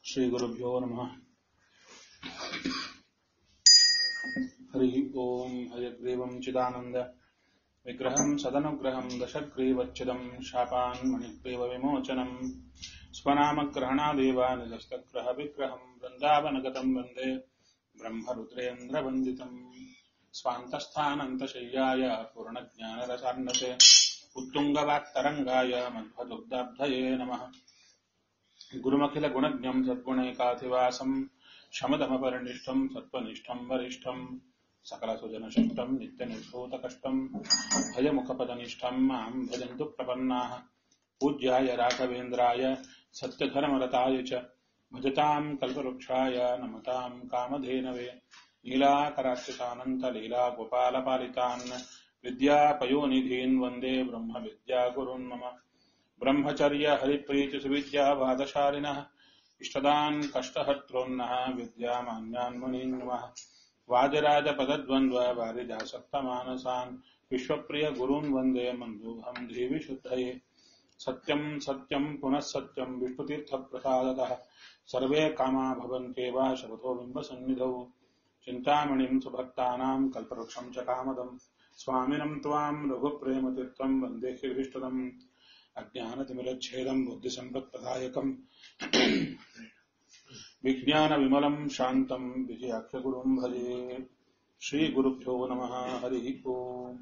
श्रीगुरुभ्यो नमः हरिः ओम् हयग्रीवम् चिदानन्द विग्रहम् सदनुग्रहम् दशग्रीवच्छिदम् शापान् मणिग्रीवविमोचनम् स्वनामग्रहणादेव निजस्तग्रहविग्रहम् वृन्दावनगतम् वन्दे ब्रह्मरुद्रेन्द्रवन्दितम् स्वान्तस्थानन्तशय्याय पूर्णज्ञानरसार्णसे उत्तुङ्गवाक्तरङ्गाय मध्वदुग्धाब्धये नमः गुरुमखिलगुणज्ञम् सद्गुणैकाधिवासम् शमदमपरिनिष्ठम् सत्त्वनिष्ठम् वरिष्ठम् सकलसुजनशिष्टम् नित्यनिर्भूतकष्टम् भयमुखपदनिष्ठम् माम् भजन्तु प्रपन्नाः पूज्याय राघवेन्द्राय सत्यधर्मरताय च भजताम् कल्पवृक्षाय नमताम् कामधेनवे नीलाकराक्षितानन्तलीलागोपालपालितान् विद्यापयोनिधीन् वन्दे ब्रह्मविद्यागुरुन् मम ब्रह्मचर्य हरिप्रीतिसुविद्यावादशालिनः इष्टदान् कष्टहर्तॄन्नः विद्यामान्यान् मुनीन् नमः वाजराजपदद्वन्द्व वारिजासक्तमानसान् विश्वप्रियगुरून् वन्दे मन्दोऽहम् देविशुद्धये सत्यम् सत्यम् पुनः सत्यम् विष्णुतीर्थप्रसादतः सर्वे कामा भवन्त्येव शपथो बिम्बसन्निधौ चिन्तामणिम् सुभक्तानाम् कल्पवृक्षम् च कामदम् स्वामिनम् त्वाम् रघुप्रेमतीर्थम् वन्दे श्रीभिष्टदम् अज्ञानतिमिरच्छेदम् बुद्धिसम्पत्प्रदायकम् विज्ञानविमलम् शान्तम् विजयाक्षगुरुम् भजे श्रीगुरुभ्यो नमः हरिः ओम्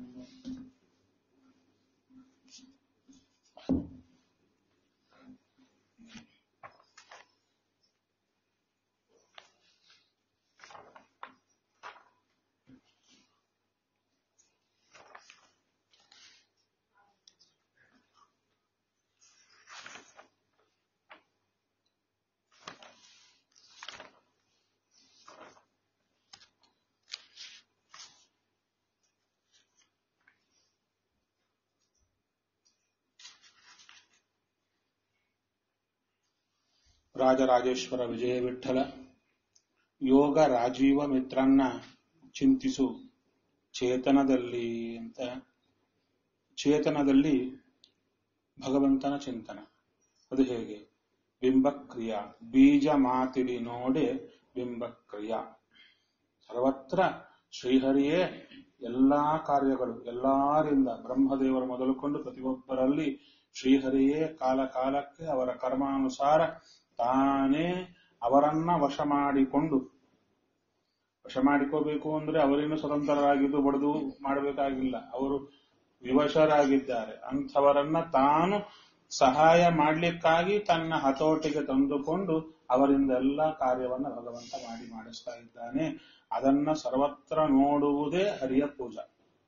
ರಾಜರಾಜೇಶ್ವರ ವಿಜಯ ವಿಠಲ ಯೋಗ ರಾಜೀವ ಮಿತ್ರನ್ನ ಚಿಂತಿಸು ಚೇತನದಲ್ಲಿ ಅಂತ ಚೇತನದಲ್ಲಿ ಭಗವಂತನ ಚಿಂತನ ಅದು ಹೇಗೆ ಬಿಂಬಕ್ರಿಯಾ ಬೀಜ ಮಾತಿರಿ ನೋಡೆ ಬಿಂಬಕ್ರಿಯಾ ಸರ್ವತ್ರ ಶ್ರೀಹರಿಯೇ ಎಲ್ಲಾ ಕಾರ್ಯಗಳು ಎಲ್ಲಾರಿಂದ ಬ್ರಹ್ಮದೇವರು ಮೊದಲುಕೊಂಡು ಪ್ರತಿಯೊಬ್ಬರಲ್ಲಿ ಶ್ರೀಹರಿಯೇ ಕಾಲ ಕಾಲಕ್ಕೆ ಅವರ ಕರ್ಮಾನುಸಾರ ತಾನೇ ಅವರನ್ನ ವಶ ಮಾಡಿಕೊಂಡು ವಶ ಮಾಡಿಕೋಬೇಕು ಅಂದ್ರೆ ಅವರೇನು ಸ್ವತಂತ್ರರಾಗಿದ್ದು ಬಡದು ಮಾಡಬೇಕಾಗಿಲ್ಲ ಅವರು ವಿವಶರಾಗಿದ್ದಾರೆ ಅಂಥವರನ್ನ ತಾನು ಸಹಾಯ ಮಾಡ್ಲಿಕ್ಕಾಗಿ ತನ್ನ ಹತೋಟಿಗೆ ತಂದುಕೊಂಡು ಅವರಿಂದ ಎಲ್ಲ ಕಾರ್ಯವನ್ನ ಭಗವಂತ ಮಾಡಿ ಮಾಡಿಸ್ತಾ ಇದ್ದಾನೆ ಅದನ್ನ ಸರ್ವತ್ರ ನೋಡುವುದೇ ಹರಿಯ ಪೂಜಾ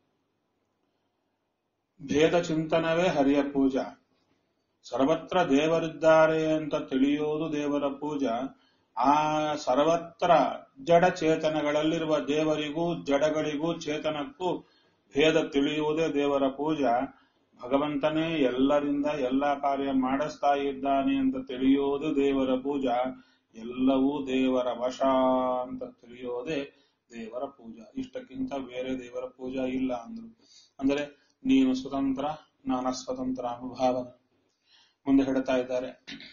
ಭೇದ ಚಿಂತನವೇ ಹರಿಯ ಪೂಜಾ ಸರ್ವತ್ರ ದೇವರಿದ್ದಾರೆ ಅಂತ ತಿಳಿಯೋದು ದೇವರ ಪೂಜಾ ಆ ಸರ್ವತ್ರ ಜಡ ಚೇತನಗಳಲ್ಲಿರುವ ದೇವರಿಗೂ ಜಡಗಳಿಗೂ ಚೇತನಕ್ಕೂ ಭೇದ ತಿಳಿಯುವುದೇ ದೇವರ ಪೂಜಾ ಭಗವಂತನೇ ಎಲ್ಲರಿಂದ ಎಲ್ಲ ಕಾರ್ಯ ಮಾಡಿಸ್ತಾ ಇದ್ದಾನೆ ಅಂತ ತಿಳಿಯೋದು ದೇವರ ಪೂಜಾ ಎಲ್ಲವೂ ದೇವರ ವಶ ಅಂತ ತಿಳಿಯೋದೇ ದೇವರ ಪೂಜಾ ಇಷ್ಟಕ್ಕಿಂತ ಬೇರೆ ದೇವರ ಪೂಜಾ ಇಲ್ಲ ಅಂದ್ರು ಅಂದ್ರೆ ನೀನು ಸ್ವತಂತ್ರ ನಾನ ಸ್ವತಂತ್ರ ಅನುಭಾವ ಮುಂದೆ ಹೇಳ್ತಾ ಇದ್ದಾರೆ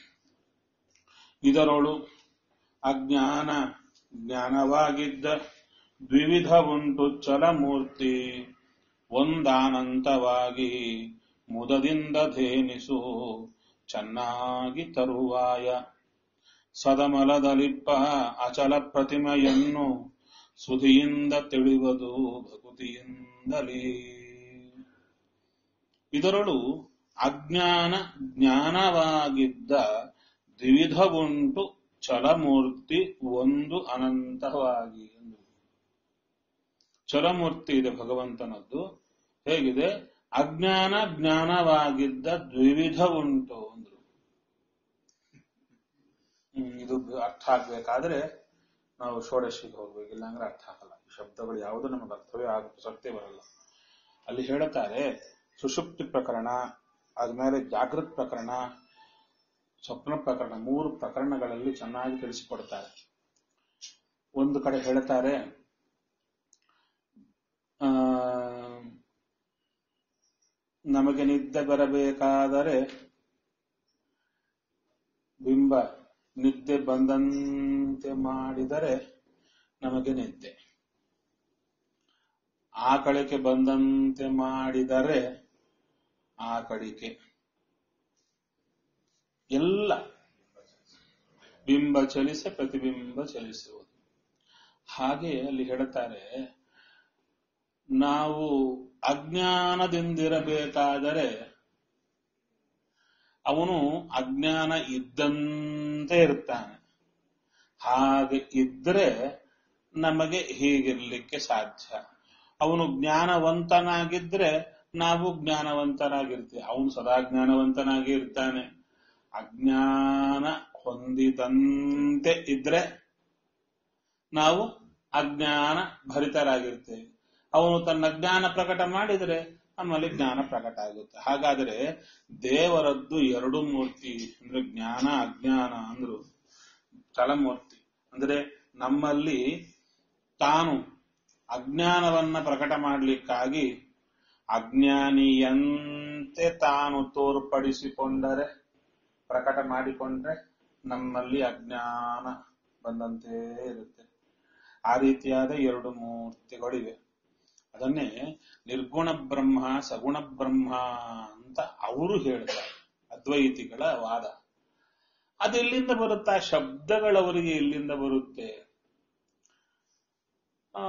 ಇದರೊಳು ಅಜ್ಞಾನ ಜ್ಞಾನವಾಗಿದ್ದ ದ್ವಿವಿಧ ಉಂಟು ಚಲಮೂರ್ತಿ ಒಂದಾನಂತವಾಗಿ ಮುದದಿಂದ ಧೇನಿಸು ಚೆನ್ನಾಗಿ ತರುವಾಯ ಸದಮಲದಲಿಪ್ಪ ಅಚಲ ಪ್ರತಿಮೆಯನ್ನು ಸುಧಿಯಿಂದ ತಿಳಿಯುವುದು ಭಕುತಿಯಿಂದಲೇ ಇದರೊಳು ಅಜ್ಞಾನ ಜ್ಞಾನವಾಗಿದ್ದ ದ್ವಿವಿಧ ಉಂಟು ಚಲಮೂರ್ತಿ ಒಂದು ಅನಂತವಾಗಿ ಎಂದು ಚಲಮೂರ್ತಿ ಇದೆ ಭಗವಂತನದ್ದು ಹೇಗಿದೆ ಅಜ್ಞಾನ ಜ್ಞಾನವಾಗಿದ್ದ ದ್ವಿವಿಧ ಉಂಟು ಅಂದ್ರು ಇದು ಅರ್ಥ ಆಗ್ಬೇಕಾದ್ರೆ ನಾವು ಷೋಡಶಿಗೆ ಹೋಗ್ಬೇಕು ಇಲ್ಲಾಂದ್ರೆ ಅರ್ಥ ಆಗಲ್ಲ ಶಬ್ದಗಳು ಯಾವುದು ನಮಗೆ ಅರ್ಥವೇ ಆಗ ಪ್ರಸಕ್ತಿ ಬರಲ್ಲ ಅಲ್ಲಿ ಹೇಳುತ್ತಾರೆ ಸುಷುಪ್ತಿ ಪ್ರಕರಣ ಆದ್ಮೇಲೆ ಜಾಗೃತ್ ಪ್ರಕರಣ ಸ್ವಪ್ನ ಪ್ರಕರಣ ಮೂರು ಪ್ರಕರಣಗಳಲ್ಲಿ ಚೆನ್ನಾಗಿ ತಿಳಿಸಿಕೊಡ್ತಾರೆ ಒಂದು ಕಡೆ ಹೇಳ್ತಾರೆ ಆ ನಮಗೆ ನಿದ್ದೆ ಬರಬೇಕಾದರೆ ಬಿಂಬ ನಿದ್ದೆ ಬಂದಂತೆ ಮಾಡಿದರೆ ನಮಗೆ ನಿದ್ದೆ ಆಕಳಿಕೆ ಬಂದಂತೆ ಮಾಡಿದರೆ ಆಕಳಿಕೆ ಎಲ್ಲ ಬಿಂಬ ಚಲಿಸಿ ಪ್ರತಿಬಿಂಬ ಚಲಿಸುವುದು ಹಾಗೆ ಅಲ್ಲಿ ಹೇಳ್ತಾರೆ ನಾವು ಅಜ್ಞಾನದಿಂದಿರಬೇಕಾದರೆ ಅವನು ಅಜ್ಞಾನ ಇದ್ದಂತೆ ಇರ್ತಾನೆ ಹಾಗೆ ಇದ್ರೆ ನಮಗೆ ಹೀಗಿರ್ಲಿಕ್ಕೆ ಸಾಧ್ಯ ಅವನು ಜ್ಞಾನವಂತನಾಗಿದ್ರೆ ನಾವು ಜ್ಞಾನವಂತರಾಗಿರ್ತೀವಿ ಅವನು ಸದಾ ಜ್ಞಾನವಂತನಾಗಿ ಇರ್ತಾನೆ ಅಜ್ಞಾನ ಹೊಂದಿದಂತೆ ಇದ್ರೆ ನಾವು ಅಜ್ಞಾನ ಭರಿತರಾಗಿರ್ತೇವೆ ಅವನು ತನ್ನ ಜ್ಞಾನ ಪ್ರಕಟ ಮಾಡಿದರೆ ನಮ್ಮಲ್ಲಿ ಜ್ಞಾನ ಪ್ರಕಟ ಆಗುತ್ತೆ ಹಾಗಾದರೆ ದೇವರದ್ದು ಎರಡು ಮೂರ್ತಿ ಅಂದ್ರೆ ಜ್ಞಾನ ಅಜ್ಞಾನ ಅಂದ್ರು ಚಲಮೂರ್ತಿ ಅಂದ್ರೆ ನಮ್ಮಲ್ಲಿ ತಾನು ಅಜ್ಞಾನವನ್ನ ಪ್ರಕಟ ಮಾಡಲಿಕ್ಕಾಗಿ ಅಜ್ಞಾನಿಯಂತೆ ತಾನು ತೋರ್ಪಡಿಸಿಕೊಂಡರೆ ಪ್ರಕಟ ಮಾಡಿಕೊಂಡ್ರೆ ನಮ್ಮಲ್ಲಿ ಅಜ್ಞಾನ ಬಂದಂತೆ ಇರುತ್ತೆ ಆ ರೀತಿಯಾದ ಎರಡು ಮೂರ್ತಿಗಳಿವೆ ಅದನ್ನೇ ನಿರ್ಗುಣ ಬ್ರಹ್ಮ ಸಗುಣ ಬ್ರಹ್ಮ ಅಂತ ಅವರು ಹೇಳ್ತಾರೆ ಅದ್ವೈತಿಗಳ ವಾದ ಅದು ಎಲ್ಲಿಂದ ಬರುತ್ತಾ ಶಬ್ದಗಳವರಿಗೆ ಎಲ್ಲಿಂದ ಬರುತ್ತೆ ಆ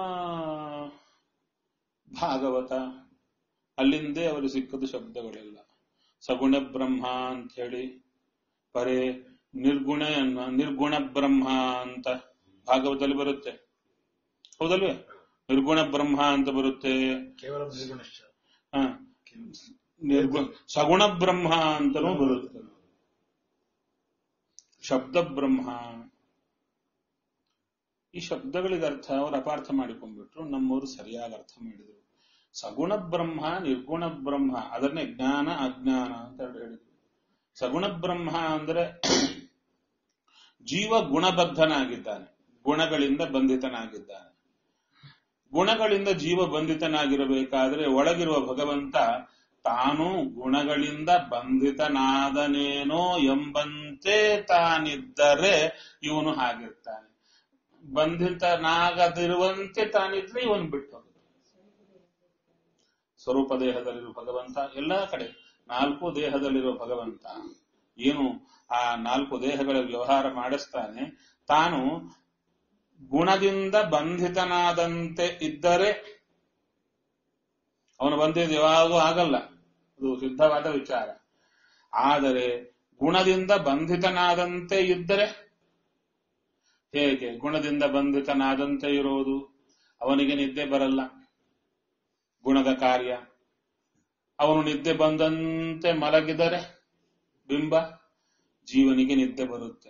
ಭಾಗವತ ಅಲ್ಲಿಂದೇ ಅವರು ಸಿಕ್ಕದು ಶಬ್ದಗಳೆಲ್ಲ ಸಗುಣ ಬ್ರಹ್ಮ ಅಂತ ಹೇಳಿ ಪರೇ ನಿರ್ಗುಣ ನಿರ್ಗುಣ ಬ್ರಹ್ಮ ಅಂತ ಭಾಗವತದಲ್ಲಿ ಬರುತ್ತೆ ಹೌದಲ್ವೇ ನಿರ್ಗುಣ ಬ್ರಹ್ಮ ಅಂತ ಬರುತ್ತೆ ಕೇವಲ ನಿರ್ಗುಣಶ್ಚ ಹ, ನಿರ್ಗುಣ ಸಗುಣ ಬ್ರಹ್ಮ ಅಂತಲೂ ಬರುತ್ತೆ ಶಬ್ದ ಬ್ರಹ್ಮ ಈ ಶಬ್ದಗಳಿಗೆ ಅರ್ಥ ಅವರು ಅಪಾರ್ಥ ಮಾಡಿಕೊಂಡ್ಬಿಟ್ರು ನಮ್ಮವರು ಸರಿಯಾಗಿ ಅರ್ಥ ಮಾಡಿದ್ರು ಸಗುಣ ಬ್ರಹ್ಮ ನಿರ್ಗುಣ ಬ್ರಹ್ಮ ಅದನ್ನೇ ಜ್ಞಾನ ಅಜ್ಞಾನ ಅಂತ ಎರಡು ಹೇಳಿದ್ರು ಸಗುಣ ಬ್ರಹ್ಮ ಅಂದ್ರೆ ಜೀವ ಗುಣಬದ್ಧನಾಗಿದ್ದಾನೆ ಗುಣಗಳಿಂದ ಬಂಧಿತನಾಗಿದ್ದಾನೆ ಗುಣಗಳಿಂದ ಜೀವ ಬಂಧಿತನಾಗಿರಬೇಕಾದ್ರೆ ಒಳಗಿರುವ ಭಗವಂತ ತಾನು ಗುಣಗಳಿಂದ ಬಂಧಿತನಾದನೇನೋ ಎಂಬಂತೆ ತಾನಿದ್ದರೆ ಇವನು ಹಾಗಿರ್ತಾನೆ ಬಂಧಿತನಾಗದಿರುವಂತೆ ತಾನಿದ್ರೆ ಇವನು ಬಿಟ್ಟು ಹೋಗುತ್ತಾನೆ. ಸ್ವರೂಪ ದೇಹದಲ್ಲಿರುವ ಭಗವಂತ ಎಲ್ಲಾ ಕಡೆ ನಾಲ್ಕು ದೇಹದಲ್ಲಿರುವ ಭಗವಂತ ಏನು ಆ ನಾಲ್ಕು ದೇಹಗಳ ವ್ಯವಹಾರ ಮಾಡಿಸ್ತಾನೆ ತಾನು ಗುಣದಿಂದ ಬಂಧಿತನಾದಂತೆ ಇದ್ದರೆ ಅವನು ಬಂಧಿತ ಯಾವಾಗೂ ಆಗಲ್ಲ ಅದು ಸಿದ್ಧವಾದ ವಿಚಾರ ಆದರೆ ಗುಣದಿಂದ ಬಂಧಿತನಾದಂತೆ ಇದ್ದರೆ ಹೇಗೆ ಗುಣದಿಂದ ಬಂಧಿತನಾದಂತೆ ಇರೋದು ಅವನಿಗೆ ನಿದ್ದೆ ಬರಲ್ಲ ಗುಣದ ಕಾರ್ಯ ಅವನು ನಿದ್ದೆ ಬಂದಂತೆ ಮಲಗಿದರೆ ಬಿಂಬ ಜೀವನಿಗೆ ನಿದ್ದೆ ಬರುತ್ತೆ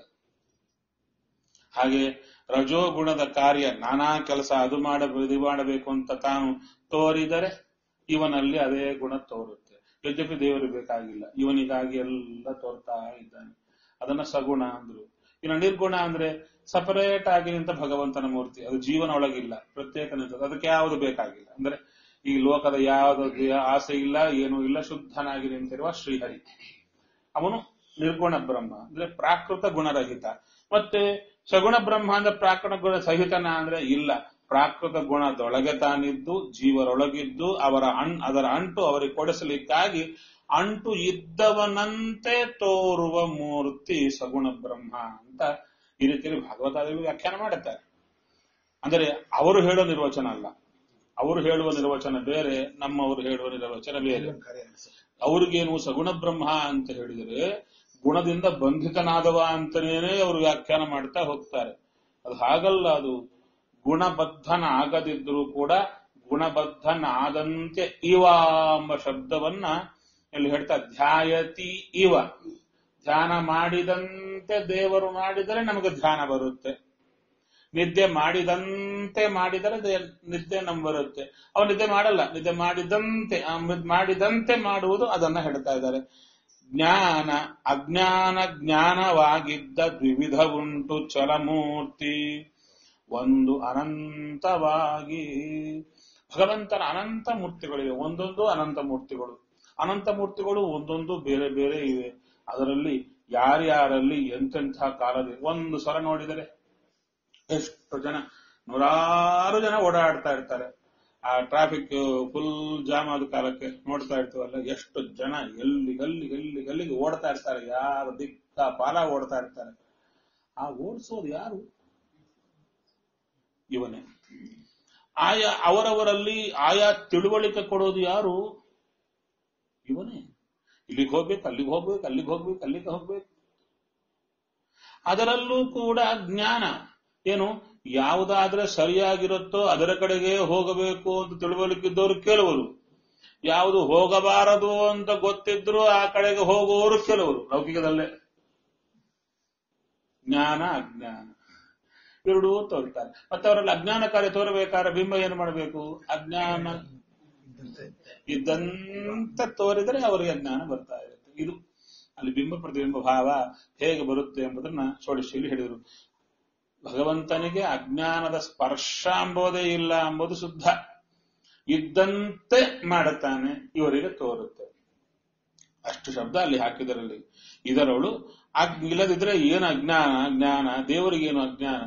ಹಾಗೆ ರಜೋಗುಣದ ಕಾರ್ಯ ನಾನಾ ಕೆಲಸ ಅದು ಮಾಡ ಇದು ಮಾಡಬೇಕು ಅಂತ ತಾನು ತೋರಿದರೆ ಇವನಲ್ಲಿ ಅದೇ ಗುಣ ತೋರುತ್ತೆ ಯದ್ಯಪಿ ದೇವರು ಬೇಕಾಗಿಲ್ಲ ಇವನಿಗಾಗಿ ಎಲ್ಲ ತೋರ್ತಾ ಇದ್ದಾನೆ ಅದನ್ನ ಸಗುಣ ಅಂದ್ರು ಇನ್ನು ನಿರ್ಗುಣ ಅಂದ್ರೆ ಸಪರೇಟ್ ಆಗಿ ನಿಂತ ಭಗವಂತನ ಮೂರ್ತಿ ಅದು ಜೀವನ ಒಳಗಿಲ್ಲ ಪ್ರತ್ಯೇಕ ನಿಂತದ್ದು ಅದಕ್ಕೆ ಯಾವುದು ಬೇಕಾಗಿಲ್ಲ ಅಂದ್ರೆ ಈ ಲೋಕದ ಯಾವುದು ಆಸೆ ಇಲ್ಲ ಏನೂ ಇಲ್ಲ ಶುದ್ಧನಾಗಿ ನಿಂತಿರುವ ಶ್ರೀಹರಿ ಅವನು ನಿರ್ಗುಣ ಬ್ರಹ್ಮ ಅಂದ್ರೆ ಪ್ರಾಕೃತ ಗುಣರಹಿತ ಮತ್ತೆ ಸಗುಣ ಬ್ರಹ್ಮ ಅಂದ್ರೆ ಪ್ರಾಕೃತ ಗುಣ ಸಹಿತನ ಅಂದ್ರೆ ಇಲ್ಲ ಪ್ರಾಕೃತ ಗುಣದೊಳಗೆ ತಾನಿದ್ದು ಜೀವರೊಳಗಿದ್ದು ಅವರ ಅಣ್ ಅದರ ಅಂಟು ಅವರಿಗೆ ಕೊಡಿಸಲಿಕ್ಕಾಗಿ ಅಂಟು ಇದ್ದವನಂತೆ ತೋರುವ ಮೂರ್ತಿ ಸಗುಣ ಬ್ರಹ್ಮ ಅಂತ ಈ ರೀತಿಯಲ್ಲಿ ಭಾಗವತಾದಿಗಳು ವ್ಯಾಖ್ಯಾನ ಮಾಡುತ್ತಾರೆ ಅಂದರೆ ಅವರು ಹೇಳೋ ನಿರ್ವಚನ ಅಲ್ಲ ಅವರು ಹೇಳುವ ನಿರ್ವಚನ ಬೇರೆ ನಮ್ಮವರು ಹೇಳುವ ನಿರ್ವಚನ ಬೇರೆ ಕಾರ್ಯ ಅನಿಸುತ್ತೆ ಅವ್ರಿಗೇನು ಸಗುಣ ಬ್ರಹ್ಮ ಅಂತ ಹೇಳಿದರೆ ಗುಣದಿಂದ ಬಂಧಿತನಾದವ ಅಂತನೇನೆ ಅವರು ವ್ಯಾಖ್ಯಾನ ಮಾಡ್ತಾ ಹೋಗ್ತಾರೆ ಅದು ಹಾಗಲ್ಲ ಅದು ಗುಣಬದ್ಧನಾಗದಿದ್ರೂ ಕೂಡ ಗುಣಬದ್ಧನಾದಂತೆ ಇವ ಎಂಬ ಶಬ್ದವನ್ನ ಇಲ್ಲಿ ಹೇಳ್ತಾ ಧ್ಯಾಯತಿ ಇವ ಧ್ಯಾನ ಮಾಡಿದಂತೆ ದೇವರು ಮಾಡಿದರೆ ನಮಗೆ ಧ್ಯಾನ ಬರುತ್ತೆ ನಿದ್ದೆ ಮಾಡಿದಂತೆ ಮಾಡಿದರೆ ದೇ- ನಿದ್ದೆ ನಮ್ ಬರುತ್ತೆ ಅವನು ನಿದ್ದೆ ಮಾಡಲ್ಲ ನಿದ್ದೆ ಮಾಡಿದಂತೆ ಆ ಮಿದ್- ಮಾಡಿದಂತೆ ಮಾಡುವುದು ಅದನ್ನ ಹೇಳ್ತಾ ಇದ್ದಾರೆ ಜ್ಞಾನ ಅಜ್ಞಾನ ಜ್ಞಾನವಾಗಿದ್ದ ದ್ವಿವಿಧ ಉಂಟು ಚಲಮೂರ್ತಿ ಒಂದು ಅನಂತವಾಗಿ ಭಗವಂತನ ಅನಂತ ಮೂರ್ತಿಗಳಿವೆ ಒಂದೊಂದು ಅನಂತ ಮೂರ್ತಿಗಳು ಅನಂತ ಮೂರ್ತಿಗಳು ಒಂದೊಂದು ಬೇರೆ ಬೇರೆ ಇವೆ ಅದರಲ್ಲಿ ಯಾರ್ಯಾರಲ್ಲಿ ಎಂತೆಂಥ ಕಾಲದಲ್ಲಿ ಒಂದು ಸಲ ನೋಡಿದರೆ ಎಷ್ಟು ಜನ ನೂರಾರು ಜನ ಓಡಾಡ್ತಾ ಇರ್ತಾರೆ ಆ ಟ್ರಾಫಿಕ್ ಫುಲ್ ಜಾಮ್ ಆದ ಕಾಲಕ್ಕೆ ನೋಡ್ತಾ ಇರ್ತೀವಲ್ಲ ಎಷ್ಟು ಜನ ಎಲ್ಲಿ ಗಲ್ಲಿ ಗಲ್ಲಿ ಗಲ್ಲಿಗೆ ಓಡ್ತಾ ಇರ್ತಾರೆ ಯಾರು ದಿಕ್ಕ ಪಾಲ ಓಡ್ತಾ ಇರ್ತಾರೆ ಆ ಓಡಿಸೋದು ಯಾರು ಇವನೇ ಆಯಾ ಅವರವರಲ್ಲಿ ಆಯಾ ತಿಳುವಳಿಕೆ ಕೊಡೋದು ಯಾರು ಇವನೇ ಇಲ್ಲಿಗೆ ಹೋಗ್ಬೇಕು ಅಲ್ಲಿಗೆ ಹೋಗ್ಬೇಕು ಅಲ್ಲಿಗೆ ಹೋಗ್ಬೇಕು ಅಲ್ಲಿಗೆ ಹೋಗ್ಬೇಕು ಅದರಲ್ಲೂ ಕೂಡ ಜ್ಞಾನ ಏನು ಯಾವುದಾದ್ರೆ ಸರಿಯಾಗಿರುತ್ತೋ ಅದರ ಕಡೆಗೆ ಹೋಗಬೇಕು ಅಂತ ತಿಳುವಳಿಕಿದ್ದವರು ಕೆಲವರು ಯಾವುದು ಹೋಗಬಾರದು ಅಂತ ಗೊತ್ತಿದ್ರು ಆ ಕಡೆಗೆ ಹೋಗುವವರು ಕೆಲವರು ಲೌಕಿಕದಲ್ಲೇ ಜ್ಞಾನ ಅಜ್ಞಾನ ಎರಡೂ ತೋರ್ತಾರೆ ಮತ್ತೆ ಅವರಲ್ಲಿ ಅಜ್ಞಾನ ಕಾರ್ಯ ತೋರಬೇಕಾದ್ರೆ ಬಿಂಬ ಏನು ಮಾಡಬೇಕು ಅಜ್ಞಾನ ಇದ್ದಂತ ತೋರಿದರೆ ಅವರಿಗೆ ಅಜ್ಞಾನ ಬರ್ತಾ ಇರುತ್ತೆ ಇದು ಅಲ್ಲಿ ಬಿಂಬ ಪ್ರತಿಬಿಂಬ ಭಾವ ಹೇಗೆ ಬರುತ್ತೆ ಎಂಬುದನ್ನ ಷೋಡಶಿಯಲ್ಲಿ ಹೇಳಿದರು ಭಗವಂತನಿಗೆ ಅಜ್ಞಾನದ ಸ್ಪರ್ಶ ಎಂಬುದೇ ಇಲ್ಲ ಎಂಬುದು ಶುದ್ಧ ಇದ್ದಂತೆ ಮಾಡುತ್ತಾನೆ ಇವರಿಗೆ ತೋರುತ್ತೆ ಅಷ್ಟು ಶಬ್ದ ಅಲ್ಲಿ ಹಾಕಿದರಲ್ಲಿ ಇದರವಳು ಅಗ್ ಇಲ್ಲದಿದ್ರೆ ಏನು ಅಜ್ಞಾನ ಜ್ಞಾನ ದೇವರಿಗೇನು ಅಜ್ಞಾನ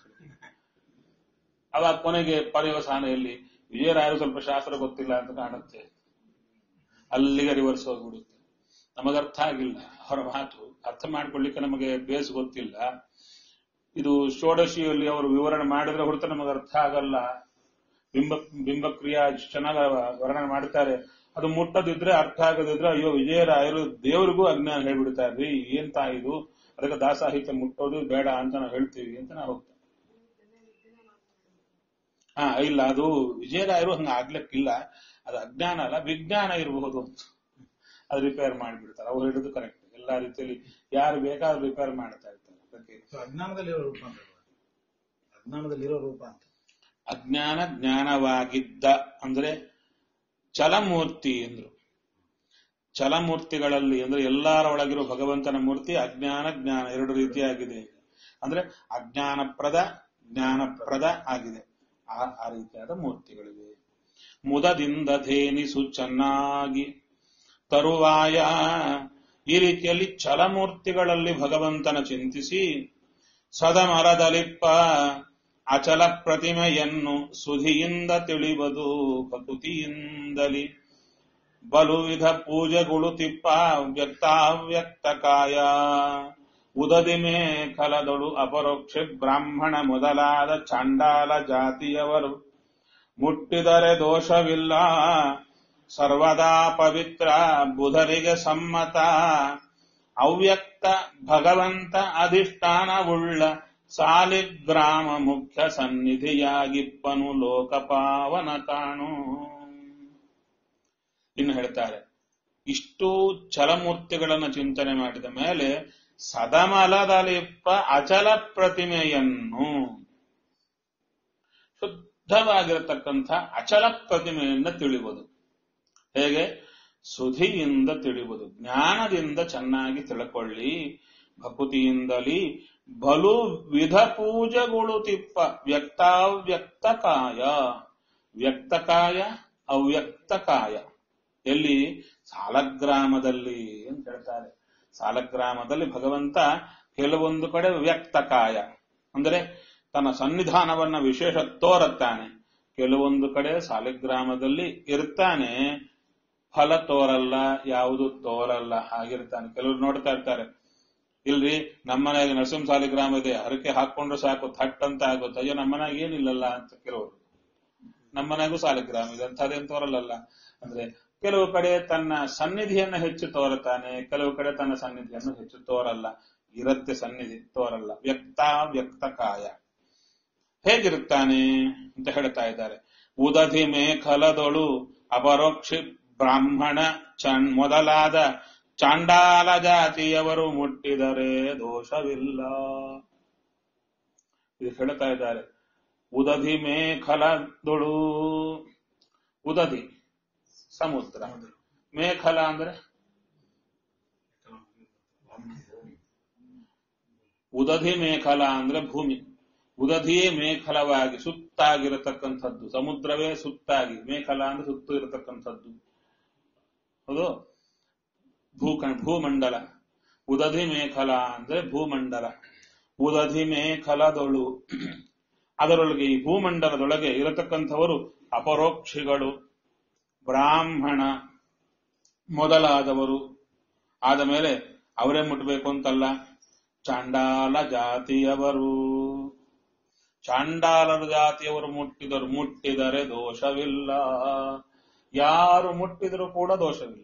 ಅವಾಗ ಕೊನೆಗೆ ಪರ್ಯವಸಾನೆಯಲ್ಲಿ ವಿಜಯರಾಯರು ಸ್ವಲ್ಪ ಶಾಸ್ತ್ರ ಗೊತ್ತಿಲ್ಲ ಅಂತ ಕಾಣುತ್ತೆ ಅಲ್ಲಿಗೆ ರಿವರ್ಸ್ ಹೋಗ್ಬಿಡುತ್ತೆ ನಮಗರ್ಥ ಆಗಿಲ್ಲ ಅವರ ಮಾತು ಅರ್ಥ ಮಾಡ್ಕೊಳ್ಳಿಕ್ಕೆ ನಮಗೆ ಬೇಸ್ ಗೊತ್ತಿಲ್ಲ ಇದು ಷೋಡಶಿಯಲ್ಲಿ ಅವರು ವಿವರಣೆ ಮಾಡಿದ್ರೆ ಹೊರತು ನಮಗೆ ಅರ್ಥ ಆಗಲ್ಲ ಬಿಂಬ ಬಿಂಬಕ್ರಿಯಾ ಚೆನ್ನಾಗ ವರ್ಣನೆ ಮಾಡ್ತಾರೆ ಅದು ಮುಟ್ಟದಿದ್ರೆ ಅರ್ಥ ಆಗದಿದ್ರೆ ಅಯ್ಯೋ ವಿಜಯರಾಯರು ದೇವರಿಗೂ ಅಜ್ಞಾನ ಹೇಳ್ಬಿಡ್ತಾರ್ರಿ ಏನ್ ತಾ ಇದು ಅದಕ್ಕೆ ದಾಸಾಹಿತ್ಯ ಮುಟ್ಟೋದು ಬೇಡ ಅಂತ ನಾವು ಹೇಳ್ತೀವಿ ಅಂತ ನಾವು ಹೋಗ್ತೇವೆ ಹಾ ಇಲ್ಲ ಅದು ವಿಜಯರಾಯರು ಹಂಗ ಆಗ್ಲಿಕ್ಕಿಲ್ಲ ಅದು ಅಜ್ಞಾನ ಅಲ್ಲ ವಿಜ್ಞಾನ ಇರಬಹುದು ಅಂತ ಅದು ರಿಪೇರ್ ಮಾಡಿಬಿಡ್ತಾರೆ ಅವ್ರು ಹೇಳಿದ್ದು ಕರೆಕ್ಟ್ ಎಲ್ಲಾ ರೀತಿಯಲ್ಲಿ ಯಾರು ಬೇಕಾದ್ರೂ ರಿಪೇರ್ ಮಾಡ್ತಾ ಇರ್ತಾರೆ ಅದಕ್ಕೆ ಸೊ ಅಜ್ಞಾನದಲ್ಲಿರೋ ರೂಪ ಅಂತ ಹೇಳ್ಬೋದು. ಅಜ್ಞಾನದಲ್ಲಿರೋ ರೂಪ ಅಂತ ಅಜ್ಞಾನ ಜ್ಞಾನವಾಗಿದ್ದ ಅಂದ್ರೆ ಚಲಮೂರ್ತಿ ಎಂದ್ರು ಚಲಮೂರ್ತಿಗಳಲ್ಲಿ ಅಂದ್ರೆ ಎಲ್ಲರ ಒಳಗಿರೋ ಭಗವಂತನ ಮೂರ್ತಿ ಅಜ್ಞಾನ ಜ್ಞಾನ ಎರಡು ರೀತಿಯಾಗಿದೆ ಅಂದ್ರೆ ಅಜ್ಞಾನಪ್ರದ ಜ್ಞಾನಪ್ರದ ಆಗಿದೆ ಆ ಆ ರೀತಿಯಾದ ಮೂರ್ತಿಗಳಿವೆ ಮುದದಿಂದ ಧೇನಿಸು ಚೆನ್ನಾಗಿ ತರುವಾಯ ಈ ರೀತಿಯಲ್ಲಿ ಚಲಮೂರ್ತಿಗಳಲ್ಲಿ ಭಗವಂತನ ಚಿಂತಿಸಿ ಸದಮರದಲಿಪ್ಪ ಅಚಲ ಪ್ರತಿಮೆಯನ್ನು ಸುಧಿಯಿಂದ ತಿಳಿಬದು ಭಕುತಿಯಿಂದಲಿ ಬಲುವಿಧ ಪೂಜೆಗಳು ತಿಪ್ಪ ವ್ಯಕ್ತಾವ್ಯಕ್ತ ಕಾಯ ಉದದಿ ಮೇಖಲದೊಳು ಅಪರೋಕ್ಷ ಬ್ರಾಹ್ಮಣ ಮೊದಲಾದ ಚಾಂಡಾಲ ಜಾತಿಯವರು ಮುಟ್ಟಿದರೆ ದೋಷವಿಲ್ಲ ಸರ್ವದಾ ಪವಿತ್ರ ಬುಧರಿಗೆ ಸಮ್ಮತ ಅವ್ಯಕ್ತ ಭಗವಂತ ಅಧಿಷ್ಠಾನವುಳ್ಳ ಸಾಲಿಗ್ರಾಮ ಮುಖ್ಯ ಸನ್ನಿಧಿಯಾಗಿಪ್ಪನು ಲೋಕಪಾವನ ಕಾಣು ಇನ್ನು ಹೇಳ್ತಾರೆ ಇಷ್ಟು ಛಲಮೂರ್ತಿಗಳನ್ನು ಚಿಂತನೆ ಮಾಡಿದ ಮೇಲೆ ಸದಮಲದಲಿಪ್ಪ ಅಚಲ ಪ್ರತಿಮೆಯನ್ನು ಶುದ್ಧವಾಗಿರತಕ್ಕಂಥ ಅಚಲ ಪ್ರತಿಮೆಯನ್ನು ತಿಳಿಯುವುದು ಹೇಗೆ ಸುಧಿಯಿಂದ ತಿಳಿಯುವುದು ಜ್ಞಾನದಿಂದ ಚೆನ್ನಾಗಿ ತಿಳ್ಕೊಳ್ಳಿ ಭಕುತಿಯಿಂದಲಿ ಬಲು ವಿಧ ಪೂಜೆಗಳು ತಿಪ್ಪ ವ್ಯಕ್ತಾವ್ಯಕ್ತ ಕಾಯ ವ್ಯಕ್ತಕಾಯ ಅವ್ಯಕ್ತಕಾಯ ಎಲ್ಲಿ ಸಾಲಗ್ರಾಮದಲ್ಲಿ ಅಂತ ಹೇಳ್ತಾರೆ ಸಾಲಗ್ರಾಮದಲ್ಲಿ ಭಗವಂತ ಕೆಲವೊಂದು ಕಡೆ ವ್ಯಕ್ತಕಾಯ ಅಂದರೆ ತನ್ನ ಸನ್ನಿಧಾನವನ್ನ ವಿಶೇಷ ತೋರುತ್ತಾನೆ ಕೆಲವೊಂದು ಕಡೆ ಸಾಲಿಗ್ರಾಮದಲ್ಲಿ ಇರ್ತಾನೆ ಫಲ ತೋರಲ್ಲ ಯಾವುದು ತೋರಲ್ಲ ಆಗಿರ್ತಾನೆ ಕೆಲವರು ನೋಡ್ತಾ ಇರ್ತಾರೆ ಇಲ್ರಿ ನಮ್ಮನೆಗೆ ನರಸಿಂಹ ಸಾಲಿಗ್ರಾಮ ಇದೆ ಹರಕೆ ಹಾಕೊಂಡ್ರೆ ಸಾಕು ಥಟ್ ಅಂತ ಆಗುತ್ತೆ ಅಯ್ಯೋ ನಮ್ಮನೆಗೆ ಏನಿಲ್ಲಲ್ಲ ಅಂತ ಕೆಲವರು ನಮ್ಮನೆಗೂ ಸಾಲಿಗ್ರಾಮ ಇದೆ ಅಂಥದ್ದೇನು ತೋರಲ್ಲಲ್ಲ ಅಂದ್ರೆ ಕೆಲವು ಕಡೆ ತನ್ನ ಸನ್ನಿಧಿಯನ್ನ ಹೆಚ್ಚು ತೋರುತ್ತಾನೆ ಕೆಲವು ಕಡೆ ತನ್ನ ಸನ್ನಿಧಿಯನ್ನು ಹೆಚ್ಚು ತೋರಲ್ಲ ಇರತ್ತೆ ಸನ್ನಿಧಿ ತೋರಲ್ಲ ವ್ಯಕ್ತ ವ್ಯಕ್ತಕಾಯ ಹೇಗಿರುತ್ತಾನೆ ಅಂತ ಹೇಳ್ತಾ ಇದ್ದಾರೆ ಉದಧಿ ಮೇಖಲದೊಳು ಅಪರೋಕ್ಷಿ ಬ್ರಾಹ್ಮಣ ಚಣ್ ಮೊದಲಾದ ಚಾಂಡಾಲ ಜಾತಿಯವರು ಮುಟ್ಟಿದರೆ ದೋಷವಿಲ್ಲ ಇದು ಹೇಳ್ತಾ ಇದ್ದಾರೆ ಉದಧಿ ಮೇಖಲದೊಳು ಉದಧಿ ಸಮುದ್ರ ಮೇಖಲ ಅಂದ್ರೆ ಉದಧಿ ಮೇಖಲ ಅಂದ್ರೆ ಭೂಮಿ ಉದಧಿಯೇ ಮೇಖಲವಾಗಿ ಸುತ್ತಾಗಿರತಕ್ಕಂಥದ್ದು ಸಮುದ್ರವೇ ಸುತ್ತಾಗಿ ಮೇಖಲ ಅಂದ್ರೆ ಸುತ್ತು ಇರತಕ್ಕಂಥದ್ದು ಹೌದು ಭೂಕ ಭೂಮಂಡಲ ಉದಧಿ ಮೇಖಲ ಅಂದ್ರೆ ಭೂಮಂಡಲ ಉದಧಿ ಮೇಖಲದೊಳು ಅದರೊಳಗೆ ಈ ಭೂಮಂಡಲದೊಳಗೆ ಇರತಕ್ಕಂಥವರು ಅಪರೋಕ್ಷಿಗಳು ಬ್ರಾಹ್ಮಣ ಮೊದಲಾದವರು ಆದ ಮೇಲೆ ಅವರೇ ಮುಟ್ಟಬೇಕು ಅಂತಲ್ಲ ಚಾಂಡಾಲ ಜಾತಿಯವರು ಚಾಂಡಾಲರ ಜಾತಿಯವರು ಮುಟ್ಟಿದರು ಮುಟ್ಟಿದರೆ ದೋಷವಿಲ್ಲ ಯಾರು ಮುಟ್ಟಿದರೂ ಕೂಡ ದೋಷವಿಲ್ಲ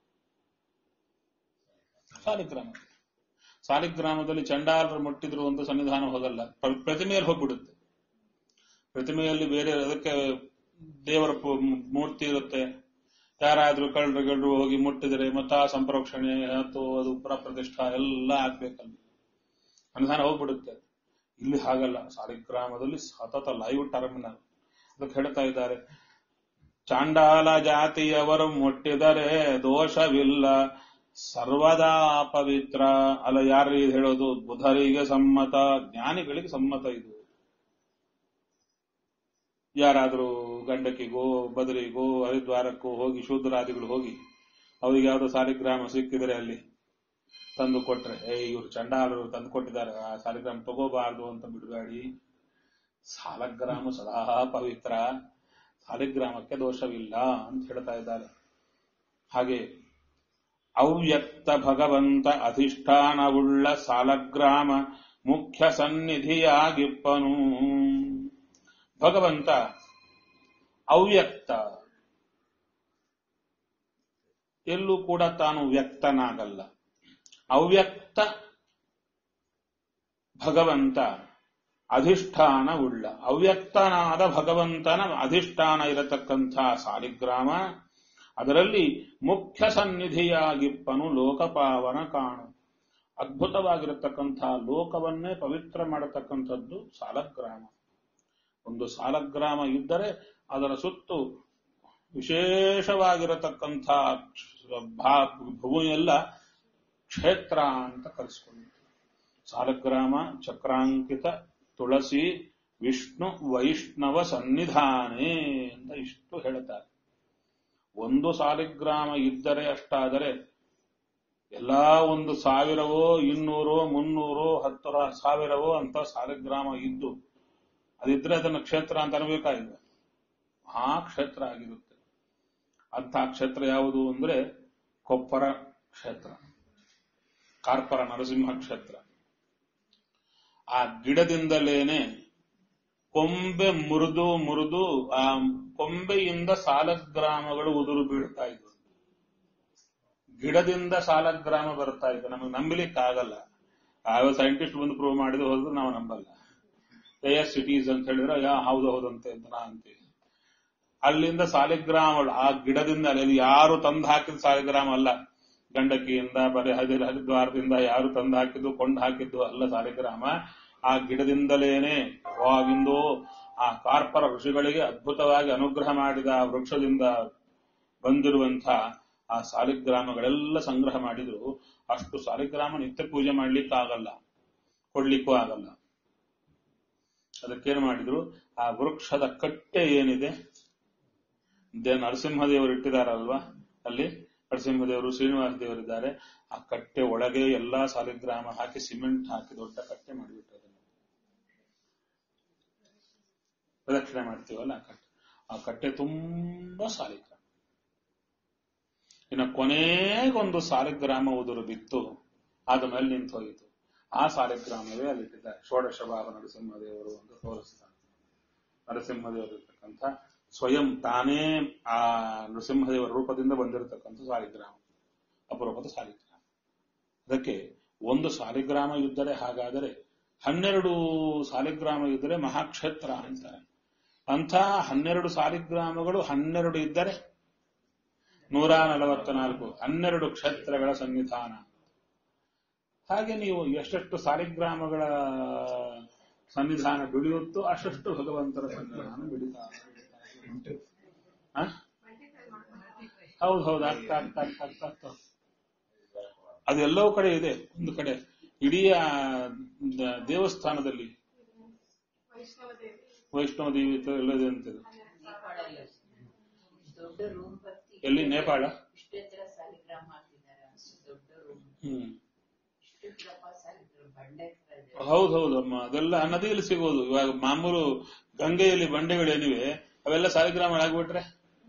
ಸಾಲಿಗ್ರಾಮ ಸಾಲಿಗ್ರಾಮದಲ್ಲಿ ಚಂಡಾಲರು ಮುಟ್ಟಿದ್ರು ಅಂತ ಸನ್ನಿಧಾನ ಹೋಗಲ್ಲ ಪ್ರ- ಪ್ರತಿಮೆಯಲ್ಲಿ ಹೋಗ್ಬಿಡುತ್ತೆ ಪ್ರತಿಮೆಯಲ್ಲಿ ಬೇರೆ ಅದಕ್ಕೆ ದೇವರ ಪು- ಮೂರ್ತಿ ಇರುತ್ತೆ ಯಾರಾದ್ರೂ ಕಳ್ಳರು ಗಳ್ಳರು ಹೋಗಿ ಮುಟ್ಟಿದರೆ ಮತ್ತ ಆ ಸಂಪ್ರೋಕ್ಷಣೆ ಅಥವಾ ಅದು ಪ್ರತಿಷ್ಠಾ ಎಲ್ಲ ಆಗ್ಬೇಕಲ್ಲ ಅನುದಾನ ಹೋಗ್ಬಿಡುತ್ತೆ ಇಲ್ಲಿ ಹಾಗಲ್ಲ ಸಾಲಿಗ್ರಾಮದಲ್ಲಿ ಸತತ ಲೈವ್ ಟರ್ಮಿನಲ್ ಅದಕ್ಕೆ ಹೇಳ್ತಾ ಇದ್ದಾರೆ ಚಾಂಡಾಲ ಜಾತಿಯವರು ಮುಟ್ಟಿದರೆ ದೋಷವಿಲ್ಲ ಸರ್ವದಾ ಪವಿತ್ರ ಅಲ್ಲ ಯಾರು ಇದು ಹೇಳೋದು ಬುಧರಿಗೆ ಸಮ್ಮತ ಜ್ಞಾನಿಗಳಿಗೆ ಸಮ್ಮತ ಇದು ಯಾರಾದರೂ ಗಂಡಕಿಗೋ ಬದರಿಗೋ ಹರಿದ್ವಾರಕ್ಕೋ ಹೋಗಿ ಶೂದ್ರಾದಿಗಳು ಹೋಗಿ ಅವ್ರಿಗೆ ಯಾವ್ದೋ ಸಾಲಿಗ್ರಾಮ ಸಿಕ್ಕಿದ್ರೆ ಅಲ್ಲಿ ತಂದು ಕೊಟ್ರೆ ಏ ಇವ್ರು ಚಂಡಾಲರು ತಂದು ಕೊಟ್ಟಿದ್ದಾರೆ ಆ ಸಾಲಿಗ್ರಾಮ ತಗೋಬಾರ್ದು ಅಂತ ಬಿಡಬೇಡಿ ಸಾಲಗ್ರಾಮ ಸದಾ ಪವಿತ್ರ ಸಾಲಿಗ್ರಾಮಕ್ಕೆ ದೋಷವಿಲ್ಲ ಅಂತ ಹೇಳ್ತಾ ಇದ್ದಾರೆ ಹಾಗೆ ಅವ್ಯಕ್ತ ಭಗವಂತ ಅಧಿಷ್ಠಾನವುಳ್ಳ ಸಾಲಗ್ರಾಮ ಮುಖ್ಯ ಸನ್ನಿಧಿಯಾಗಿಪ್ಪನು ಭಗವಂತ ಅವ್ಯಕ್ತ ಎಲ್ಲೂ ಕೂಡ ತಾನು ವ್ಯಕ್ತನಾಗಲ್ಲ ಅವ್ಯಕ್ತ ಭಗವಂತ ಅಧಿಷ್ಠಾನವುಳ್ಳ ಅವ್ಯಕ್ತನಾದ ಭಗವಂತನ ಅಧಿಷ್ಠಾನ ಇರತಕ್ಕಂಥ ಸಾಲಿಗ್ರಾಮ ಅದರಲ್ಲಿ ಮುಖ್ಯ ಸನ್ನಿಧಿಯಾಗಿಪ್ಪನು ಲೋಕಪಾವನ ಕಾಣು ಅದ್ಭುತವಾಗಿರತಕ್ಕಂಥ ಲೋಕವನ್ನೇ ಪವಿತ್ರ ಮಾಡತಕ್ಕಂಥದ್ದು ಸಾಲಗ್ರಾಮ ಒಂದು ಸಾಲಗ್ರಾಮ ಇದ್ದರೆ ಅದರ ಸುತ್ತು ವಿಶೇಷವಾಗಿರತಕ್ಕಂಥ ಭಾ- ಭೂಮಿಯೆಲ್ಲ ಕ್ಷೇತ್ರ ಅಂತ ಕರೆಸ್ಕೊಂಡು ಸಾಲಗ್ರಾಮ ಚಕ್ರಾಂಕಿತ ತುಳಸಿ ವಿಷ್ಣು ವೈಷ್ಣವ ಸನ್ನಿಧಾನೇ ಅಂತ ಇಷ್ಟು ಹೇಳ್ತಾರೆ ಒಂದು ಸಾಲಿಗ್ರಾಮ ಇದ್ದರೆ ಅಷ್ಟಾದರೆ ಎಲ್ಲಾ ಒಂದು ಸಾವಿರವೋ ಇನ್ನೂರೋ ಮುನ್ನೂರೋ ಹತ್ತರ ಸಾವಿರವೋ ಅಂತ ಸಾಲಿಗ್ರಾಮ ಇದ್ದು ಅದಿದ್ರೆ ಅದನ್ನು ಕ್ಷೇತ್ರ ಅಂತ ಅನ್ಬೇಕಾಗಿಲ್ಲ ಆ ಕ್ಷೇತ್ರ ಆಗಿರುತ್ತೆ ಅಂಥ ಕ್ಷೇತ್ರ ಯಾವುದು ಅಂದ್ರೆ ಕೊಪ್ಪರ ಕ್ಷೇತ್ರ ಕಾರ್ಪರ ನರಸಿಂಹ ಕ್ಷೇತ್ರ ಆ ಗಿಡದಿಂದಲೇನೆ ಕೊಂಬೆ ಮುರಿದು ಮುರಿದು ಆ ಕೊಂಬೆಯಿಂದ ಸಾಲಗ್ರಾಮಗಳು ಉದುರು ಬೀಳ್ತಾ ಇದ್ವು ಗಿಡದಿಂದ ಸಾಲಗ್ರಾಮ ಬರ್ತಾ ಇತ್ತು ನಮಗೆ ನಂಬಲಿಕ್ಕಾಗಲ್ಲ ಯಾವ ಸೈಂಟಿಸ್ಟ್ ಬಂದು ಪ್ರೂವ್ ಮಾಡಿದ್ರು ಹೋದ್ರೆ ನಾವು ನಂಬಲ್ಲ ಎಸ್ ಸಿಟೀಸ್ ಅಂತ ಹೇಳಿದ್ರೆ ಯಾ ಹೌದು ಹೌದು ಅಂತ ಅಂತ ನಾ ಅಂತೀವಿ ಅಲ್ಲಿಂದ ಸಾಲಿಗ್ರಾಮಗಳು ಆ ಗಿಡದಿಂದ ಅಲ್ಲಿ ಯಾರು ತಂದು ಹಾಕಿದ ಸಾಲಿಗ್ರಾಮ ಅಲ್ಲ ಗಂಡಕಿಯಿಂದ ಬರೀ ಹದಿ ಹರಿದ್ವಾರದಿಂದ ಯಾರು ತಂದು ಹಾಕಿದ್ದು ಕೊಂಡು ಹಾಕಿದ್ದು ಅಲ್ಲ ಸಾಲಿಗ್ರಾಮ ಆ ಗಿಡದಿಂದಲೇನೆ ಯಾವಾಗಿಂದೋ ಆ ಕಾರ್ಪರ ಋಷಿಗಳಿಗೆ ಅದ್ಭುತವಾಗಿ ಅನುಗ್ರಹ ಮಾಡಿದ ಆ ವೃಕ್ಷದಿಂದ ಬಂದಿರುವಂತ ಆ ಸಾಲಿಗ್ರಾಮಗಳೆಲ್ಲ ಸಂಗ್ರಹ ಮಾಡಿದ್ರು ಅಷ್ಟು ಸಾಲಿಗ್ರಾಮ ನಿತ್ಯ ಪೂಜೆ ಮಾಡ್ಲಿಕ್ಕಾಗಲ್ಲ ಕೊಡ್ಲಿಕ್ಕೂ ಆಗಲ್ಲ ಅದಕ್ಕೇನು ಮಾಡಿದ್ರು ಆ ವೃಕ್ಷದ ಕಟ್ಟೆ ಏನಿದೆ ದೇ ನರಸಿಂಹದೇವರು ಇಟ್ಟಿದಾರಲ್ವಾ ಅಲ್ಲಿ ನರಸಿಂಹದೇವರು ಶ್ರೀನಿವಾಸ ದೇವರಿದ್ದಾರೆ ಆ ಕಟ್ಟೆ ಒಳಗೆ ಎಲ್ಲಾ ಸಾಲಿಗ್ರಾಮ ಹಾಕಿ ಸಿಮೆಂಟ್ ಹಾಕಿ ದೊಡ್ಡ ಕಟ್ಟೆ ಮಾಡಿಬಿಟ್ಟು ಅದನ್ನು ಪ್ರದಕ್ಷಿಣೆ ಮಾಡ್ತೀವಲ್ಲ ಆ ಕಟ್ಟೆ ಆ ಕಟ್ಟೆ ತುಂಬಾ ಸಾಲಿಗ್ರಾಮ ಇನ್ನು ಕೊನೆಗೊಂದು ಸಾಲಿಗ್ರಾಮ ಉದುರು ಬಿತ್ತು ಆದ ಮೇಲೆ ನಿಂತು ಹೋಯಿತು ಆ ಸಾಲಿಗ್ರಾಮವೇ ಅಲ್ಲಿಟ್ಟಿದ್ದಾರೆ ಷೋಡಶ ಭಾವ ನರಸಿಂಹದೇವರು ಅಂತ ತೋರಿಸ್ತಾರೆ ನರಸಿಂಹದೇವರು ಇರ್ತಕ್ಕಂಥ ಸ್ವಯಂ ತಾನೇ ಆ ನರಸಿಂಹದೇವರ ರೂಪದಿಂದ ಬಂದಿರತಕ್ಕಂಥ ಸಾಲಿಗ್ರಾಮ ಅಪರೂಪದ ಸಾಲಿಗ್ರಾಮ ಅದಕ್ಕೆ ಒಂದು ಸಾಲಿಗ್ರಾಮ ಇದ್ದರೆ ಹಾಗಾದರೆ ಹನ್ನೆರಡು ಸಾಲಿಗ್ರಾಮ ಇದ್ದರೆ ಮಹಾಕ್ಷೇತ್ರ ಅಂತಾರೆ ಅಂಥ ಹನ್ನೆರಡು ಸಾಲಿಗ್ರಾಮಗಳು ಹನ್ನೆರಡು ಇದ್ದರೆ ನೂರ ನಲವತ್ತ ನಾಲ್ಕು ಹನ್ನೆರಡು ಕ್ಷೇತ್ರಗಳ ಸನ್ನಿಧಾನ ಹಾಗೆ ನೀವು ಎಷ್ಟೆಷ್ಟು ಸಾಲಿಗ್ರಾಮಗಳ ಸನ್ನಿಧಾನ ಬಿಡಿಯುತ್ತೋ ಅಷ್ಟಷ್ಟು ಭಗವಂತನ ಸನ್ನಿಧಾನ ಬಿಡಿತಾ ಹೌದು ಹೌದು ಆಗ್ತಾ ಆಗ್ತಾ ಆಗ್ತಾ ಆಗ್ತಾ ಆಗ್ತಾ ಅದು ಎಲ್ಲವೂ ಕಡೆ ಇದೆ ಒಂದು ಕಡೆ ಇಡೀ ಆ ದ- ದೇವಸ್ಥಾನದಲ್ಲಿ ವೈಷ್ಣವ ದೇವಿ ಎಲ್ಲದೆ ಅಂತಿದೆ ದೊಡ್ಡ ರೂಮ್ ಬರ್ತಿ ಎಲ್ಲಿ ನೇಪಾಳ ಇಷ್ಟೇ ತರ ಸಾಲಿಗ್ರಾಮ ಹಾಕಿದ್ದಾರೆ ಅಷ್ಟು ದೊಡ್ಡ ರೂಮ್ ಹ್ಮ್ ಹೌದು ಹೌದಮ್ಮ ಅದೆಲ್ಲ ನದಿಯಲ್ಲಿ ಸಿಗೋದು ಇವಾಗ ಮಾಮೂಲು ಗಂಗೆಯಲ್ಲಿ ಬಂಡೆಗಳೇನಿವೆ ಅವೆಲ್ಲ ಸಾಲಿಗ್ರಾಮ ಆಗ್ಬಿಟ್ರೆ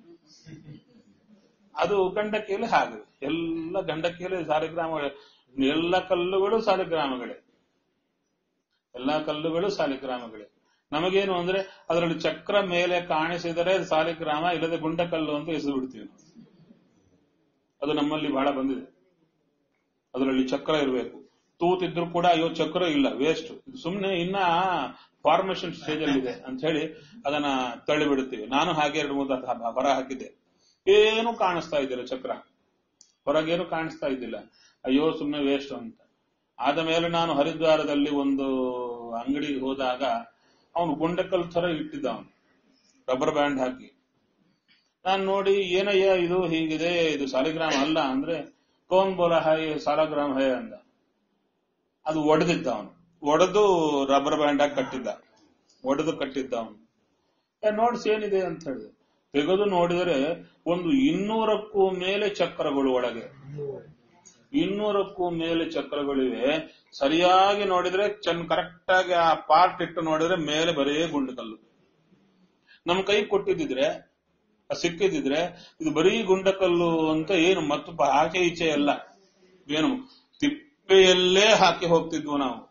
ಅದು ಗಂಡಕಿಯಲ್ಲಿ ಹಾಗೆ ಎಲ್ಲ ಗಂಡಕಿಯಲ್ಲಿ ಸಾಲಿಗ್ರಾಮಗಳೇ ಎಲ್ಲ ಕಲ್ಲುಗಳು ಸಾಲಿಗ್ರಾಮಗಳೇ ಎಲ್ಲಾ ಕಲ್ಲುಗಳು ಸಾಲಿಗ್ರಾಮಗಳೇ ನಮಗೇನು ಅಂದ್ರೆ ಅದರಲ್ಲಿ ಚಕ್ರ ಮೇಲೆ ಕಾಣಿಸಿದರೆ ಸಾಲಿಗ್ರಾಮ ಇಲ್ಲದೆ ಗುಂಡಕಲ್ಲು ಅಂತ ಹೆಸರು ಬಿಡ್ತೀವಿ ನಾವು ಅದು ನಮ್ಮಲ್ಲಿ ಬಹಳ ಬಂದಿದೆ ಅದರಲ್ಲಿ ಚಕ್ರ ಇರಬೇಕು ತೂತಿದ್ರು ಕೂಡ ಅಯ್ಯೋ ಚಕ್ರ ಇಲ್ಲ ವೇಸ್ಟ್ ಸುಮ್ನೆ ಇನ್ನ ಫಾರ್ಮೇಶನ್ ಸ್ಟೇಜ್ ಅಲ್ಲಿ ಇದೆ ಅಂತ ಹೇಳಿ ಅದನ್ನ ತಳ್ಳಿ ಬಿಡುತ್ತೀವಿ ನಾನು ಹಾಗೆ ಎರಡು ಮೂರು ದ- ಹೊರ ಹಾಕಿದ್ದೆ ಏನು ಕಾಣಿಸ್ತಾ ಇದ್ದಿಲ್ಲ ಚಕ್ರ ಹೊರಗೇನು ಕಾಣಿಸ್ತಾ ಇದ್ದಿಲ್ಲ ಅಯ್ಯೋ ಸುಮ್ನೆ ವೇಸ್ಟ್ ಅಂತ ಆದ ಮೇಲೆ ನಾನು ಹರಿದ್ವಾರದಲ್ಲಿ ಒಂದು ಅಂಗಡಿಗೆ ಹೋದಾಗ ಅವನು ಗುಂಡಕಲ್ ತರ ಇಟ್ಟಿದ್ದ ಅವನು ರಬ್ಬರ್ ಬ್ಯಾಂಡ್ ಹಾಕಿ ನಾನು ನೋಡಿ ಏನಯ್ಯ ಇದು ಹೀಗಿದೆ ಇದು ಸಾಲಿಗ್ರಾಮ ಅಲ್ಲ ಅಂದ್ರೆ ಕೋನ್ ಬೋಲ ಹೈ ಸಾಲಗ್ರಾಮ ಹೈ ಅಂದ ಅದು ಒಡೆದಿದ್ದ ಅವನು ಒಡೆದು ರಬ್ಬರ್ ಬ್ಯಾಂಡ್ ಹಾಕಿ ಕಟ್ಟಿದ್ದ ಒಡೆದು ಕಟ್ಟಿದ್ದ ಅವನು ನೋಡ್ಸ್ ಏನಿದೆ ಅಂತ ಹೇಳಿದೆ ತೆಗೆದು ನೋಡಿದರೆ ಒಂದು ಇನ್ನೂರಕ್ಕೂ ಮೇಲೆ ಚಕ್ರಗಳು ಒಳಗೆ ಇನ್ನೂರಕ್ಕೂ ಮೇಲೆ ಚಕ್ರಗಳಿವೆ ಸರಿಯಾಗಿ ನೋಡಿದ್ರೆ ಚೆನ್ನ ಕರೆಕ್ಟ್ ಆಗಿ ಆ ಪಾರ್ಟ್ ಇಟ್ಟು ನೋಡಿದ್ರೆ ಮೇಲೆ ಬರೇ ಗುಂಡಕಲ್ಲು ನಮ್ಮ ಕೈ ಕೊಟ್ಟಿದ್ದಿದ್ರೆ ಸಿಕ್ಕಿದ್ರೆ ಇದು ಬರೀ ಗುಂಡಕಲ್ಲು ಅಂತ ಏನು ಮತ್ತು ಪ- ಆಚೆ ಈಚೆ ಎಲ್ಲ ಏನು ತಿಪ್ಪೆಯಲ್ಲೇ ಹಾಕಿ ಹೋಗ್ತಿದ್ವು ನಾವು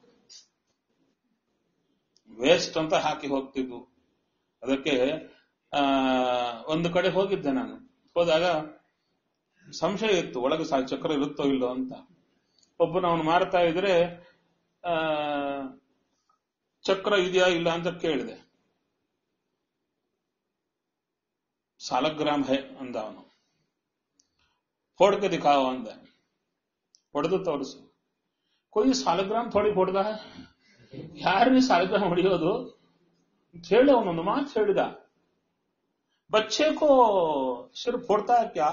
ವೇಸ್ಟ್ ಅಂತ ಹಾಕಿ ಹೋಗ್ತಿದ್ವು ಅದಕ್ಕೆ ಆ ಒಂದು ಕಡೆ ಹೋಗಿದ್ದೆ ನಾನು ಹೋದಾಗ ಸಂಶಯ ಇತ್ತು ಒಳಗೆ ಸಾ ಚಕ್ರ ಇರುತ್ತೋ ಇಲ್ಲೋ ಅಂತ ಒಬ್ಬನವನು ಮಾರ್ತಾ ಇದ್ರೆ ಆ ಚಕ್ರ ಇದೆಯಾ ಇಲ್ಲ ಅಂತ ಕೇಳಿದೆ ಸಾಲಗ್ರಾಮ್ ಹೈ ಅಂದ ಅವನು फोड़ ದಿಖಾವ ಅಂದ ಹೊಡೆದು ತೋರಿಸು ಕೊಯ್ ಸಾಲಗ್ರಾಮ್ ಥೋಡಿ ಹೊಡೆದ ಯಾರನ್ನೇ ಸಾಲಗ್ರಾಮ್ ಹೊಡೆಯೋದು ಅಂತ ಹೇಳಿ ಅವನೊಂದು ಮಾತು ಹೇಳಿದ बच्चे को सिर फोड़ता है क्या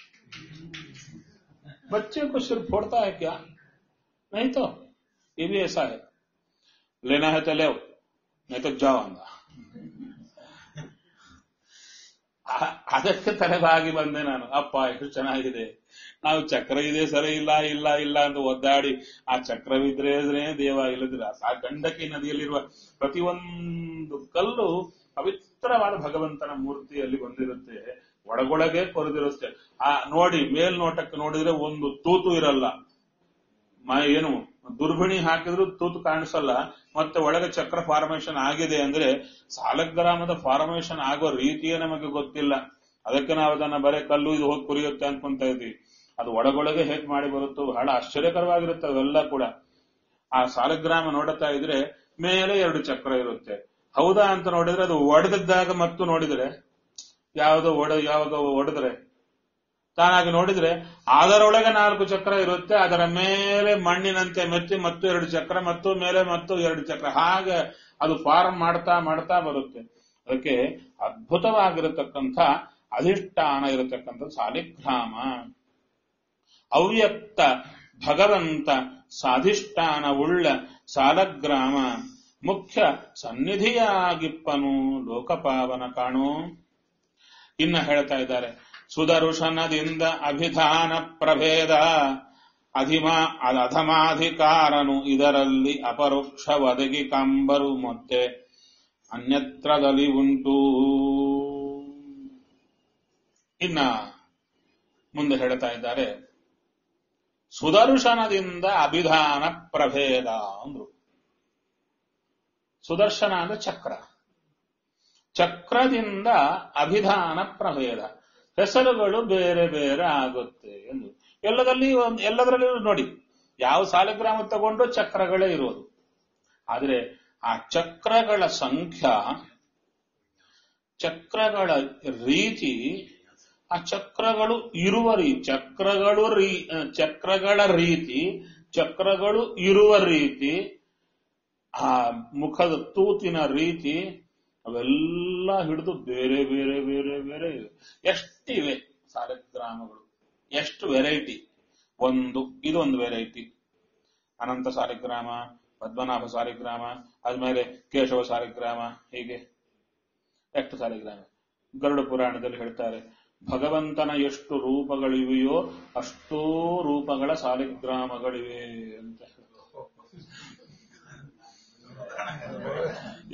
बच्चे को सिर फोड़ता है क्या नहीं तो ये भी ऐसा है लेना है तो ले नहीं तो जाओ अंदा ಆ- ಅದಕ್ಕೆ ತಲೆಬಾಗಿ ಬಂದೆ ನಾನು ಅಪ್ಪ ಎಷ್ಟು ಚೆನ್ನಾಗಿದೆ ನಾವು ಚಕ್ರ ಇದೆ ಸರಿ ಇಲ್ಲ ಇಲ್ಲ ಇಲ್ಲ ಅಂತ ಒದ್ದಾಡಿ ಆ ಚಕ್ರವಿದ್ರೆ ದೇವ ಇಲ್ಲದಿಲ್ಲ ಆ ಗಂಡಕಿ ನದಿಯಲ್ಲಿರುವ ಪ್ರತಿಯೊಂದು ಕಲ್ಲು ಪವಿತ್ರವಾದ ಭಗವಂತನ ಮೂರ್ತಿಯಲ್ಲಿ ಬಂದಿರುತ್ತೆ ಒಳಗೊಳಗೆ ಕೊರೆದಿರುತ್ತೆ ಆ ನೋಡಿ ಮೇಲ್ನೋಟಕ್ಕೆ ನೋಡಿದ್ರೆ ಒಂದು ತೂತು ಇರಲ್ಲ ಮ ಏನು ದುರ್ಬಿಣಿ ಹಾಕಿದ್ರು ತೂತು ಕಾಣಿಸಲ್ಲ ಮತ್ತೆ ಒಳಗೆ ಚಕ್ರ ಫಾರ್ಮೇಶನ್ ಆಗಿದೆ ಅಂದ್ರೆ ಸಾಲಗ್ರಾಮದ ಫಾರ್ಮೇಶನ್ ಆಗೋ ರೀತಿಯೇ ನಮಗೆ ಗೊತ್ತಿಲ್ಲ ಅದಕ್ಕೆ ನಾವು ಅದನ್ನ ಬರೇ ಕಲ್ಲು ಇದು ಹೋಗಿ ಕುರಿಯುತ್ತೆ ಅನ್ಕೊಂತ ಇದ್ವಿ ಅದು ಒಳಗೊಳಗೆ ಹೇಗ್ ಮಾಡಿ ಬರುತ್ತೋ ಬಹಳ ಆಶ್ಚರ್ಯಕರವಾಗಿರುತ್ತೆ ಅವೆಲ್ಲ ಕೂಡ ಆ ಸಾಲಗ್ರಾಮ ನೋಡುತ್ತಾ ಇದ್ರೆ ಮೇಲೆ ಎರಡು ಚಕ್ರ ಇರುತ್ತೆ ಹೌದಾ ಅಂತ ನೋಡಿದ್ರೆ ಅದು ಒಡೆದಿದ್ದಾಗ ಮತ್ತು ನೋಡಿದ್ರೆ ಯಾವುದೋ ಒಡ ಯಾವಾಗ ಒಡೆದ್ರೆ ತಾನಾಗಿ ನೋಡಿದ್ರೆ ಅದರೊಳಗೆ ನಾಲ್ಕು ಚಕ್ರ ಇರುತ್ತೆ ಅದರ ಮೇಲೆ ಮಣ್ಣಿನಂತೆ ಮೆತ್ತಿ ಮತ್ತು ಎರಡು ಚಕ್ರ ಮತ್ತು ಮೇಲೆ ಮತ್ತು ಎರಡು ಚಕ್ರ ಹಾಗೆ ಅದು ಫಾರ್ಮ್ ಮಾಡ್ತಾ ಮಾಡ್ತಾ ಬರುತ್ತೆ ಅದಕ್ಕೆ ಅದ್ಭುತವಾಗಿರತಕ್ಕಂಥ ಅಧಿಷ್ಠಾನ ಇರತಕ್ಕಂಥ ಸಾಲಿಗ್ರಾಮ ಅವ್ಯಕ್ತ ಭಗವಂತ ಸಾಧಿಷ್ಠಾನವುಳ್ಳ ಸಾಲಗ್ರಾಮ ಮುಖ್ಯ ಸನ್ನಿಧಿಯಾಗಿಪ್ಪನು ಲೋಕಪಾವನ ಕಾಣು ಇನ್ನ ಹೇಳ್ತಾ ಇದ್ದಾರೆ ಸುದರ್ಶನದಿಂದ ಅಭಿಧಾನ ಪ್ರಭೇದ ಅಧಿಮಾ ಅಧಮಾಧಿಕಾರನು ಇದರಲ್ಲಿ ಅಪರೋಕ್ಷ ಒದಗಿ ಕಂಬರು ಮತ್ತೆ ಅನ್ಯತ್ರದಲ್ಲಿ ಉಂಟು ಇನ್ನ ಮುಂದೆ ಹೇಳ್ತಾ ಇದ್ದಾರೆ ಸುದರ್ಶನದಿಂದ ಅಭಿಧಾನ ಪ್ರಭೇದ ಅಂದ್ರು ಸುದರ್ಶನ ಅಂದ್ರೆ ಚಕ್ರ ಚಕ್ರದಿಂದ ಅಭಿಧಾನ ಪ್ರಭೇದ ಹೆಸರುಗಳು ಬೇರೆ ಬೇರೆ ಆಗುತ್ತೆ ಎಂದು ಎಲ್ಲದಲ್ಲಿ ಒಂದ್- ಎಲ್ಲದರಲ್ಲಿ ನೋಡಿ ಯಾವ ಸಾಲಿಗ್ರಾಮ ತಗೊಂಡು ಚಕ್ರಗಳೇ ಇರೋದು ಆದ್ರೆ ಆ ಚಕ್ರಗಳ ಸಂಖ್ಯಾ ಚಕ್ರಗಳ ರೀತಿ ಆ ಚಕ್ರಗಳು ಇರುವ ರೀತಿ ಚಕ್ರಗಳು ರೀ ಚಕ್ರಗಳ ರೀತಿ ಚಕ್ರಗಳು ಇರುವ ರೀತಿ ಆ ಮುಖದ ತೂತಿನ ರೀತಿ ಅವೆಲ್ಲ ಹಿಡಿದು ಬೇರೆ ಬೇರೆ ಬೇರೆ ಬೇರೆ ಇವೆ ಎಷ್ಟಿವೆ ಸಾಲಿಗ್ರಾಮಗಳು ಎಷ್ಟು ವೆರೈಟಿ ಒಂದು ಇದೊಂದು ವೆರೈಟಿ ಅನಂತ ಸಾಲಿಗ್ರಾಮ ಪದ್ಮನಾಭ ಸಾಲಿಗ್ರಾಮ ಆದ್ಮೇಲೆ ಕೇಶವ ಸಾಲಿಗ್ರಾಮ ಹೀಗೆ ಎಷ್ಟು ಸಾಲಿಗ್ರಾಮ ಗರುಡ ಪುರಾಣದಲ್ಲಿ ಹೇಳ್ತಾರೆ ಭಗವಂತನ ಎಷ್ಟು ರೂಪಗಳಿವೆಯೋ ಅಷ್ಟೋ ರೂಪಗಳ ಸಾಲಿಗ್ರಾಮಗಳಿವೆ ಅಂತ ಹೇಳ್ತಾರೆ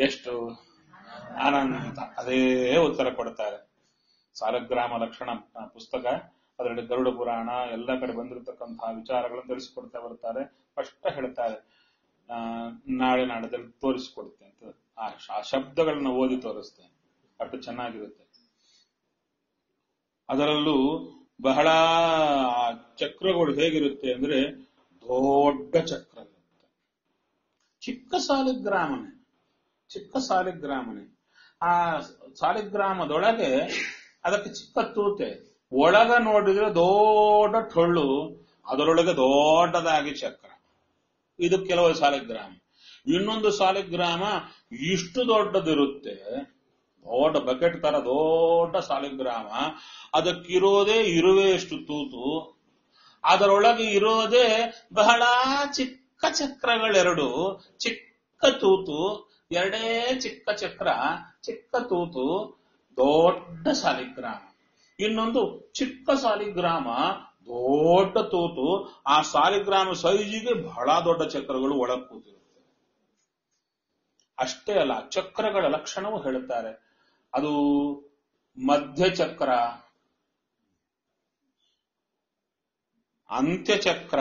ಎಷ್ಟು ಅನಂತ ಅದೇ ಉತ್ತರ ಕೊಡ್ತಾರೆ ಸಾಲಗ್ರಾಮ ಲಕ್ಷಣ ಆ, ಪುಸ್ತಕ ಅದರಲ್ಲಿ ಗರುಡ ಪುರಾಣ ಎಲ್ಲ ಕಡೆ ಬಂದಿರತಕ್ಕಂತಹ ವಿಚಾರಗಳನ್ನು ತಿಳಿಸಿಕೊಡ್ತಾ ಬರ್ತಾರೆ ಸ್ಪಷ್ಟ ಹೇಳ್ತಾರೆ ಆ, ನಾಳೆ ನಾಡದಲ್ಲಿ ತೋರಿಸಿಕೊಡುತ್ತೆ ಅಂತ ಆ ಶ- ಆ ಶಬ್ದಗಳನ್ನ ಓದಿ ತೋರಿಸ್ತೇನೆ ಅಷ್ಟು ಚೆನ್ನಾಗಿರುತ್ತೆ ಅದರಲ್ಲೂ ಬಹಳ ಆ ಚಕ್ರಗಳು ಹೇಗಿರುತ್ತೆ ಅಂದ್ರೆ ದೊಡ್ಡ ಚಕ್ರ ಇರುತ್ತೆ ಚಿಕ್ಕ ಸಾಲಿಗ್ರಾಮನೆ ಚಿಕ್ಕ ಸಾಲಿಗ್ರಾಮನೆ ಆ ಸಾಲಿಗ್ರಾಮದೊಳಗೆ ಅದಕ್ಕೆ ಚಿಕ್ಕ ತೂತೆ ಒಳಗ ನೋಡಿದ್ರೆ ದೊಡ್ಡ ಟೊಳ್ಳು ಅದರೊಳಗೆ ದೊಡ್ಡದಾಗಿ ಚಕ್ರ ಇದು ಕೆಲವು ಸಾಲಿಗ್ರಾಮ ಇನ್ನೊಂದು ಸಾಲಿಗ್ರಾಮ ಇಷ್ಟು ದೊಡ್ಡದಿರುತ್ತೆ ದೊಡ್ಡ ಬಕೆಟ್ ತರ ದೊಡ್ಡ ಸಾಲಿಗ್ರಾಮ ಅದಕ್ಕಿರೋದೇ ಇರುವೆಯಷ್ಟು ತೂತು ಅದರೊಳಗೆ ಇರೋದೇ ಬಹಳ ಚಿಕ್ಕ ಚಕ್ರಗಳೆರಡು ಚಿಕ್ಕ ತೂತು ಎರಡೇ ಚಿಕ್ಕ ಚಕ್ರ ಚಿಕ್ಕ ತೂತು ದೊಡ್ಡ ಸಾಲಿಗ್ರಾಮ ಇನ್ನೊಂದು ಚಿಕ್ಕ ಸಾಲಿಗ್ರಾಮ ದೊಡ್ಡ ತೂತು ಆ ಸಾಲಿಗ್ರಾಮ ಸೈಜಿಗೆ ಬಹಳ ದೊಡ್ಡ ಚಕ್ರಗಳು ಒಳಗೆ ಕೂತಿರುತ್ತೆ ಅಷ್ಟೇ ಅಲ್ಲ ಚಕ್ರಗಳ ಲಕ್ಷಣವು ಹೇಳುತ್ತಾರೆ ಅದು ಮಧ್ಯಚಕ್ರ ಅಂತ್ಯಚಕ್ರ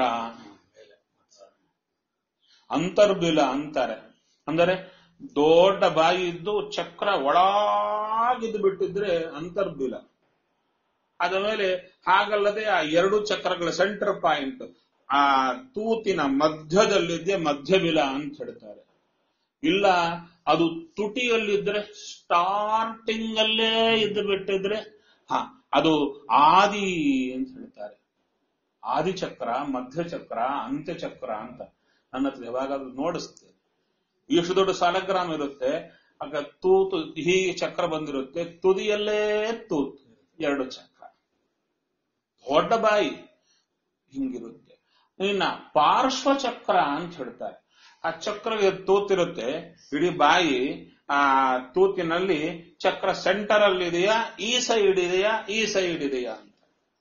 ಅಂತರ್ಬಿಲ ಅಂತಾರೆ ಅಂದರೆ ದೊಡ್ಡ ಬಾಯಿ ಇದ್ದು ಚಕ್ರ ಒಳಗಿದ್ದು ಬಿಟ್ಟಿದ್ರೆ ಅಂತರ್ಬಿಲ ಅದ ಮೇಲೆ ಹಾಗಲ್ಲದೆ ಆ ಎರಡು ಚಕ್ರಗಳ ಸೆಂಟರ್ ಪಾಯಿಂಟ್ ಆ ತೂತಿನ ಮಧ್ಯದಲ್ಲಿದ್ದೆ ಮಧ್ಯಬಿಲ ಅಂತ ಹೇಳ್ತಾರೆ ಇಲ್ಲ ಅದು ತುಟಿಯಲ್ಲಿದ್ರೆ ಸ್ಟಾರ್ಟಿಂಗ್ ಅಲ್ಲೇ ಇದ್ದು ಬಿಟ್ಟಿದ್ರೆ ಹ ಅದು ಆದಿ ಅಂತ ಹೇಳ್ತಾರೆ ಆದಿಚಕ್ರ ಮಧ್ಯಚಕ್ರ ಅಂತ್ಯಚಕ್ರ ಅಂತ ನನ್ನ ಹತ್ರ ಯಾವಾಗಾದ್ರೂ ನೋಡಿಸ್ತೇನೆ ಎಷ್ಟು ದೊಡ್ಡ ಸಾಲಗ್ರಾಮ ಇರುತ್ತೆ ಆಗ ತೂತು ಹೀಗೆ ಚಕ್ರ ಬಂದಿರುತ್ತೆ ತುದಿಯಲ್ಲೇ ತೂತು ಎರಡು ಚಕ್ರ ದೊಡ್ಡ ಬಾಯಿ ಹಿಂಗಿರುತ್ತೆ ಇನ್ನ ಪಾರ್ಶ್ವ ಚಕ್ರ ಅಂತ ಹೇಳ್ತಾರೆ ಆ ಚಕ್ರ ತೂತಿರುತ್ತೆ ಇಡೀ ಬಾಯಿ ಆ ತೂತಿನಲ್ಲಿ ಚಕ್ರ ಸೆಂಟರ್ ಅಲ್ಲಿ ಇದೆಯಾ ಈ ಸೈಡ್ ಇದೆಯಾ ಈ ಸೈಡ್ ಇದೆಯಾ ಅಂತ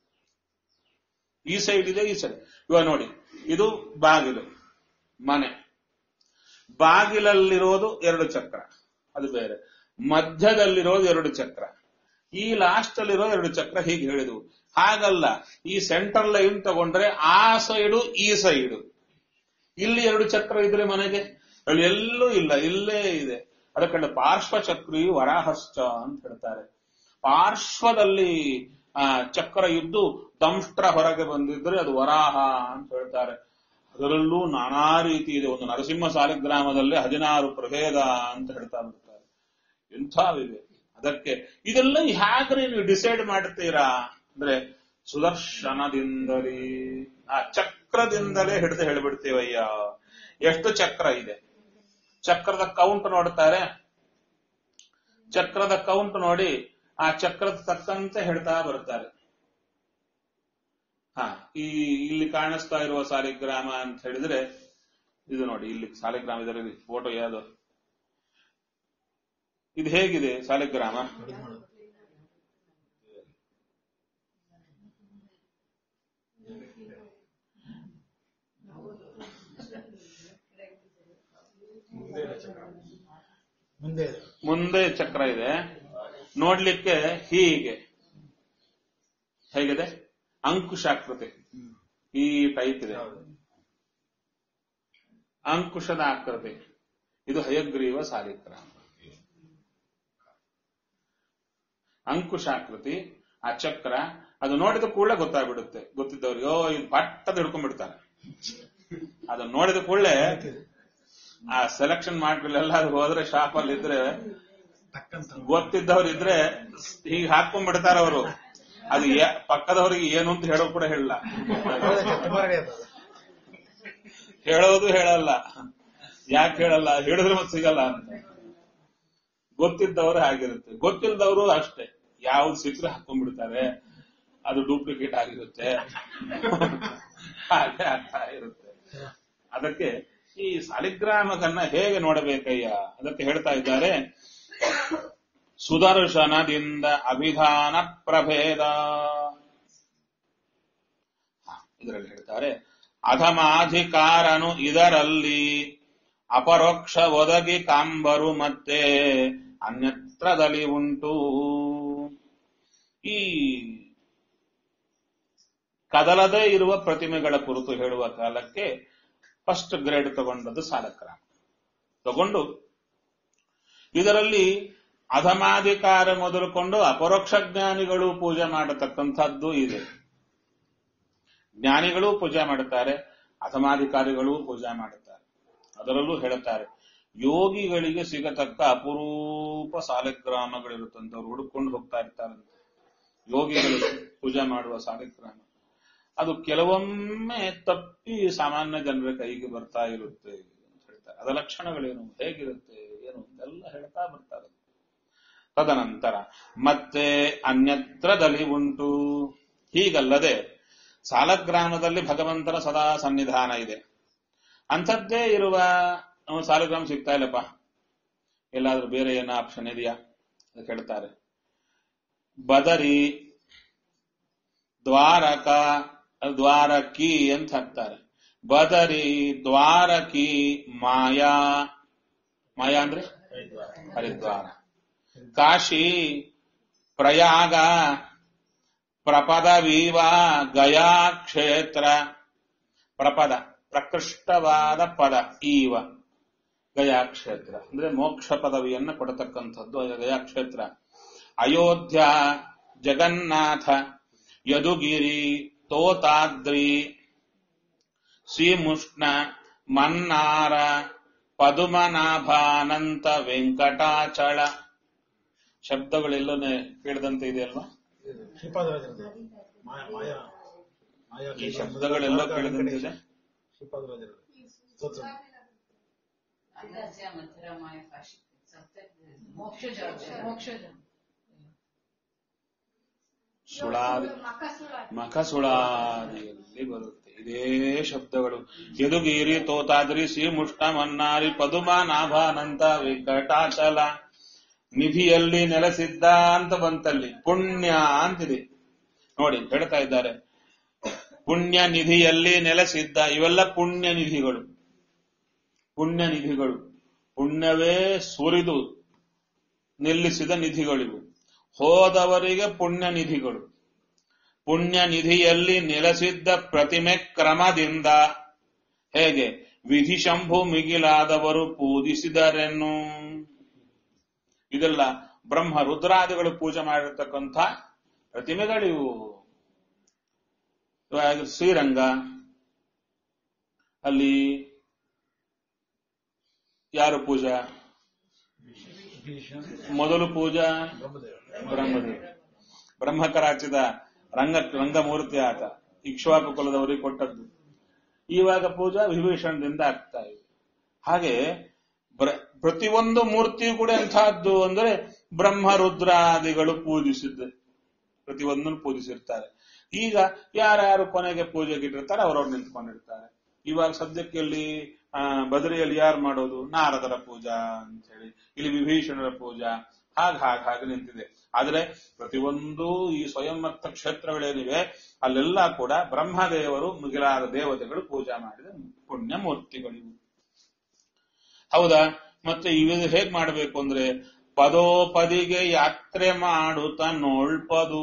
ಈ ಸೈಡ್ ಇದೆ ಈ ಸೈಡ್ ಇವಾಗ ನೋಡಿ ಇದು ಬಾಗಿಲು ಮನೆ ಬಾಗಿಲಲ್ಲಿರೋದು ಎರಡು ಚಕ್ರ ಅದು ಬೇರೆ ಮಧ್ಯದಲ್ಲಿರೋದು ಎರಡು ಚಕ್ರ ಈ ಲಾಸ್ಟ್ ಅಲ್ಲಿರೋ ಎರಡು ಚಕ್ರ ಹೀಗೆ ಹೇಳಿದವು ಹಾಗಲ್ಲ ಈ ಸೆಂಟರ್ ಲೈನ್ ತಗೊಂಡ್ರೆ ಆ ಸೈಡು ಈ ಸೈಡು ಇಲ್ಲಿ ಎರಡು ಚಕ್ರ ಇದ್ರೆ ಮನೆಗೆ ಅಲ್ಲಿ ಎಲ್ಲೂ ಇಲ್ಲ ಇಲ್ಲೇ ಇದೆ ಅದಕ್ಕೆ ಪಾರ್ಶ್ವ ಚಕ್ರಿ ವರಾಹಶ್ಚ ಅಂತ ಹೇಳ್ತಾರೆ ಪಾರ್ಶ್ವದಲ್ಲಿ ಆ ಚಕ್ರ ಇದ್ದು ದಂಷ್ಟ್ರ ಹೊರಗೆ ಬಂದಿದ್ರೆ ಅದು ವರಾಹ ಅಂತ ಹೇಳ್ತಾರೆ ಅದರಲ್ಲೂ ನಾನಾ ರೀತಿ ಇದೆ ಒಂದು ನರಸಿಂಹ ಸಾಲಿಗ್ರಾಮದಲ್ಲಿ ಹದಿನಾರು ಪ್ರಭೇದ ಅಂತ ಹೇಳ್ತಾ ಬರ್ತಾರೆ ಇಂಥವಿವೆ ಅದಕ್ಕೆ ಇದೆಲ್ಲ ಹೇಗ್ರಿ ನೀವು ಡಿಸೈಡ್ ಮಾಡ್ತೀರಾ ಅಂದ್ರೆ ಸುದರ್ಶನದಿಂದಲೇ ಆ ಚಕ್ರದಿಂದಲೇ ಹಿಡಿದು ಹೇಳ್ಬಿಡ್ತೀವಯ್ಯ ಎಷ್ಟು ಚಕ್ರ ಇದೆ ಚಕ್ರದ ಕೌಂಟ್ ನೋಡ್ತಾರೆ ಚಕ್ರದ ಕೌಂಟ್ ನೋಡಿ ಆ ಚಕ್ರದ ತಕ್ಕಂತೆ ಹೇಳ್ತಾ ಬರ್ತಾರೆ ಹಾ ಈ ಇಲ್ಲಿ ಕಾಣಿಸ್ತಾ ಇರುವ ಸಾಲಿಗ್ರಾಮ ಅಂತ ಹೇಳಿದ್ರೆ ಇದು ನೋಡಿ ಇಲ್ಲಿ ಸಾಲಿಗ್ರಾಮ ಇದರಲ್ಲಿ ಫೋಟೋ ಯಾವುದು ಇದು ಹೇಗಿದೆ ಸಾಲಿಗ್ರಾಮ ಮುಂದೆ ಇದೆ. ಮುಂದೆ ಚಕ್ರ ಇದೆ ನೋಡ್ಲಿಕ್ಕೆ ಹೀಗೆ ಹೇಗಿದೆ ಅಂಕುಶಾಕೃತಿ ಹ್ಮ್. ಈ ಟೈಪ್ ಇದೆ ಹೌದು. ಅಂಕುಶದ ಆಕೃತಿ ಇದು ಹಯಗ್ರೀವ ಸಾಲಿಗ್ರಾಮ ಅಂಕುಶಾಕೃತಿ ಆ ಚಕ್ರ ಅದು ನೋಡಿದ ಕೂಡಲೇ ಗೊತ್ತಾಗ್ಬಿಡುತ್ತೆ ಗೊತ್ತಿದ್ದವ್ರಿಗೆ ಓ ಇದು ಪಟ್ಟದ ಹಿಡ್ಕೊಂಡ್ಬಿಡ್ತಾರೆ ಅದನ್ನ ನೋಡಿದ ಕೂಡಲೇ ಆ ಸೆಲೆಕ್ಷನ್ ಮಾಡ್ಕೊಳ್ಳೆಲ್ಲ ಅದು ಹೋದ್ರೆ ಶಾಪ್ ಅಲ್ಲಿ ಇದ್ರೆ ಟಕ್ಕಂತ ಗೊತ್ತಿದ್ದವ್ರು ಇದ್ರೆ ಹೀಗೆ ಹಾಕೊಂಡ್ಬಿಡ್ತಾರ ಅವರು ಅದು ಯಾ- ಪಕ್ಕದವರಿಗೆ ಏನು ಅಂತ ಹೇಳೋ ಕೂಡ ಹೇಳಲ್ಲ ತುಮಾರಡಿ ಅದು. ಹೇಳೋದು ಹೇಳಲ್ಲ ಯಾಕೆ ಹೇಳಲ್ಲ ಹೇಳಿದ್ರೆ ಮತ್ತೆ ಸಿಗಲ್ಲ ಅಂತ ಗೊತ್ತಿದ್ದವರು ಆಗಿರುತ್ತೆ ಗೊತ್ತಿಲ್ಲದವರು ಅಷ್ಟೇ ಯಾವ್ದು ಸಿಕ್ಕರೆ ಹಾಕೊಂಡ್ಬಿಡ್ತಾರೆ ಅದು ಡೂಪ್ಲಿಕೇಟ್ ಆಗಿರುತ್ತೆ ಹಾಗೆ ಆಗ್ತಾ ಇರುತ್ತೆ ಅದಕ್ಕೆ ಈ ಸಾಲಿಗ್ರಾಮಕನ್ನ ಹೇಗೆ ನೋಡಬೇಕಯ್ಯ ಅದಕ್ಕೆ ಹೇಳ್ತಾ ಇದ್ದಾರೆ ಸುದರ್ಶನದಿಂದ ಅಭಿಧಾನ ಪ್ರಭೇದ ಹ, ಇದರಲ್ಲಿ ಹೇಳ್ತಾರೆ ಅಧಮಾಧಿಕಾರನು ಇದರಲ್ಲಿ ಅಪರೋಕ್ಷ ಒದಗಿ ಕಾಂಬರು ಮತ್ತೆ ಅನ್ಯತ್ರದಲ್ಲಿ ಉಂಟು ಈ ಕದಲದೇ ಇರುವ ಪ್ರತಿಮೆಗಳ ಕುರಿತು ಹೇಳುವ ಕಾಲಕ್ಕೆ ಫಸ್ಟ್ ಗ್ರೇಡ್ ತಗೊಂಡದ್ದು ಸಾಲಕ್ರಮ ತಗೊಂಡು ಇದರಲ್ಲಿ ಅಧಮಾಧಿಕಾರ ಮೊದಲುಕೊಂಡು ಅಪರೋಕ್ಷ ಜ್ಞಾನಿಗಳು ಪೂಜೆ ಮಾಡತಕ್ಕಂಥದ್ದು ಇದೆ ಜ್ಞಾನಿಗಳು ಪೂಜೆ ಮಾಡುತ್ತಾರೆ ಅಧಮಾಧಿಕಾರಿಗಳು ಪೂಜೆ ಮಾಡುತ್ತಾರೆ ಅದರಲ್ಲೂ ಹೇಳುತ್ತಾರೆ ಯೋಗಿಗಳಿಗೆ ಸಿಗತಕ್ಕ ಅಪರೂಪ ಸಾಲಿಗ್ರಾಮಗಳಿರುತ್ತಂತವ್ರು ಹುಡುಕೊಂಡು ಹೋಗ್ತಾ ಇರ್ತಾರಂತೆ ಯೋಗಿಗಳು ಪೂಜೆ ಮಾಡುವ ಸಾಲಿಗ್ರಾಮ ಅದು ಕೆಲವೊಮ್ಮೆ ತಪ್ಪಿ ಸಾಮಾನ್ಯ ಜನರ ಕೈಗೆ ಬರ್ತಾ ಇರುತ್ತೆ ಅಂತ ಹೇಳ್ತಾರೆ ಅದರ ಲಕ್ಷಣಗಳೇನು ಹೇಗಿರುತ್ತೆ ಏನು ಎಲ್ಲ ಹೇಳ್ತಾ ಬರ್ತಾರೆ ತದನಂತರ ಮತ್ತೆ ಅನ್ಯತ್ರದಲ್ಲಿ ಉಂಟು ಹೀಗಲ್ಲದೆ ಸಾಲಗ್ರಾಮದಲ್ಲಿ ಭಗವಂತನ ಸದಾ ಸನ್ನಿಧಾನ ಇದೆ ಅಂಥದ್ದೇ ಇರುವ ನಮ್ಮ ಸಾಲಗ್ರಾಮ ಸಿಗ್ತಾ ಇಲ್ಲಪ್ಪ ಎಲ್ಲಾದ್ರೂ ಬೇರೆ ಏನೋ ಆಪ್ಷನ್ ಇದೆಯಾ ಅಂತ ಕೇಳ್ತಾರೆ ಬದರಿ ದ್ವಾರಕ ದ್ವಾರಕಿ ಅಂತ ಹಾಕ್ತಾರೆ ಬದರಿ ದ್ವಾರಕಿ ಮಾಯಾ ಮಾಯಾ ಅಂದ್ರೆ ಹರಿದ್ವಾರ ಕಾಶಿ ಪ್ರಯಾಗ ಪ್ರಪದವೀವ ಗಯಾ ಕ್ಷೇತ್ರ ಪ್ರಪದ ಪ್ರಕೃಷ್ಟವಾದ ಪದ ಈವ ಗಯಾ ಕ್ಷೇತ್ರ ಅಂದ್ರೆ ಮೋಕ್ಷ ಪದವಿಯನ್ನು ಕೊಡತಕ್ಕಂಥದ್ದು ಅದು ಗಯಾ ಕ್ಷೇತ್ರ ಅಯೋಧ್ಯ ಜಗನ್ನಾಥ ಯದುಗಿರಿ ತೋತಾದ್ರಿ ಶ್ರೀಮುಷ್ಣ ಮನ್ನಾರ ಪದುಮನಾಭಾನಂತ ವೆಂಕಟಾಚಳ ಶಬ್ದಗಳೆಲ್ಲನೇ ಕೇಳಿದಂತೆ ಇದೆಯಲ್ವಾ ಶ್ರೀಪಾದರಾಜರದ್ದು ಮಾಯಾ ಮಾಯಾ ಮಾಯಾ ಈ ಶಬ್ದಗಳೆಲ್ಲ ಕೇಳಿದಂತೆ ಇದೆ ಶ್ರೀಪಾದರಾಜರದ್ದು ಸ್ತೋತ್ರ ಅಗಸ್ತ್ಯ ಮಥುರ ಮಾಯ ಕಾಶಿ ಸಪ್ತ ಮೋಕ್ಷ ಮೋಕ್ಷ ಸುಳಾದಿ ಮಖಸುಳಾದಿಯಲ್ಲಿ ಬರುತ್ತೆ ಇದೇ ಶಬ್ದಗಳು ಯದುಗಿರಿ ತೋತಾದ್ರಿ ಶ್ರೀಮುಷ್ಣ ಮನ್ನಾರಿ ಪದುಮ ನಾಭಾನಂತ ವೆಂಕಟಾಚಲ ನಿಧಿಯಲ್ಲಿ ನೆಲೆಸಿದ್ದ ಅಂತ ಬಂತಲ್ಲಿ ಪುಣ್ಯ ಅಂತಿದೆ ನೋಡಿ ಹೇಳ್ತಾ ಇದ್ದಾರೆ ಪುಣ್ಯ ನಿಧಿಯಲ್ಲಿ ನೆಲೆಸಿದ್ದ ಇವೆಲ್ಲ ಪುಣ್ಯ ನಿಧಿಗಳು ಪುಣ್ಯ ನಿಧಿಗಳು ಪುಣ್ಯವೇ ಸುರಿದು ನಿಲ್ಲಿಸಿದ ನಿಧಿಗಳಿವು ಹೋದವರಿಗೆ ಪುಣ್ಯ ನಿಧಿಗಳು ಪುಣ್ಯ ನಿಧಿಯಲ್ಲಿ ನೆಲೆಸಿದ್ದ ಪ್ರತಿಮೆ ಕ್ರಮದಿಂದ ಹೇಗೆ ವಿಧಿಶಂಭು ಮಿಗಿಲಾದವರು ಪೂಜಿಸಿದರೆನ್ನು ಇದೆಲ್ಲ ಬ್ರಹ್ಮ ರುದ್ರಾದಿಗಳು ಪೂಜೆ ಮಾಡಿರ್ತಕ್ಕಂಥ ಪ್ರತಿಮೆಗಳಿವು ಇವಾಗ ಶ್ರೀರಂಗ ಅಲ್ಲಿ ಯಾರು ಪೂಜಾ ಭೀಷಣ ಮೊದಲು ಪೂಜಾ ಬ್ರಹ್ಮದೇವ ಬ್ರಹ್ಮದೇವ ಬ್ರಹ್ಮಕರಾಚಿದ ರಂಗ ರಂಗಮೂರ್ತಿ ಆತ ಇಕ್ಷ್ವಾಕು ಕುಲದವರಿಗೆ ಕೊಟ್ಟದ್ದು ಇವಾಗ ಪೂಜಾ ವಿಭೀಷಣದಿಂದ ಆಗ್ತಾ ಇದೆ ಹಾಗೆ ಬ್ರ- ಪ್ರತಿಯೊಂದು ಮೂರ್ತಿಯು ಕೂಡ ಎಂಥದ್ದು ಅಂದ್ರೆ ಬ್ರಹ್ಮ ರುದ್ರಾದಿಗಳು ಪೂಜಿಸಿದ್ದೆ ಪ್ರತಿಯೊಂದನ್ನು ಪೂಜಿಸಿರ್ತಾರೆ ಈಗ ಯಾರ್ಯಾರು ಕೊನೆಗೆ ಪೂಜೆಗೆ ಇಟ್ಟಿರ್ತಾರೆ ಅವ್ರವ್ರು ನಿಂತ್ಕೊಂಡಿರ್ತಾರೆ ಇವಾಗ ಸದ್ಯಕ್ಕೆ ಇಲ್ಲಿ ಆ, ಬದರಿಯಲ್ಲಿ ಯಾರು ಮಾಡೋದು ನಾರದರ ಪೂಜಾ ಅಂತ ಹೇಳಿ ಇಲ್ಲಿ ವಿಭೀಷಣರ ಪೂಜಾ ಹಾಗೆ ಹಾಗೆ ಹಾಗೆ ನಿಂತಿದೆ ಆದ್ರೆ ಪ್ರತಿಯೊಂದು ಈ ಸ್ವಯಂವರ್ತ ಕ್ಷೇತ್ರಗಳೇನಿವೆ ಅಲ್ಲೆಲ್ಲ ಕೂಡ ಬ್ರಹ್ಮದೇವರು ಮಿಗಿಲಾದ ದೇವತೆಗಳು ಪೂಜಾ ಮಾಡಿದ ಪುಣ್ಯ ಮೂರ್ತಿಗಳಿವು ಹೌದಾ ಮತ್ತೆ ಇವು ಹೇಗ್ ಮಾಡಬೇಕು ಅಂದ್ರೆ ಪದೋಪದಿಗೆ ಯಾತ್ರೆ ಮಾಡುತ್ತ ನೋಳ್ಪದು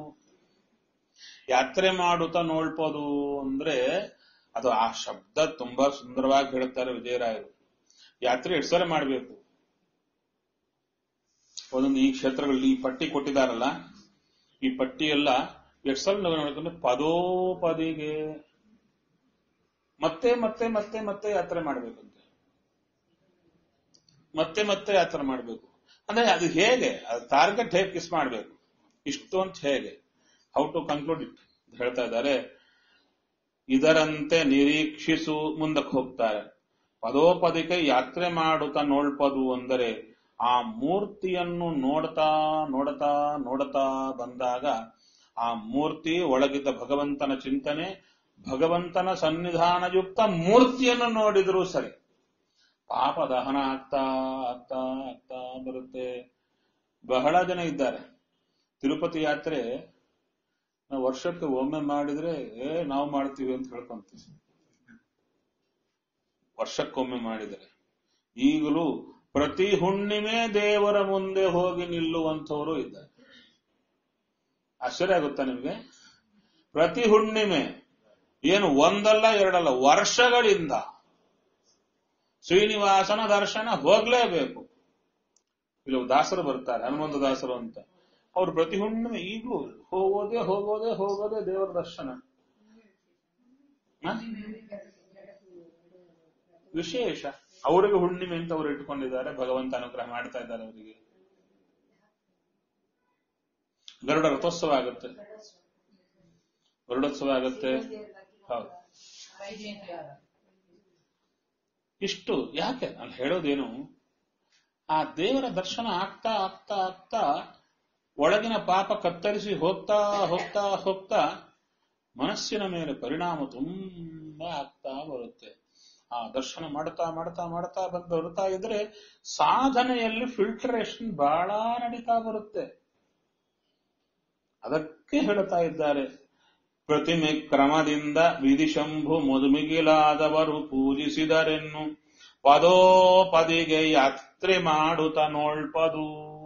ಯಾತ್ರೆ ಮಾಡುತ್ತ ನೋಳ್ಪದು ಅಂದ್ರೆ ಅದು ಆ ಶಬ್ದ ತುಂಬಾ ಸುಂದರವಾಗಿ ಹೇಳ್ತಾರೆ ವಿಜಯರಾಯರು ಯಾತ್ರೆ ಎಷ್ಟು ಸಲ ಮಾಡಬೇಕು ಒಂದೊಂದು ಈ ಕ್ಷೇತ್ರಗಳಲ್ಲಿ ಈ ಪಟ್ಟಿ ಕೊಟ್ಟಿದಾರಲ್ಲ ಈ ಪಟ್ಟಿ ಎಲ್ಲ ಎಷ್ಟು ಸಲ ನಾವು ನೋಡ್ಕೊಂಡ್ರೆ ಪದೋಪದಿಗೆ ಮತ್ತೆ ಮತ್ತೆ ಮತ್ತೆ ಮತ್ತೆ ಯಾತ್ರೆ ಮಾಡಬೇಕಂತೆ ಮತ್ತೆ ಮತ್ತೆ ಯಾತ್ರೆ ಮಾಡಬೇಕು ಅಂದ್ರೆ ಅದು ಹೇಗೆ ಅದು ಟಾರ್ಗೆಟ್ ಹೇಗೆ ಕಿಸ್ ಮಾಡಬೇಕು ಇಷ್ಟು ಅಂತ ಹೇಗೆ ಹೌ ಟು ಕನ್ಕ್ಲೂಡ್ ಇಟ್ ಹೇಳ್ತಾ ಇದ್ದಾರೆ ಇದರಂತೆ ನಿರೀಕ್ಷಿಸು ಮುಂದಕ್ಕೆ ಹೋಗ್ತಾರೆ ಪದೋಪದಿಗೆ ಯಾತ್ರೆ ಮಾಡುತ್ತಾ ನೋಡ್ಪದು ಅಂದರೆ ಆ ಮೂರ್ತಿಯನ್ನು ನೋಡ್ತಾ ನೋಡ್ತಾ ನೋಡ್ತಾ ಬಂದಾಗ ಆ ಮೂರ್ತಿ ಒಳಗಿದ್ದ ಭಗವಂತನ ಚಿಂತನೆ ಭಗವಂತನ ಸನ್ನಿಧಾನಯುಕ್ತ ಮೂರ್ತಿಯನ್ನು ನೋಡಿದ್ರು ಸರಿ ಪಾಪ ದಹನ ಆಗ್ತಾ ಆಗ್ತಾ ಆಗ್ತಾ ಬರುತ್ತೆ ಬಹಳ ಜನ ಇದ್ದಾರೆ ತಿರುಪತಿ ಯಾತ್ರೆ ನಾವು ವರ್ಷಕ್ಕೆ ಒಮ್ಮೆ ಮಾಡಿದ್ರೆ ಏ ನಾವು ಮಾಡ್ತೀವಿ ಅಂತ ಹೇಳ್ಕೊಂತೀವಿ ವರ್ಷಕ್ಕೊಮ್ಮೆ ಮಾಡಿದರೆ ಈಗಲೂ ಪ್ರತಿ ಹುಣ್ಣಿಮೆ ದೇವರ ಮುಂದೆ ಹೋಗಿ ನಿಲ್ಲುವಂಥವರು ಇದ್ದಾರೆ ಆಶ್ಚರ್ಯ ಆಗುತ್ತಾ ನಿಮಗೆ ಪ್ರತಿ ಹುಣ್ಣಿಮೆ ಏನು ಒಂದಲ್ಲ ಎರಡಲ್ಲ ವರ್ಷಗಳಿಂದ ಶ್ರೀನಿವಾಸನ ದರ್ಶನ ಹೋಗ್ಲೇಬೇಕು ಇಲ್ಲಿ ದಾಸರು ಬರ್ತಾರೆ ಹನುಮಂತ ದಾಸರು ಅಂತ ಅವ್ರು ಪ್ರತಿ ಹುಣ್ಣಿಮೆ ಈಗಲೂ ಹೋಗೋದೇ ಹೋಗೋದೇ ಹೋಗೋದೇ ದೇವರ ದರ್ಶನ ಹ? ವಿಶೇಷ ಅವರಿಗೆ ಹುಣ್ಣಿಮೆ ಅಂತ ಅವರು ಇಟ್ಕೊಂಡಿದ್ದಾರೆ ಭಗವಂತ ಅನುಗ್ರಹ ಮಾಡ್ತಾ ಇದ್ದಾರೆ ಅವರಿಗೆ ಗರುಡ ರಥೋತ್ಸವ ಆಗುತ್ತೆ ಗರುಡೋತ್ಸವ ಆಗುತ್ತೆ ಹೌದು ವೈಜಯಂತಿವಾರ ಇಷ್ಟು ಯಾಕೆ ನಾನು ಹೇಳೋದೇನು ಆ ದೇವರ ದರ್ಶನ ಆಗ್ತಾ ಆಗ್ತಾ ಆಗ್ತಾ ಒಳಗಿನ ಪಾಪ ಕತ್ತರಿಸಿ ಹೋಗ್ತಾ ಹೋಗ್ತಾ ಹೋಗ್ತಾ ಮನಸ್ಸಿನ ಮೇಲೆ ಪರಿಣಾಮ ತುಂಬಾ ಆಗ್ತಾ ಬರುತ್ತೆ ಆ ದರ್ಶನ ಮಾಡ್ತಾ ಮಾಡ್ತಾ ಮಾಡ್ತಾ ಬಂದು ಬರ್ತಾ ಇದ್ರೆ ಸಾಧನೆಯಲ್ಲಿ ಫಿಲ್ಟರೇಷನ್ ಬಹಳ ನಡೀತಾ ಬರುತ್ತೆ ಅದಕ್ಕೆ ಹೇಳ್ತಾ ಇದ್ದಾರೆ ಪ್ರತಿಮೆ ಕ್ರಮದಿಂದ ವಿಧಿಶಂಭು ಮುದುಮಿಗಿಲಾದವರು ಪೂಜಿಸಿದರೆನ್ನು ಪದೋಪದಿಗೆ ಯಾತ್ರೆ ಮಾಡುತ್ತ ನೋಳ್ಪದು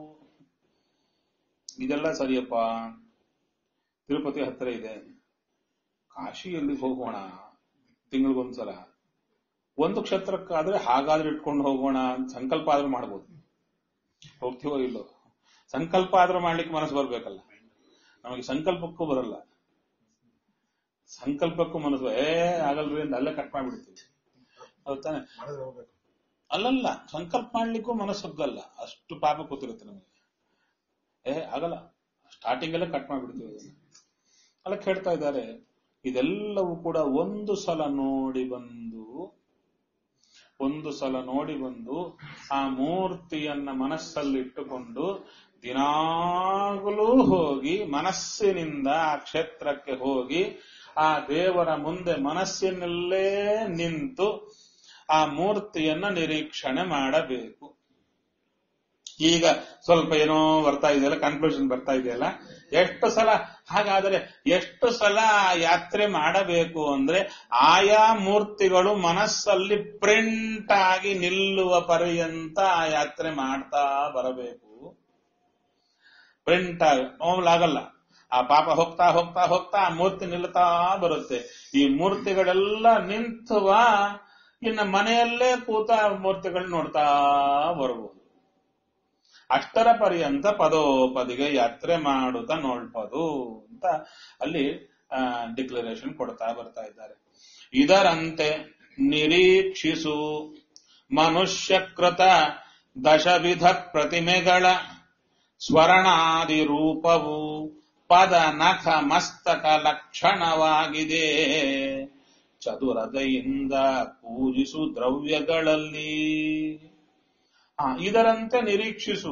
ಇದೆಲ್ಲ ಸರಿಯಪ್ಪ ತಿರುಪತಿ ಹತ್ರ ಇದೆ ಕಾಶಿಯಲ್ಲಿ ಹೋಗೋಣ ತಿಂಗಳಿಗೊಂದ್ಸಲ ಒಂದು ಕ್ಷೇತ್ರಕ್ಕಾದ್ರೆ ಹಾಗಾದ್ರೆ ಇಟ್ಕೊಂಡು ಹೋಗೋಣ ಅಂತ ಸಂಕಲ್ಪ ಆದ್ರೂ ಮಾಡ್ಬೋದು ಹೋಗ್ತೀವೋ ಇಲ್ಲೋ ಸಂಕಲ್ಪ ಆದ್ರೂ ಮಾಡ್ಲಿಕ್ಕೆ ಮನಸ್ಸು ಬರ್ಬೇಕಲ್ಲ ನಮಗೆ ಸಂಕಲ್ಪಕ್ಕೂ ಬರಲ್ಲ ಸಂಕಲ್ಪಕ್ಕೂ ಮನಸ್ಸು ಏ ಆಗಲ್ರಿ ಅಂತ ಅಲ್ಲೇ ಕಟ್ ಮಾಡ್ಬಿಡ್ತೀವಿ ಹೌದ್ ತಾನೆ ಮಾಡಿದ್ರೆ ಹೋಗ್ಬೇಕು ಅಲ್ಲಲ್ಲ ಸಂಕಲ್ಪ ಮಾಡ್ಲಿಕ್ಕೂ ಮನಸ್ಸೊಗ್ಗಲ್ಲ ಅಷ್ಟು ಪಾಪ ಕೂತಿರುತ್ತೆ ನಮಗೆ ಏ ಆಗಲ್ಲ ಸ್ಟಾರ್ಟಿಂಗ್ ಎಲ್ಲ ಕಟ್ ಮಾಡ್ಬಿಡ್ತೀವಿ ಅದನ್ನ ಅಲ್ಲ ಕೇಳ್ತಾ ಇದ್ದಾರೆ ಇದೆಲ್ಲವೂ ಕೂಡ ಒಂದು ಸಲ ನೋಡಿ ಬಂದು ಒಂದು ಸಲ ನೋಡಿ ಬಂದು ಆ ಮೂರ್ತಿಯನ್ನ ಮನಸ್ಸಲ್ಲಿ ಇಟ್ಟುಕೊಂಡು ದಿನಾಗಲೂ ಹೋಗಿ ಮನಸ್ಸಿನಿಂದ ಆ ಕ್ಷೇತ್ರಕ್ಕೆ ಹೋಗಿ ಆ ದೇವರ ಮುಂದೆ ಮನಸ್ಸಿನಲ್ಲೇ ನಿಂತು ಆ ಮೂರ್ತಿಯನ್ನ ನಿರೀಕ್ಷಣೆ ಮಾಡಬೇಕು ಈಗ ಸ್ವಲ್ಪ ಏನೋ ಬರ್ತಾ ಇದೆಯಲ್ಲ ಕನ್ಕ್ಲೂಷನ್ ಬರ್ತಾ ಇದೆಯಲ್ಲ ಎಷ್ಟು ಸಲ ಹಾಗಾದರೆ ಎಷ್ಟು ಸಲ ಆ ಯಾತ್ರೆ ಮಾಡಬೇಕು ಅಂದ್ರೆ ಆಯಾ ಮೂರ್ತಿಗಳು ಮನಸ್ಸಲ್ಲಿ ಪ್ರಿಂಟ್ ಆಗಿ ನಿಲ್ಲುವ ಪರ್ಯಂತ ಆ ಯಾತ್ರೆ ಮಾಡ್ತಾ ಬರಬೇಕು ಪ್ರಿಂಟ್ ಆಗಿ ಮಾಮೂಲು ಆಗಲ್ಲ ಆ ಪಾಪ ಹೋಗ್ತಾ ಹೋಗ್ತಾ ಹೋಗ್ತಾ ಆ ಮೂರ್ತಿ ನಿಲ್ತಾ ಬರುತ್ತೆ ಈ ಮೂರ್ತಿಗಳೆಲ್ಲ ನಿಂತುವ ಇನ್ನು ಮನೆಯಲ್ಲೇ ಕೂತ ಆ ಮೂರ್ತಿಗಳು ನೋಡ್ತಾ ಬರಬಹುದು ಅಷ್ಟರ ಪರ್ಯಂತ ಪದೋಪದಿಗೆ ಯಾತ್ರೆ ಮಾಡುತ್ತಾ ನೋಡ್ಬೋದು ಅಂತ ಅಲ್ಲಿ ಡಿಕ್ಲರೇಷನ್ ಕೊಡ್ತಾ ಬರ್ತಾ ಇದ್ದಾರೆ ಇದರಂತೆ ನಿರೀಕ್ಷಿಸು ಮನುಷ್ಯಕೃತ ದಶವಿಧ ಪ್ರತಿಮೆಗಳ ಸ್ವರ್ಣಾದಿ ರೂಪವು ಪದ ನಖ ಮಸ್ತಕ ಲಕ್ಷಣವಾಗಿದೆ ಚತುರತೆಯಿಂದ ಪೂಜಿಸು ದ್ರವ್ಯಗಳಲ್ಲಿ ಆ, ಇದರಂತೆ ನಿರೀಕ್ಷಿಸು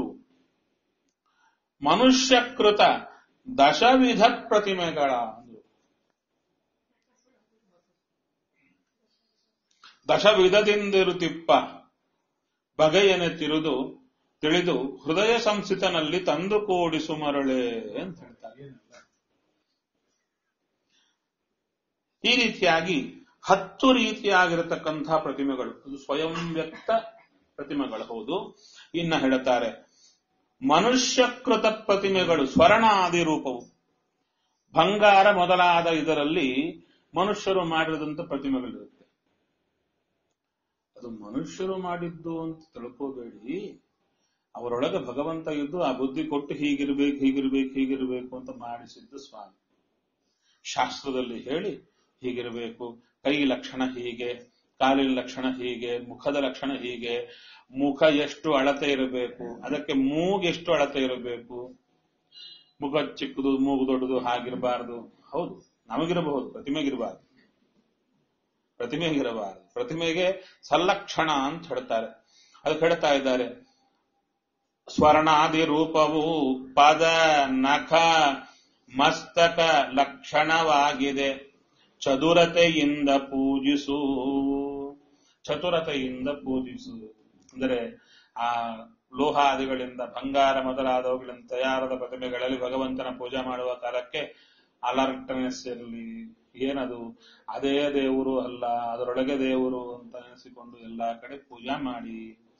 ಮನುಷ್ಯಕೃತ ದಶವಿಧ ಪ್ರತಿಮೆಗಳ ಅಂದ್ರು. ದಶವಿಧದಿಂದಿರುತ್ತಿಪ್ಪ ಬಗೆಯನೆ ತಿರುದು ತಿಳಿದು ಹೃದಯ ಸಂಸ್ಥಿತನಲ್ಲಿ ತಂದು ಕೂಡಿಸು ಮರಳೆ ಅಂತ ಹೇಳ್ತಾರೆ ಈ ರೀತಿಯಾಗಿ ಹತ್ತು ರೀತಿಯಾಗಿರತಕ್ಕಂಥ ಪ್ರತಿಮೆಗಳು ಅದು ಸ್ವಯಂ ವ್ಯಕ್ತ ಪ್ರತಿಮೆಗಳು ಹೌದು ಇನ್ನ ಹೇಳುತ್ತಾರೆ ಮನುಷ್ಯಕೃತ ಪ್ರತಿಮೆಗಳು ಸ್ವರ್ಣಾದಿ ರೂಪವು ಬಂಗಾರ ಮೊದಲಾದ ಇದರಲ್ಲಿ ಮನುಷ್ಯರು ಮಾಡಿದಂತ ಪ್ರತಿಮೆಗಳಿರುತ್ತೆ ಅದು ಮನುಷ್ಯರು ಮಾಡಿದ್ದು ಅಂತ ತಿಳ್ಕೋಬೇಡಿ ಅವರೊಳಗೆ ಭಗವಂತ ಇದ್ದು ಆ ಬುದ್ಧಿ ಕೊಟ್ಟು ಹೀಗಿರ್ಬೇಕು ಹೀಗಿರ್ಬೇಕು ಹೀಗಿರ್ಬೇಕು ಅಂತ ಮಾಡಿಸಿದ್ದು ಸ್ವಾಮಿ ಶಾಸ್ತ್ರದಲ್ಲಿ ಹೇಳಿ ಹೀಗಿರಬೇಕು ಕೈ ಲಕ್ಷಣ ಹೀಗೆ ಕಾಲಿನ ಲಕ್ಷಣ ಹೀಗೆ ಮುಖದ ಲಕ್ಷಣ ಹೀಗೆ ಮುಖ ಎಷ್ಟು ಅಳತೆ ಇರಬೇಕು ಅದಕ್ಕೆ ಮೂಗೆಷ್ಟು ಅಳತೆ ಇರಬೇಕು ಮುಖ ಚಿಕ್ಕದು ಮೂಗು ದೊಡ್ಡದು ಹಾಗಿರಬಾರದು ಹೌದು ನಮಗಿರಬಹುದು ಪ್ರತಿಮೆಗಿರಬಾರದು ಪ್ರತಿಮೆಗಿರಬಾರದು ಪ್ರತಿಮೆಗೆ ಸಲ್ಲಕ್ಷಣ ಅಂತ ಹೇಳ್ತಾರೆ ಅದಕ್ಕೆ ಹೇಳ್ತಾ ಇದ್ದಾರೆ ಸ್ವರ್ಣಾದಿ ರೂಪವು ಪದ ನಖ ಮಸ್ತಕ ಲಕ್ಷಣವಾಗಿದೆ ಚದುರತೆಯಿಂದ ಪೂಜಿಸು ಚತುರತೆಯಿಂದ ಪೂಜಿಸು ಅಂದರೆ ಆ ಲೋಹಾದಿಗಳಿಂದ ಬಂಗಾರ ಮೊದಲಾದವುಗಳಿಂದ ತಯಾರಾದ ಪ್ರತಿಮೆಗಳಲ್ಲಿ ಭಗವಂತನ ಪೂಜೆ ಮಾಡುವ ಕಾಲಕ್ಕೆ ಅಲರ್ಟ್ನೆಸ್ ಇರಲಿ ಏನದು ಅದೇ ದೇವರು ಅಲ್ಲ ಅದರೊಳಗೆ ದೇವರು ಅಂತ ಅನಿಸಿಕೊಂಡು ಎಲ್ಲಾ ಕಡೆ ಪೂಜಾ ಮಾಡಿ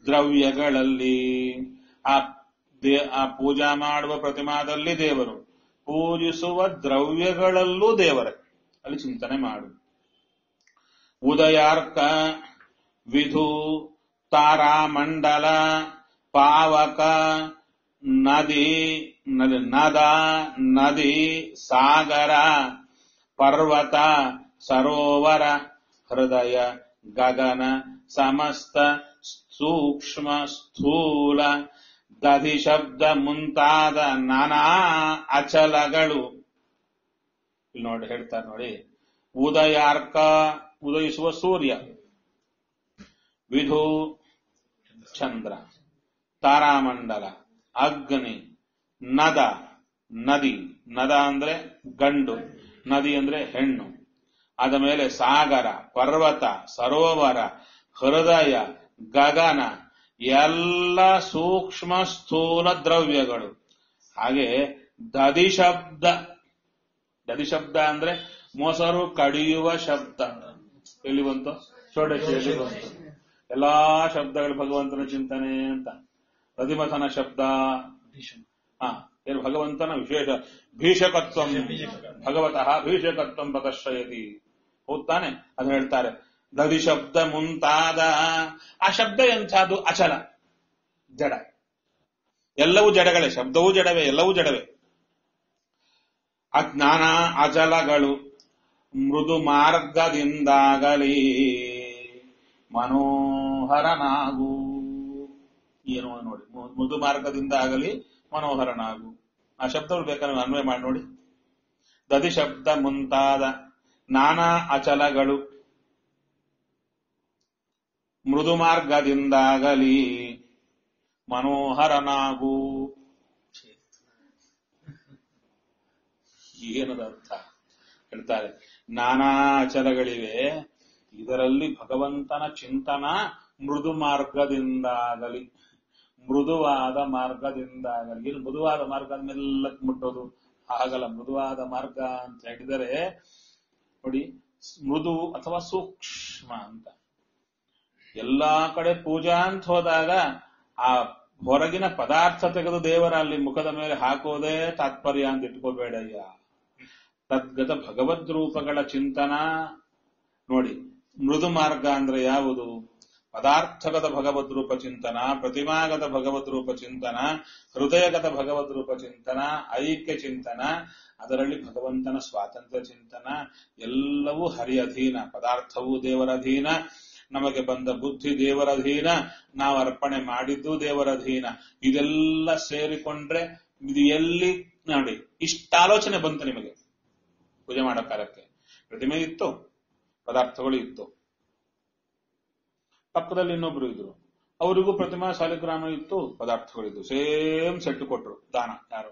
ದ್ರವ್ಯಗಳಲ್ಲಿ ಆ ದೇ ಆ ಪೂಜಾ ಮಾಡುವ ಪ್ರತಿಮಾದಲ್ಲಿ ದೇವರು ಪೂಜಿಸುವ ದ್ರವ್ಯಗಳಲ್ಲೂ ದೇವರೇ ಅಲ್ಲಿ ಚಿಂತನೆ ಮಾಡು ಉದಯಾರ್ಕ ವಿಧು ತಾರಾಮಂಡಲ ಪಾವಕ ನದಿ ನದಿ- ನದ ನದಿ ಸಾಗರ ಪರ್ವತ ಸರೋವರ ಹೃದಯ ಗಗನ ಸಮಸ್ತ ಸೂಕ್ಷ್ಮ ಸ್ಥೂಲ ದಧಿ ಶಬ್ದ ಮುಂತಾದ ನಾನಾ ಅಚಲಗಳು ಇಲ್ಲಿ ನೋಡಿ ಹೇಳ್ತಾರೆ ನೋಡಿ ಉದಯಾರ್ಕ ಉದಯಿಸುವ ಸೂರ್ಯ ವಿಧು ಚಂದ್ರ ತಾರಾಮಂಡಲ ಅಗ್ನಿ ನದ ನದಿ ನದ ಅಂದ್ರೆ ಗಂಡು ನದಿ ಅಂದ್ರೆ ಹೆಣ್ಣು ಅದ ಮೇಲೆ ಸಾಗರ ಪರ್ವತ ಸರೋವರ ಹೃದಯ ಗಗನ ಎಲ್ಲ ಸೂಕ್ಷ್ಮ ಸ್ಥೂಲ ದ್ರವ್ಯಗಳು ಹಾಗೆ ದದಿ ಶಬ್ದ ದದಿ ಶಬ್ದ ಅಂದ್ರೆ ಮೊಸರು ಕಡಿಯುವ ಶಬ್ದ ಎಲ್ಲಿ ಬಂತು ಷೋಡಶಿಯಲ್ಲಿ ಬಂತು ಎಲ್ಲಾ ಶಬ್ದಗಳು ಭಗವಂತನ ಚಿಂತನೆ ಅಂತ ಪ್ರತಿಮಥನ ಶಬ್ದ ಹಾ ಏನು ಭಗವಂತನ ವಿಶೇಷ ಭೀಷಕತ್ವಂ ಭಗವತಃ ಭೀಷಕತ್ವಂ ಪ್ರದರ್ಶಯತಿ ಹೋಗ್ತಾನೆ ಅದು ಹೇಳ್ತಾರೆ ದದಿ ಶಬ್ದ ಮುಂತಾದ ಆ ಶಬ್ದ ಎಂಥದ್ದು ಅಚಲ ಜಡ ಎಲ್ಲವೂ ಜಡಗಳೇ ಶಬ್ದವೂ ಜಡವೇ ಎಲ್ಲವೂ ಜಡವೇ ಅಜ್ಞಾನ ಅಚಲಗಳು ಮೃದು ಮಾರ್ಗದಿಂದಾಗಲಿ ಮನೋಹರನಾಗು ಏನು ನೋಡಿ ಮು- ಮೃದು ಮಾರ್ಗದಿಂದಾಗಲಿ ಮನೋಹರನಾಗು ಆ ಶಬ್ದಗಳು ಬೇಕಾದ್ರೆ ಅನ್ವಯ ಮಾಡಿ ನೋಡಿ ದದಿ ಶಬ್ದ ಮುಂತಾದ ನಾನಾ ಅಚಲಗಳು ಮೃದು ಮಾರ್ಗದಿಂದಾಗಲಿ ಮನೋಹರನಾಗು ಏನದ ಅರ್ಥ ಹೇಳ್ತಾರೆ ನಾನಾ ಅಚಲಗಳಿವೆ ಇದರಲ್ಲಿ ಭಗವಂತನ ಚಿಂತನ ಮೃದು ಮಾರ್ಗದಿಂದಾಗಲಿ ಮೃದುವಾದ ಮಾರ್ಗದಿಂದಾಗಲಿ ಏನು ಮೃದುವಾದ ಮಾರ್ಗ ಮೆಲ್ಲಕ್ಕೆ ಮುಟ್ಟೋದು ಆಗಲ್ಲ ಮೃದುವಾದ ಮಾರ್ಗ ಅಂತ ಹೇಳಿದರೆ ನೋಡಿ ಮೃದು ಅಥವಾ ಸೂಕ್ಷ್ಮ ಅಂತ ಎಲ್ಲಾ ಕಡೆ ಪೂಜಾ ಅಂತ ಹೋದಾಗ ಆ ಹೊರಗಿನ ಪದಾರ್ಥ ತೆಗೆದು ದೇವರ ಅಲ್ಲಿ ಮುಖದ ಮೇಲೆ ಹಾಕೋದೇ ತಾತ್ಪರ್ಯ ಅಂತ ಇಟ್ಕೋಬೇಡಯ್ಯ ತದ್ಗತ ಭಗವದ್ ರೂಪಗಳ ಚಿಂತನ ನೋಡಿ ಮೃದು ಮಾರ್ಗ ಅಂದ್ರೆ ಯಾವುದು ಪದಾರ್ಥಗತ ಭಗವದ್ ರೂಪ ಚಿಂತನ ಪ್ರತಿಮಾಗತ ಭಗವದ್ ರೂಪ ಚಿಂತನ ಹೃದಯಗತ ಭಗವದ್ ರೂಪ ಚಿಂತನ ಐಕ್ಯ ಚಿಂತನ ಅದರಲ್ಲಿ ಭಗವಂತನ ಸ್ವಾತಂತ್ರ್ಯ ಚಿಂತನ ಎಲ್ಲವೂ ಹರಿ ಅಧೀನ ಪದಾರ್ಥವೂ ದೇವರ ಅಧೀನ ನಮಗೆ ಬಂದ ಬುದ್ಧಿ ದೇವರ ಅಧೀನ ನಾವು ಅರ್ಪಣೆ ಮಾಡಿದ್ದು ದೇವರ ಅಧೀನ ಇದೆಲ್ಲ ಸೇರಿಕೊಂಡ್ರೆ ಇದು ಎಲ್ಲಿ ನೋಡಿ ಇಷ್ಟ ಆಲೋಚನೆ ಬಂತು ನಿಮಗೆ ಪೂಜೆ ಮಾಡೋ ಕಾಲಕ್ಕೆ ಪ್ರತಿಮೆ ಇತ್ತು ಪದಾರ್ಥಗಳು ಇತ್ತು ಪಕ್ಕದಲ್ಲಿ ಇನ್ನೊಬ್ರು ಇದ್ರು ಅವರಿಗೂ ಪ್ರತಿಮಾ ಶಾಲಿಗ್ರಾಮ ಇತ್ತು ಪದಾರ್ಥಗಳಿದ್ದು ಸೇಮ್ ಸೆಟ್ ಕೊಟ್ರು ದಾನ ಯಾರು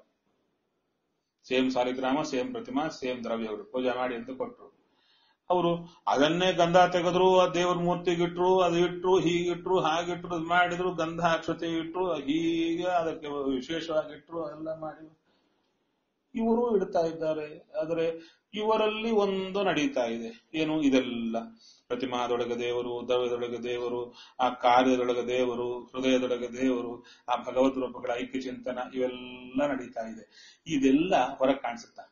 ಸೇಮ್ ಸಾಲಿಗ್ರಾಮ ಸೇಮ್ ಪ್ರತಿಮಾ ಸೇಮ್ ದ್ರವ್ಯಗಳು ಪೂಜೆ ಮಾಡಿ ಅಂತ ಕೊಟ್ರು ಅವರು ಅದನ್ನೇ ಗಂಧ ತೆಗೆದ್ರು ಆ ದೇವ್ರ ಮೂರ್ತಿಗಿಟ್ರು ಅದು ಇಟ್ರು ಹೀಗಿಟ್ರು ಹಾಗಿಟ್ರು ಇದು ಮಾಡಿದ್ರು ಗಂಧ ಅಕ್ಷತೆ ಇಟ್ರು ಹೀಗೆ ಅದಕ್ಕೆ ವಿಶೇಷವಾಗಿಟ್ರು ಎಲ್ಲ ಮಾಡಿ ಇವರು ಇಡ್ತಾ ಇದ್ದಾರೆ ಆದರೆ ಇವರಲ್ಲಿ ಒಂದು ನಡೀತಾ ಇದೆ ಏನು ಇದೆಲ್ಲ ಪ್ರತಿಮಾದೊಳಗೆ ದೇವರು ದ್ರವ್ಯದೊಳಗೆ ದೇವರು ಆ ಕಾರ್ಯದೊಳಗೆ ದೇವರು ಹೃದಯದೊಳಗೆ ದೇವರು ಆ ಭಗವದ್ ರೂಪಗಳ ಐಕ್ಯ ಚಿಂತನ ಇವೆಲ್ಲ ನಡೀತಾ ಇದೆ ಇದೆಲ್ಲ ಹೊರಗೆ ಕಾಣಿಸುತ್ತಾ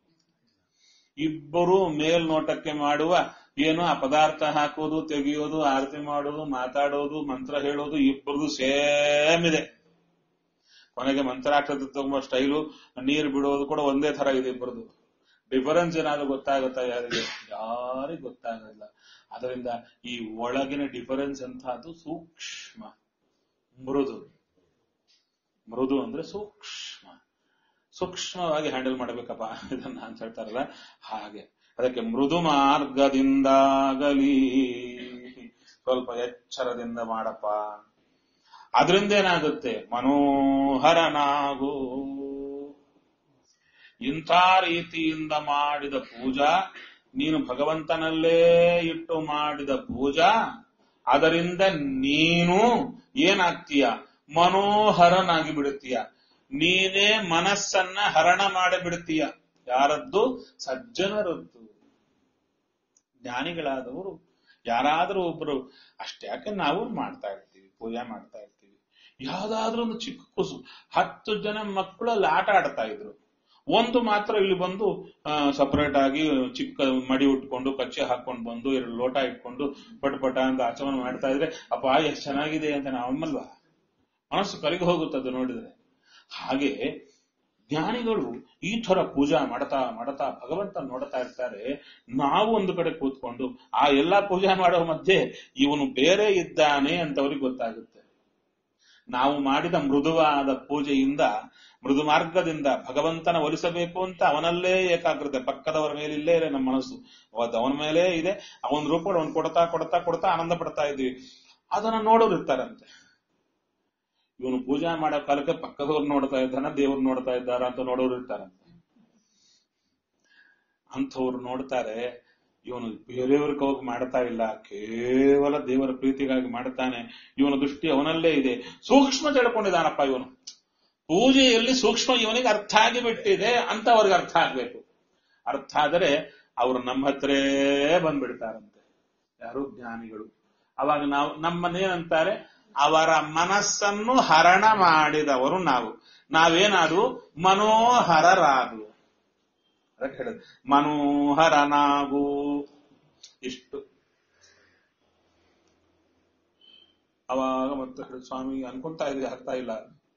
ಇಬ್ಬರು ಮೇಲ್ನೋಟಕ್ಕೆ ಮಾಡುವ ಏನು ಆ ಪದಾರ್ಥ ಹಾಕೋದು ತೆಗೆಯೋದು ಆರತಿ ಮಾಡೋದು ಮಾತಾಡೋದು ಮಂತ್ರ ಹೇಳೋದು ಇಬ್ಬರದು ಸೇಮ್ ಇದೆ ಕೊನೆಗೆ ಮಂತ್ರಾಕ್ಷರ ತಗೊಂಬ ಸ್ಟೈಲು ನೀರು ಬಿಡೋದು ಕೂಡ ಒಂದೇ ತರ ಇದೆ ಇಬ್ಬರದು ಡಿಫರೆನ್ಸ್ ಏನಾದ್ರು ಗೊತ್ತಾಗುತ್ತಾ ಯಾರಿಗೆ ಯಾರಿಗೂ ಗೊತ್ತಾಗಲ್ಲ ಅದರಿಂದ ಈ ಒಳಗಿನ ಡಿಫರೆನ್ಸ್ ಅಂತಹದ್ದು ಸೂಕ್ಷ್ಮ ಮೃದು ಮೃದು ಅಂದ್ರೆ ಸೂಕ್ಷ್ಮ ಸೂಕ್ಷ್ಮವಾಗಿ ಹ್ಯಾಂಡಲ್ ಮಾಡಬೇಕಪ್ಪ ಇದನ್ನ ಅಂತ ಹೇಳ್ತಾರಲ್ಲ ಹಾಗೆ ಅದಕ್ಕೆ ಮೃದು ಮಾರ್ಗದಿಂದಾಗಲಿ ಸ್ವಲ್ಪ ಎಚ್ಚರದಿಂದ ಮಾಡಪ್ಪ ಅದರಿಂದ ಏನಾಗುತ್ತೆ ಮನೋಹರನಾಗು ಇಂಥ ರೀತಿಯಿಂದ ಮಾಡಿದ ಪೂಜಾ ನೀನು ಭಗವಂತನಲ್ಲೇ ಇಟ್ಟು ಮಾಡಿದ ಪೂಜಾ ಅದರಿಂದ ನೀನು ಏನಾಗ್ತೀಯ ಮನೋಹರನಾಗಿ ಬಿಡುತ್ತೀಯ ನೀನೇ ಮನಸ್ಸನ್ನ ಹರಣ ಮಾಡಿಬಿಡ್ತೀಯ ಯಾರದ್ದು ಸಜ್ಜನರದ್ದು ಜ್ಞಾನಿಗಳಾದವರು ಯಾರಾದರೂ ಒಬ್ರು ಅಷ್ಟ್ಯಾಕೆ ನಾವು ಮಾಡ್ತಾ ಇರ್ತೀವಿ ಪೂಜೆ ಮಾಡ್ತಾ ಇರ್ತೀವಿ ಯಾವ್ದಾದ್ರೂ ಒಂದು ಚಿಕ್ಕ ಕೂಸು ಹತ್ತು ಜನ ಮಕ್ಕಳಲ್ಲಿ ಆಟ ಆಡ್ತಾ ಇದ್ರು ಒಂದು ಮಾತ್ರ ಇಲ್ಲಿ ಬಂದು ಸಪರೇಟ್ ಆಗಿ ಚಿಕ್ಕ ಮಡಿ ಉಟ್ಕೊಂಡು ಕಚ್ಚೆ ಹಾಕೊಂಡು ಬಂದು ಎರಡು ಲೋಟ ಇಟ್ಕೊಂಡು ಪಟ ಪಟ ಅಂತ ಆಚಮನ ಮಾಡ್ತಾ ಇದ್ರೆ ಅಪ್ಪ ಎಷ್ಟು ಚೆನ್ನಾಗಿದೆ ಅಂತ ನಾವಮ್ಮಲ್ವಾ ಮನಸ್ಸು ಕಲಿಗೆ ಹೋಗುತ್ತದು ನೋಡಿದ್ರೆ ಹಾಗೆ ಜ್ಞಾನಿಗಳು ಈ ತರ ಪೂಜಾ ಮಾಡ್ತಾ ಮಾಡ್ತಾ ಭಗವಂತ ನೋಡ್ತಾ ಇರ್ತಾರೆ ನಾವು ಒಂದು ಕಡೆ ಕೂತ್ಕೊಂಡು ಆ ಎಲ್ಲಾ ಪೂಜಾ ಮಾಡೋ ಮಧ್ಯೆ ಇವನು ಬೇರೆ ಇದ್ದಾನೆ ಅಂತ ಅವ್ರಿಗೆ ಗೊತ್ತಾಗುತ್ತೆ ನಾವು ಮಾಡಿದ ಮೃದುವಾದ ಪೂಜೆಯಿಂದ ಮೃದು ಮಾರ್ಗದಿಂದ ಭಗವಂತನ ಒಲಿಸಬೇಕು ಅಂತ ಅವನಲ್ಲೇ ಏಕಾಗ್ರತೆ ಪಕ್ಕದವರ ಮೇಲಿಲ್ಲೇ ಇದೆ ನಮ್ಮ ಮನಸ್ಸು ಅವತ್ತು ಅವನ ಮೇಲೆ ಇದೆ ಅವನ ರೂಪ ಅವನು ಕೊಡ್ತಾ ಕೊಡ್ತಾ ಕೊಡ್ತಾ ಆನಂದ ಪಡ್ತಾ ಇದ್ದೀವಿ ಅದನ್ನ ನೋಡೋರು ಇರ್ತಾರಂತೆ ಇವನು ಪೂಜಾ ಮಾಡೋ ಕಾಲಕ್ಕೆ ಪಕ್ಕದವ್ರು ನೋಡ್ತಾ ಇದ್ದಾನ ದೇವ್ರು ನೋಡ್ತಾ ಇದ್ದಾರ ಅಂತ ನೋಡೋರು ಇರ್ತಾರಂತೆ ಅಂಥವ್ರು ನೋಡ್ತಾರೆ ಇವನು ಬೇರೆಯವ್ರಿಗೆ ಹೋಗಿ ಮಾಡ್ತಾ ಇಲ್ಲ ಕೇವಲ ದೇವರ ಪ್ರೀತಿಗಾಗಿ ಮಾಡ್ತಾನೆ ಇವನ ದೃಷ್ಟಿ ಅವನಲ್ಲೇ ಇದೆ ಸೂಕ್ಷ್ಮ ತಿಳ್ಕೊಂಡಿದ್ದಾನಪ್ಪ ಇವನು ಪೂಜೆಯಲ್ಲಿ ಸೂಕ್ಷ್ಮ ಇವನಿಗೆ ಅರ್ಥ ಆಗಿಬಿಟ್ಟಿದೆ ಅಂತ ಅವ್ರಿಗೆ ಅರ್ಥ ಆಗ್ಬೇಕು ಅರ್ಥ ಆದರೆ ಅವರು ನಮ್ಮ ಹತ್ರೇ ಬಂದ್ಬಿಡ್ತಾರಂತೆ ಯಾರು ಜ್ಞಾನಿಗಳು ಅವಾಗ ನಾವು ನಮ್ಮನ್ನೇನಂತಾರೆ ಅವರ ಮನಸ್ಸನ್ನು ಹರಣ ಮಾಡಿದವರು ನಾವು ನಾವೇನಾದ್ರು ಮನೋಹರರಾಗು ಅದಕ್ಕೆ ಹೇಳಿದ್ರು ಮನೋಹರನಾಗು ಇಷ್ಟು ಅವಾಗ ಮತ್ತೆ ಹೇಳಿದ್ರು, ಸ್ವಾಮಿ ಅನ್ಕೊಂತಾ ಇದ್ವಿ ಆಗ್ತಾ ಇಲ್ಲ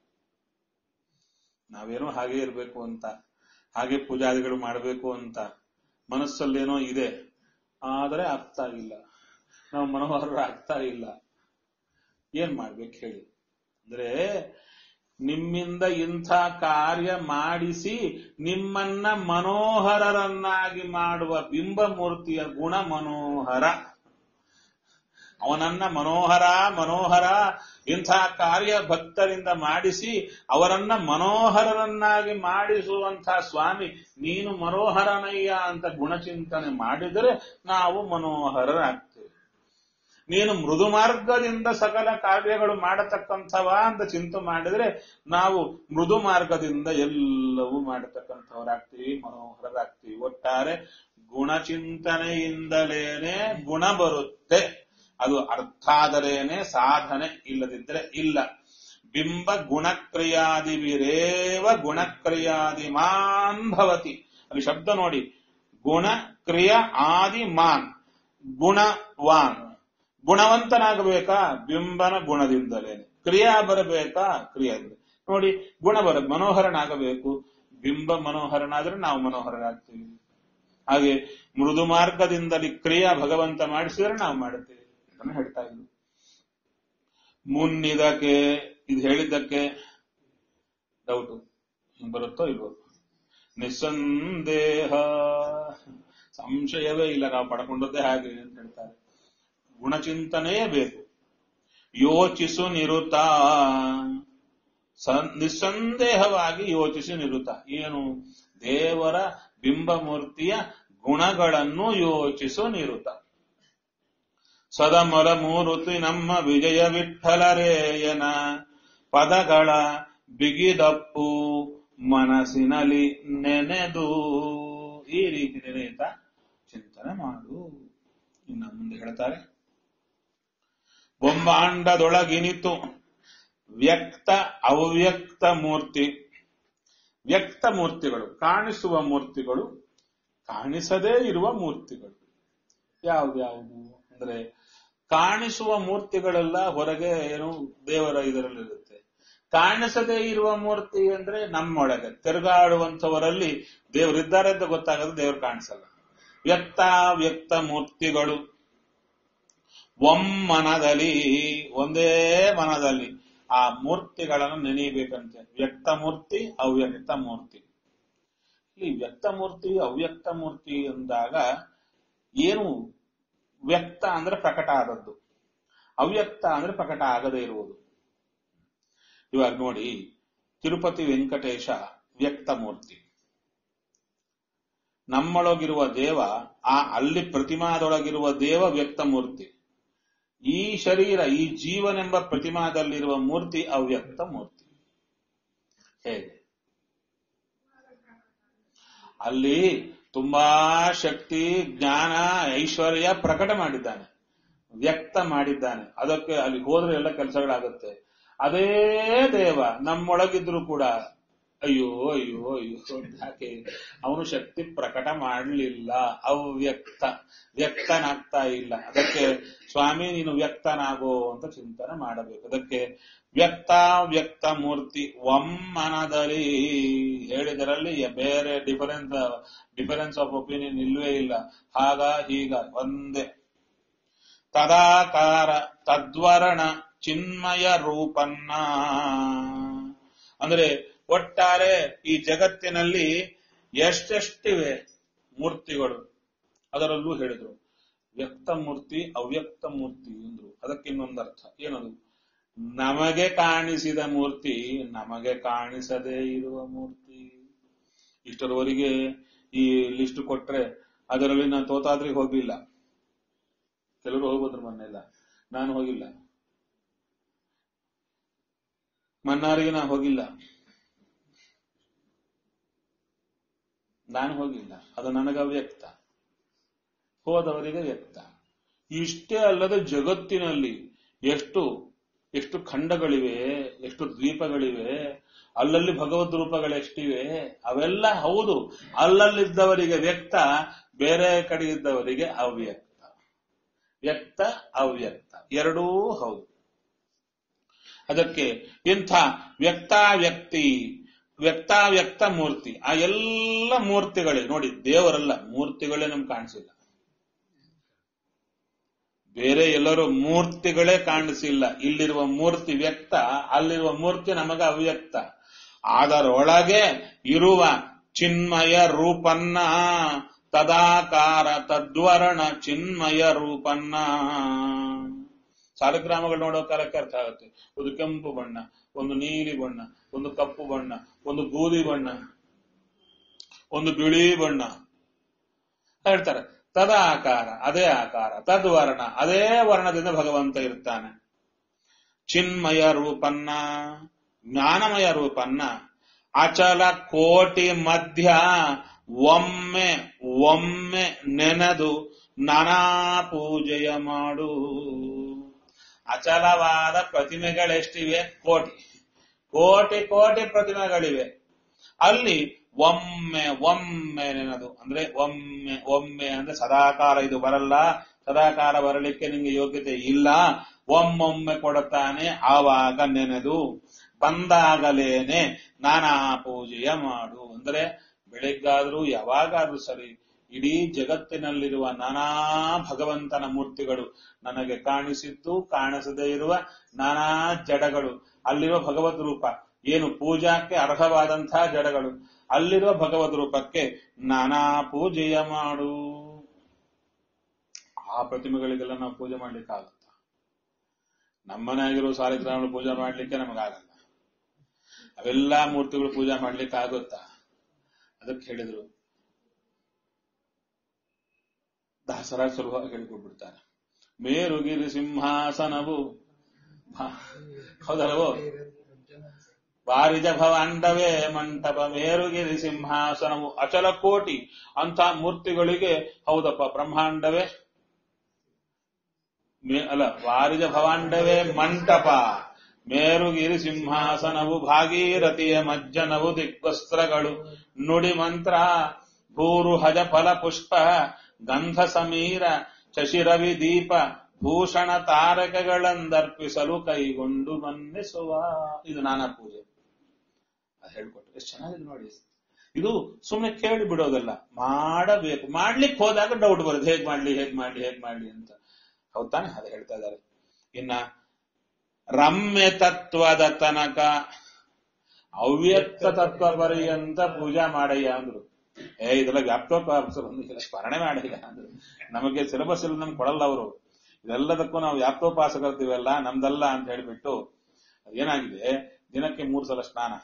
ನಾವೇನೋ ಹಾಗೆ ಇರ್ಬೇಕು ಅಂತ ಹಾಗೆ ಪೂಜಾದಿಗಳು ಮಾಡಬೇಕು ಅಂತ ಮನಸ್ಸಲ್ಲೇನೋ ಇದೆ ಆದರೆ ಆಗ್ತಾ ಇಲ್ಲ ನಾವು ಮನೋಹರ ಆಗ್ತಾ ಇಲ್ಲ ಏನ್ ಮಾಡ್ಬೇಕು ಹೇಳಿ ಅಂದ್ರೆ ನಿಮ್ಮಿಂದ ಇಂಥ ಕಾರ್ಯ ಮಾಡಿಸಿ ನಿಮ್ಮನ್ನ ಮನೋಹರರನ್ನಾಗಿ ಮಾಡುವ ಬಿಂಬಮೂರ್ತಿಯ ಗುಣ ಮನೋಹರ ಅವನನ್ನ ಮನೋಹರ ಮನೋಹರ ಇಂಥ ಕಾರ್ಯ ಭಕ್ತರಿಂದ ಮಾಡಿಸಿ ಅವರನ್ನ ಮನೋಹರರನ್ನಾಗಿ ಮಾಡಿಸುವಂಥ ಸ್ವಾಮಿ ನೀನು ಮನೋಹರನಯ್ಯ ಅಂತ ಗುಣಚಿಂತನೆ ಮಾಡಿದರೆ ನಾವು ಮನೋಹರರಾಗ್ತೇವೆ ನೀನು ಮೃದು ಮಾರ್ಗದಿಂದ ಸಕಲ ಕಾರ್ಯಗಳು ಮಾಡತಕ್ಕಂಥವ ಅಂತ ಚಿಂತೆ ಮಾಡಿದ್ರೆ ನಾವು ಮೃದು ಮಾರ್ಗದಿಂದ ಎಲ್ಲವೂ ಮಾಡತಕ್ಕಂಥವರಾಗ್ತೀವಿ ಮನೋಹರರಾಗ್ತೀವಿ ಒಟ್ಟಾರೆ ಗುಣಚಿಂತನೆಯಿಂದಲೇನೆ ಗುಣ ಬರುತ್ತೆ ಅದು ಅರ್ಥ ಆದರೇನೆ ಸಾಧನೆ ಇಲ್ಲದಿದ್ರೆ ಇಲ್ಲ ಬಿಂಬ ಗುಣಕ್ರಿಯಾದಿವಿರೇವ ಗುಣಕ್ರಿಯಾದಿಮಾನ್ ಭವತಿ ಅಲ್ಲಿ ಶಬ್ದ ನೋಡಿ ಗುಣ ಕ್ರಿಯ ಆದಿ ಮಾನ್ ಗುಣವಾನ್ ಗುಣವಂತನಾಗಬೇಕಾ ಬಿಂಬನ ಗುಣದಿಂದಲೇನೆ ಕ್ರಿಯಾ ಬರಬೇಕಾ ಕ್ರಿಯೆ ನೋಡಿ ಗುಣ ಬರ ಮನೋಹರನಾಗಬೇಕು ಬಿಂಬ ಮನೋಹರನಾದ್ರೆ ನಾವು ಮನೋಹರರಾಗ್ತೀವಿ ಹಾಗೆ ಮೃದು ಮಾರ್ಗದಿಂದಲೇ ಕ್ರಿಯಾ ಭಗವಂತ ಮಾಡಿಸಿದ್ರೆ ನಾವು ಮಾಡುತ್ತೇವೆ ಅಂತ ಹೇಳ್ತಾ ಇದ್ರು ಮುನ್ನಿದಕ್ಕೆ ಇದು ಹೇಳಿದ್ದಕ್ಕೆ ಡೌಟು ಬರುತ್ತೋ ಇಲ್ವೋ ನಿಸ್ಸಂದೇಹ ಸಂಶಯವೇ ಇಲ್ಲ ನಾವು ಪಡ್ಕೊಂಡದ್ದೇ ಹಾಗೆ ಅಂತ ಹೇಳ್ತಾರೆ ಗುಣಚಿಂತನೆಯೇ ಬೇಕು ಯೋಚಿಸು ನಿರುತ ಸ- ನಿಸ್ಸಂದೇಹವಾಗಿ ಯೋಚಿಸಿ ನಿರುತ ಏನು ದೇವರ ಬಿಂಬಮೂರ್ತಿಯ ಗುಣಗಳನ್ನು ಯೋಚಿಸು ನಿರುತ ಸದಮರ ಮೂರುತಿ ನಮ್ಮ ವಿಜಯ ವಿಠಲರೇಯನ ಪದಗಳ ಬಿಗಿದಪ್ಪು ಮನಸ್ಸಿನಲ್ಲಿ ನೆನೆದು ಈ ರೀತಿ ನೆನೆಯುತ್ತಾ ಚಿಂತನೆ ಮಾಡು ಇನ್ನು ಮುಂದೆ ಹೇಳ್ತಾರೆ ಬೊಂಬಾಂಡದೊಳಗಿನಿತು ವ್ಯಕ್ತ ಅವ್ಯಕ್ತ ಮೂರ್ತಿ ವ್ಯಕ್ತ ಮೂರ್ತಿಗಳು ಕಾಣಿಸುವ ಮೂರ್ತಿಗಳು ಕಾಣಿಸದೇ ಇರುವ ಮೂರ್ತಿಗಳು ಯಾವ್ದ್ಯಾವುದು ಅಂದ್ರೆ ಕಾಣಿಸುವ ಮೂರ್ತಿಗಳೆಲ್ಲ ಹೊರಗೆ ಏನು ದೇವರ ಇದರಲ್ಲಿರುತ್ತೆ ಕಾಣಿಸದೇ ಇರುವ ಮೂರ್ತಿ ಅಂದ್ರೆ ನಮ್ಮೊಳಗೆ ತಿರುಗಾಡುವಂಥವರಲ್ಲಿ ದೇವರಿದ್ದಾರೆ ಅಂತ ಗೊತ್ತಾಗದು ದೇವರು ಕಾಣಿಸಲ್ಲ ವ್ಯಕ್ತ ವ್ಯಕ್ತ ಮೂರ್ತಿಗಳು ಒಮ್ಮನದಲ್ಲಿ ಒಂದೇ ಮನದಲ್ಲಿ ಆ ಮೂರ್ತಿಗಳನ್ನು ನೆನೆಯಬೇಕಂತೆ ವ್ಯಕ್ತ ಮೂರ್ತಿ ಅವ್ಯಕ್ತ ಮೂರ್ತಿ ಈ ವ್ಯಕ್ತ ಮೂರ್ತಿ ಅವ್ಯಕ್ತ ಮೂರ್ತಿ ಅಂದಾಗ ಏನು ವ್ಯಕ್ತ ಅಂದ್ರೆ ಪ್ರಕಟ ಆದದ್ದು ಅವ್ಯಕ್ತ ಅಂದ್ರೆ ಪ್ರಕಟ ಆಗದೇ ಇರುವುದು ಇವಾಗ ನೋಡಿ ತಿರುಪತಿ ವೆಂಕಟೇಶ ವ್ಯಕ್ತ ಮೂರ್ತಿ ನಮ್ಮೊಳಗಿರುವ ದೇವ ಆ ಅಲ್ಲಿ ಪ್ರತಿಮಾದೊಳಗಿರುವ ದೇವ ವ್ಯಕ್ತ ಮೂರ್ತಿ ಈ ಶರೀರ ಈ ಜೀವನೆಂಬ ಪ್ರತಿಮಾದಲ್ಲಿರುವ ಮೂರ್ತಿ ಅವ್ಯಕ್ತ ಮೂರ್ತಿ ಹೇಗೆ ಅಲ್ಲಿ ತುಂಬಾ ಶಕ್ತಿ ಜ್ಞಾನ ಐಶ್ವರ್ಯ ಪ್ರಕಟ ಮಾಡಿದ್ದಾನೆ ವ್ಯಕ್ತ ಮಾಡಿದ್ದಾನೆ ಅದಕ್ಕೆ ಅಲ್ಲಿ ಹೋದ್ರೆ ಎಲ್ಲ ಕೆಲಸಗಳಾಗುತ್ತೆ ಅದೇ ದೇವ ನಮ್ಮೊಳಗಿದ್ರು ಕೂಡ ಅಯ್ಯೋ ಅಯ್ಯೋ ಅಯ್ಯೋ ಯಾಕೆ ಅವನು ಶಕ್ತಿ ಪ್ರಕಟ ಮಾಡಲಿಲ್ಲ ಅವ್ಯಕ್ತ ವ್ಯಕ್ತನಾಗ್ತಾ ಇಲ್ಲ ಅದಕ್ಕೆ ಸ್ವಾಮಿ ನೀನು ವ್ಯಕ್ತನಾಗೋ ಅಂತ ಚಿಂತನೆ ಮಾಡಬೇಕು ಅದಕ್ಕೆ ವ್ಯಕ್ತ ವ್ಯಕ್ತ ಮೂರ್ತಿ ಒಮ್ಮನದಲ್ಲಿ ಹೇಳಿದರಲ್ಲಿ ಬೇರೆ ಡಿಫರೆನ್ಸ್ ಡಿಫರೆನ್ಸ್ ಆಫ್ ಒಪಿನಿಯನ್ ಇಲ್ವೇ ಇಲ್ಲ ಹಾಗ ಹೀಗ ಒಂದೇ ತದಾಕಾರ ತದ್ವರ್ಣ ಚಿನ್ಮಯ ರೂಪನ್ನ ಅಂದ್ರೆ ಒಟ್ಟಾರೆ ಈ ಜಗತ್ತಿನಲ್ಲಿ ಎಷ್ಟೆಷ್ಟಿವೆ ಮೂರ್ತಿಗಳು ಅದರಲ್ಲೂ ಹೇಳಿದ್ರು ವ್ಯಕ್ತ ಮೂರ್ತಿ ಅವ್ಯಕ್ತ ಮೂರ್ತಿ ಅಂದ್ರು ಅದಕ್ಕೆ ಇನ್ನೊಂದರ್ಥ ಏನದು ನಮಗೆ ಕಾಣಿಸಿದ ಮೂರ್ತಿ ನಮಗೆ ಕಾಣಿಸದೇ ಇರುವ ಮೂರ್ತಿ ಇಷ್ಟರವರೆಗೆ ಈ ಲಿಸ್ಟ್ ಕೊಟ್ರೆ ಅದರಲ್ಲಿ ನಾನು ತೋತಾದ್ರಿಗೆ ಹೋಗಿಲ್ಲ ಕೆಲವರು ಹೋಗ್ಬೋದ್ರು ಮೊನ್ನೆಲ್ಲ ನಾನು ಹೋಗಿಲ್ಲ ಮನ್ನಾರಿಗೆ ನಾ ಹೋಗಿಲ್ಲ ನಾನು ಹೋಗಿಲ್ಲ ಅದು ನನಗ ವ್ಯಕ್ತ ಹೋದವರಿಗೆ ವ್ಯಕ್ತ ಇಷ್ಟೇ ಅಲ್ಲದೆ ಜಗತ್ತಿನಲ್ಲಿ ಎಷ್ಟು ಎಷ್ಟು ಖಂಡಗಳಿವೆ ಎಷ್ಟು ದ್ವೀಪಗಳಿವೆ ಅಲ್ಲಲ್ಲಿ ಭಗವದ್ ರೂಪಗಳೆಷ್ಟಿವೆ ಅವೆಲ್ಲ ಹೌದು ಅಲ್ಲಲ್ಲಿದ್ದವರಿಗೆ ವ್ಯಕ್ತ ಬೇರೆ ಕಡೆ ಇದ್ದವರಿಗೆ ಅವ್ಯಕ್ತ ವ್ಯಕ್ತ ಅವ್ಯಕ್ತ ಎರಡೂ ಹೌದು ಅದಕ್ಕೆ ಇಂಥ ವ್ಯಕ್ತಾವ್ಯಕ್ತಿ ವ್ಯಕ್ತಾವ್ಯಕ್ತ ಮೂರ್ತಿ ಆ ಎಲ್ಲ ಮೂರ್ತಿಗಳೇ ನೋಡಿ ದೇವರಲ್ಲ ಮೂರ್ತಿಗಳೇ ನಮ್ಗೆ ಕಾಣಿಸಿಲ್ಲ ಬೇರೆ ಎಲ್ಲರೂ ಮೂರ್ತಿಗಳೇ ಕಾಣಿಸಿಲ್ಲ ಇಲ್ಲಿರುವ ಮೂರ್ತಿ ವ್ಯಕ್ತ ಅಲ್ಲಿರುವ ಮೂರ್ತಿ ನಮಗ ಅವ್ಯಕ್ತ ಅದರೊಳಗೆ ಇರುವ ಚಿನ್ಮಯ ರೂಪನ್ನ ತದಾಕಾರ ತದ್ವರ್ಣ ಚಿನ್ಮಯ ರೂಪನ್ನ ಸಾಲಗ್ರಾಮಗಳು ನೋಡೋ ಕಾಲಕ್ಕೆ ಅರ್ಥ ಆಗುತ್ತೆ ಒಂದು ಕೆಂಪು ಬಣ್ಣ ಒಂದು ನೀಲಿ ಬಣ್ಣ ಒಂದು ಕಪ್ಪು ಬಣ್ಣ ಒಂದು ಬೂದಿ ಬಣ್ಣ ಒಂದು ಬಿಳಿ ಬಣ್ಣ ಹೇಳ್ತಾರೆ ತದಾಕಾರ ಅದೇ ಆಕಾರ ತದ್ವರ್ಣ ಅದೇ ವರ್ಣದಿಂದ ಭಗವಂತ ಇರ್ತಾನೆ ಚಿನ್ಮಯ ರೂಪನ್ನ ಜ್ಞಾನಮಯ ರೂಪನ್ನ ಅಚಲ ಕೋಟಿ ಮಧ್ಯ ಒಮ್ಮೆ ಒಮ್ಮೆ ನೆನೆದು ನಾನಾ ಪೂಜೆಯ ಮಾಡು ಅಚಲವಾದ ಪ್ರತಿಮೆಗಳೆಷ್ಟಿವೆ ಕೋಟಿ ಕೋಟಿ ಕೋಟಿ ಪ್ರತಿಮೆಗಳಿವೆ ಅಲ್ಲಿ ಒಮ್ಮೆ ಒಮ್ಮೆ ನೆನದು ಅಂದ್ರೆ ಒಮ್ಮೆ ಒಮ್ಮೆ ಅಂದ್ರೆ ಸದಾಕಾಲ ಇದು ಬರಲ್ಲ ಸದಾಕಾಲ ಬರಲಿಕ್ಕೆ ನಿಂಗೆ ಯೋಗ್ಯತೆ ಇಲ್ಲ ಒಮ್ಮೊಮ್ಮೆ ಕೊಡುತ್ತಾನೆ ಆವಾಗ ನೆನೆದು ಬಂದಾಗಲೇನೆ ನಾನಾ ಪೂಜೆಯ ಮಾಡು ಅಂದ್ರೆ ಬೆಳಿಗ್ಗಾದ್ರೂ ಯಾವಾಗಾದ್ರೂ ಸರಿ ಇಡೀ ಜಗತ್ತಿನಲ್ಲಿರುವ ನಾನಾ ಭಗವಂತನ ಮೂರ್ತಿಗಳು ನನಗೆ ಕಾಣಿಸಿದ್ದು ಕಾಣಿಸದೇ ಇರುವ ನಾನಾ ಜಡಗಳು ಅಲ್ಲಿರುವ ಭಗವದ್ ರೂಪ ಏನು ಪೂಜಾಕ್ಕೆ ಅರ್ಹವಾದಂತಹ ಜಡಗಳು ಅಲ್ಲಿರುವ ಭಗವದ್ ರೂಪಕ್ಕೆ ನಾನಾ ಪೂಜೆಯ ಮಾಡು ಆ ಪ್ರತಿಮೆಗಳಿಗೆಲ್ಲ ನಾವು ಪೂಜೆ ಮಾಡ್ಲಿಕ್ಕಾಗುತ್ತ ನಮ್ಮನೆ ಆಗಿರೋ ಸಾಲಿಗ್ರಾಮಗಳು ಪೂಜೆ ಮಾಡ್ಲಿಕ್ಕೆ ನಮಗಾಗಲ್ಲ ಅವೆಲ್ಲಾ ಮೂರ್ತಿಗಳು ಪೂಜೆ ಮಾಡ್ಲಿಕ್ಕೆ ಆಗುತ್ತಾ ಅದಕ್ಕೆ ಹೇಳಿದ್ರು ದಾಸರಾಜ ಸುಲಭವಾಗಿ ಹೇಳಿಕೊಟ್ಬಿಡ್ತಾರೆ ಮೇರುಗಿರಿ ಸಿಂಹಾಸನವು ಭಾ- ಹೌದಲ್ಲವೋ ವಾರಿಜ ಭವಾಂಡವೇ ಮಂಟಪ ಮೇರುಗಿರಿ ಸಿಂಹಾಸನವು ಅಚಲ ಕೋಟಿ ಅಂತ ಮೂರ್ತಿಗಳಿಗೆ ಹೌದಪ್ಪ ಬ್ರಹ್ಮಾಂಡವೇ ಮೇ- ಅಲ್ಲ ವಾರಿಜ ಭವಾಂಡವೇ ಮಂಟಪ ಮೇರುಗಿರಿ ಸಿಂಹಾಸನವು ಭಾಗೀರಥಿಯ ಮಜ್ಜನವು ದಿಗ್ವಸ್ತ್ರಗಳು ನುಡಿ ಮಂತ್ರ ಭೂರು ಹಜ ಫಲ ಪುಷ್ಪ ಗಂಧ ಸಮೀರ ಶಶಿರವಿ ದೀಪ ಭೂಷಣ ತಾರಕಗಳಂದರ್ಪಿಸಲು ಕೈಗೊಂಡು ಮನ್ನಿಸುವ ಇದು ನಾನಾ ಪೂಜೆ ಅದು ಹೇಳ್ಕೊಟ್ರು ಎಷ್ಟು ಚೆನ್ನಾಗಿದೆ ನೋಡಿ ಇದು ಸುಮ್ಮನೆ ಕೇಳಿ ಬಿಡೋದಲ್ಲ ಮಾಡಬೇಕು ಮಾಡ್ಲಿಕ್ಕೆ ಹೋದಾಗ ಡೌಟ್ ಬರುತ್ತೆ ಹೇಗ್ ಮಾಡ್ಲಿ ಹೇಗ್ ಮಾಡ್ಲಿ ಹೇಗ್ ಮಾಡ್ಲಿ ಅಂತ ಹೌದಾನೆ ಅದು ಹೇಳ್ತಾ ಇದ್ದಾರೆ ಇನ್ನ ರಮ್ಯ ತತ್ವದ ತನಕ ಅವ್ಯಕ್ತ ತತ್ವ ಪರ್ಯಂತ ಪೂಜಾ ಮಾಡಯ್ಯ ಅಂದ್ರು ಏ ಇದೆಲ್ಲ ವ್ಯಾಪ್ತೋಪಾಸರು ಒಂದು ಸ್ಮರಣೆ ಮಾಡಯ್ಯ ಅಂದ್ರು ನಮಗೆ ಸಿಲೆಬಸ್ ಇಲ್ಲ ನಮ್ಗೆ ಕೊಡಲ್ಲ ಅವರು ಇದೆಲ್ಲದಕ್ಕೂ ನಾವು ವ್ಯಾಪ್ತೋಪಾಸಕರ್ತೀವಲ್ಲ ನಮ್ದಲ್ಲ ಅಂತ ಹೇಳ್ಬಿಟ್ಟು ಏನಾಗಿದೆ ದಿನಕ್ಕೆ ಮೂರು ಸಲ ಸ್ನಾನ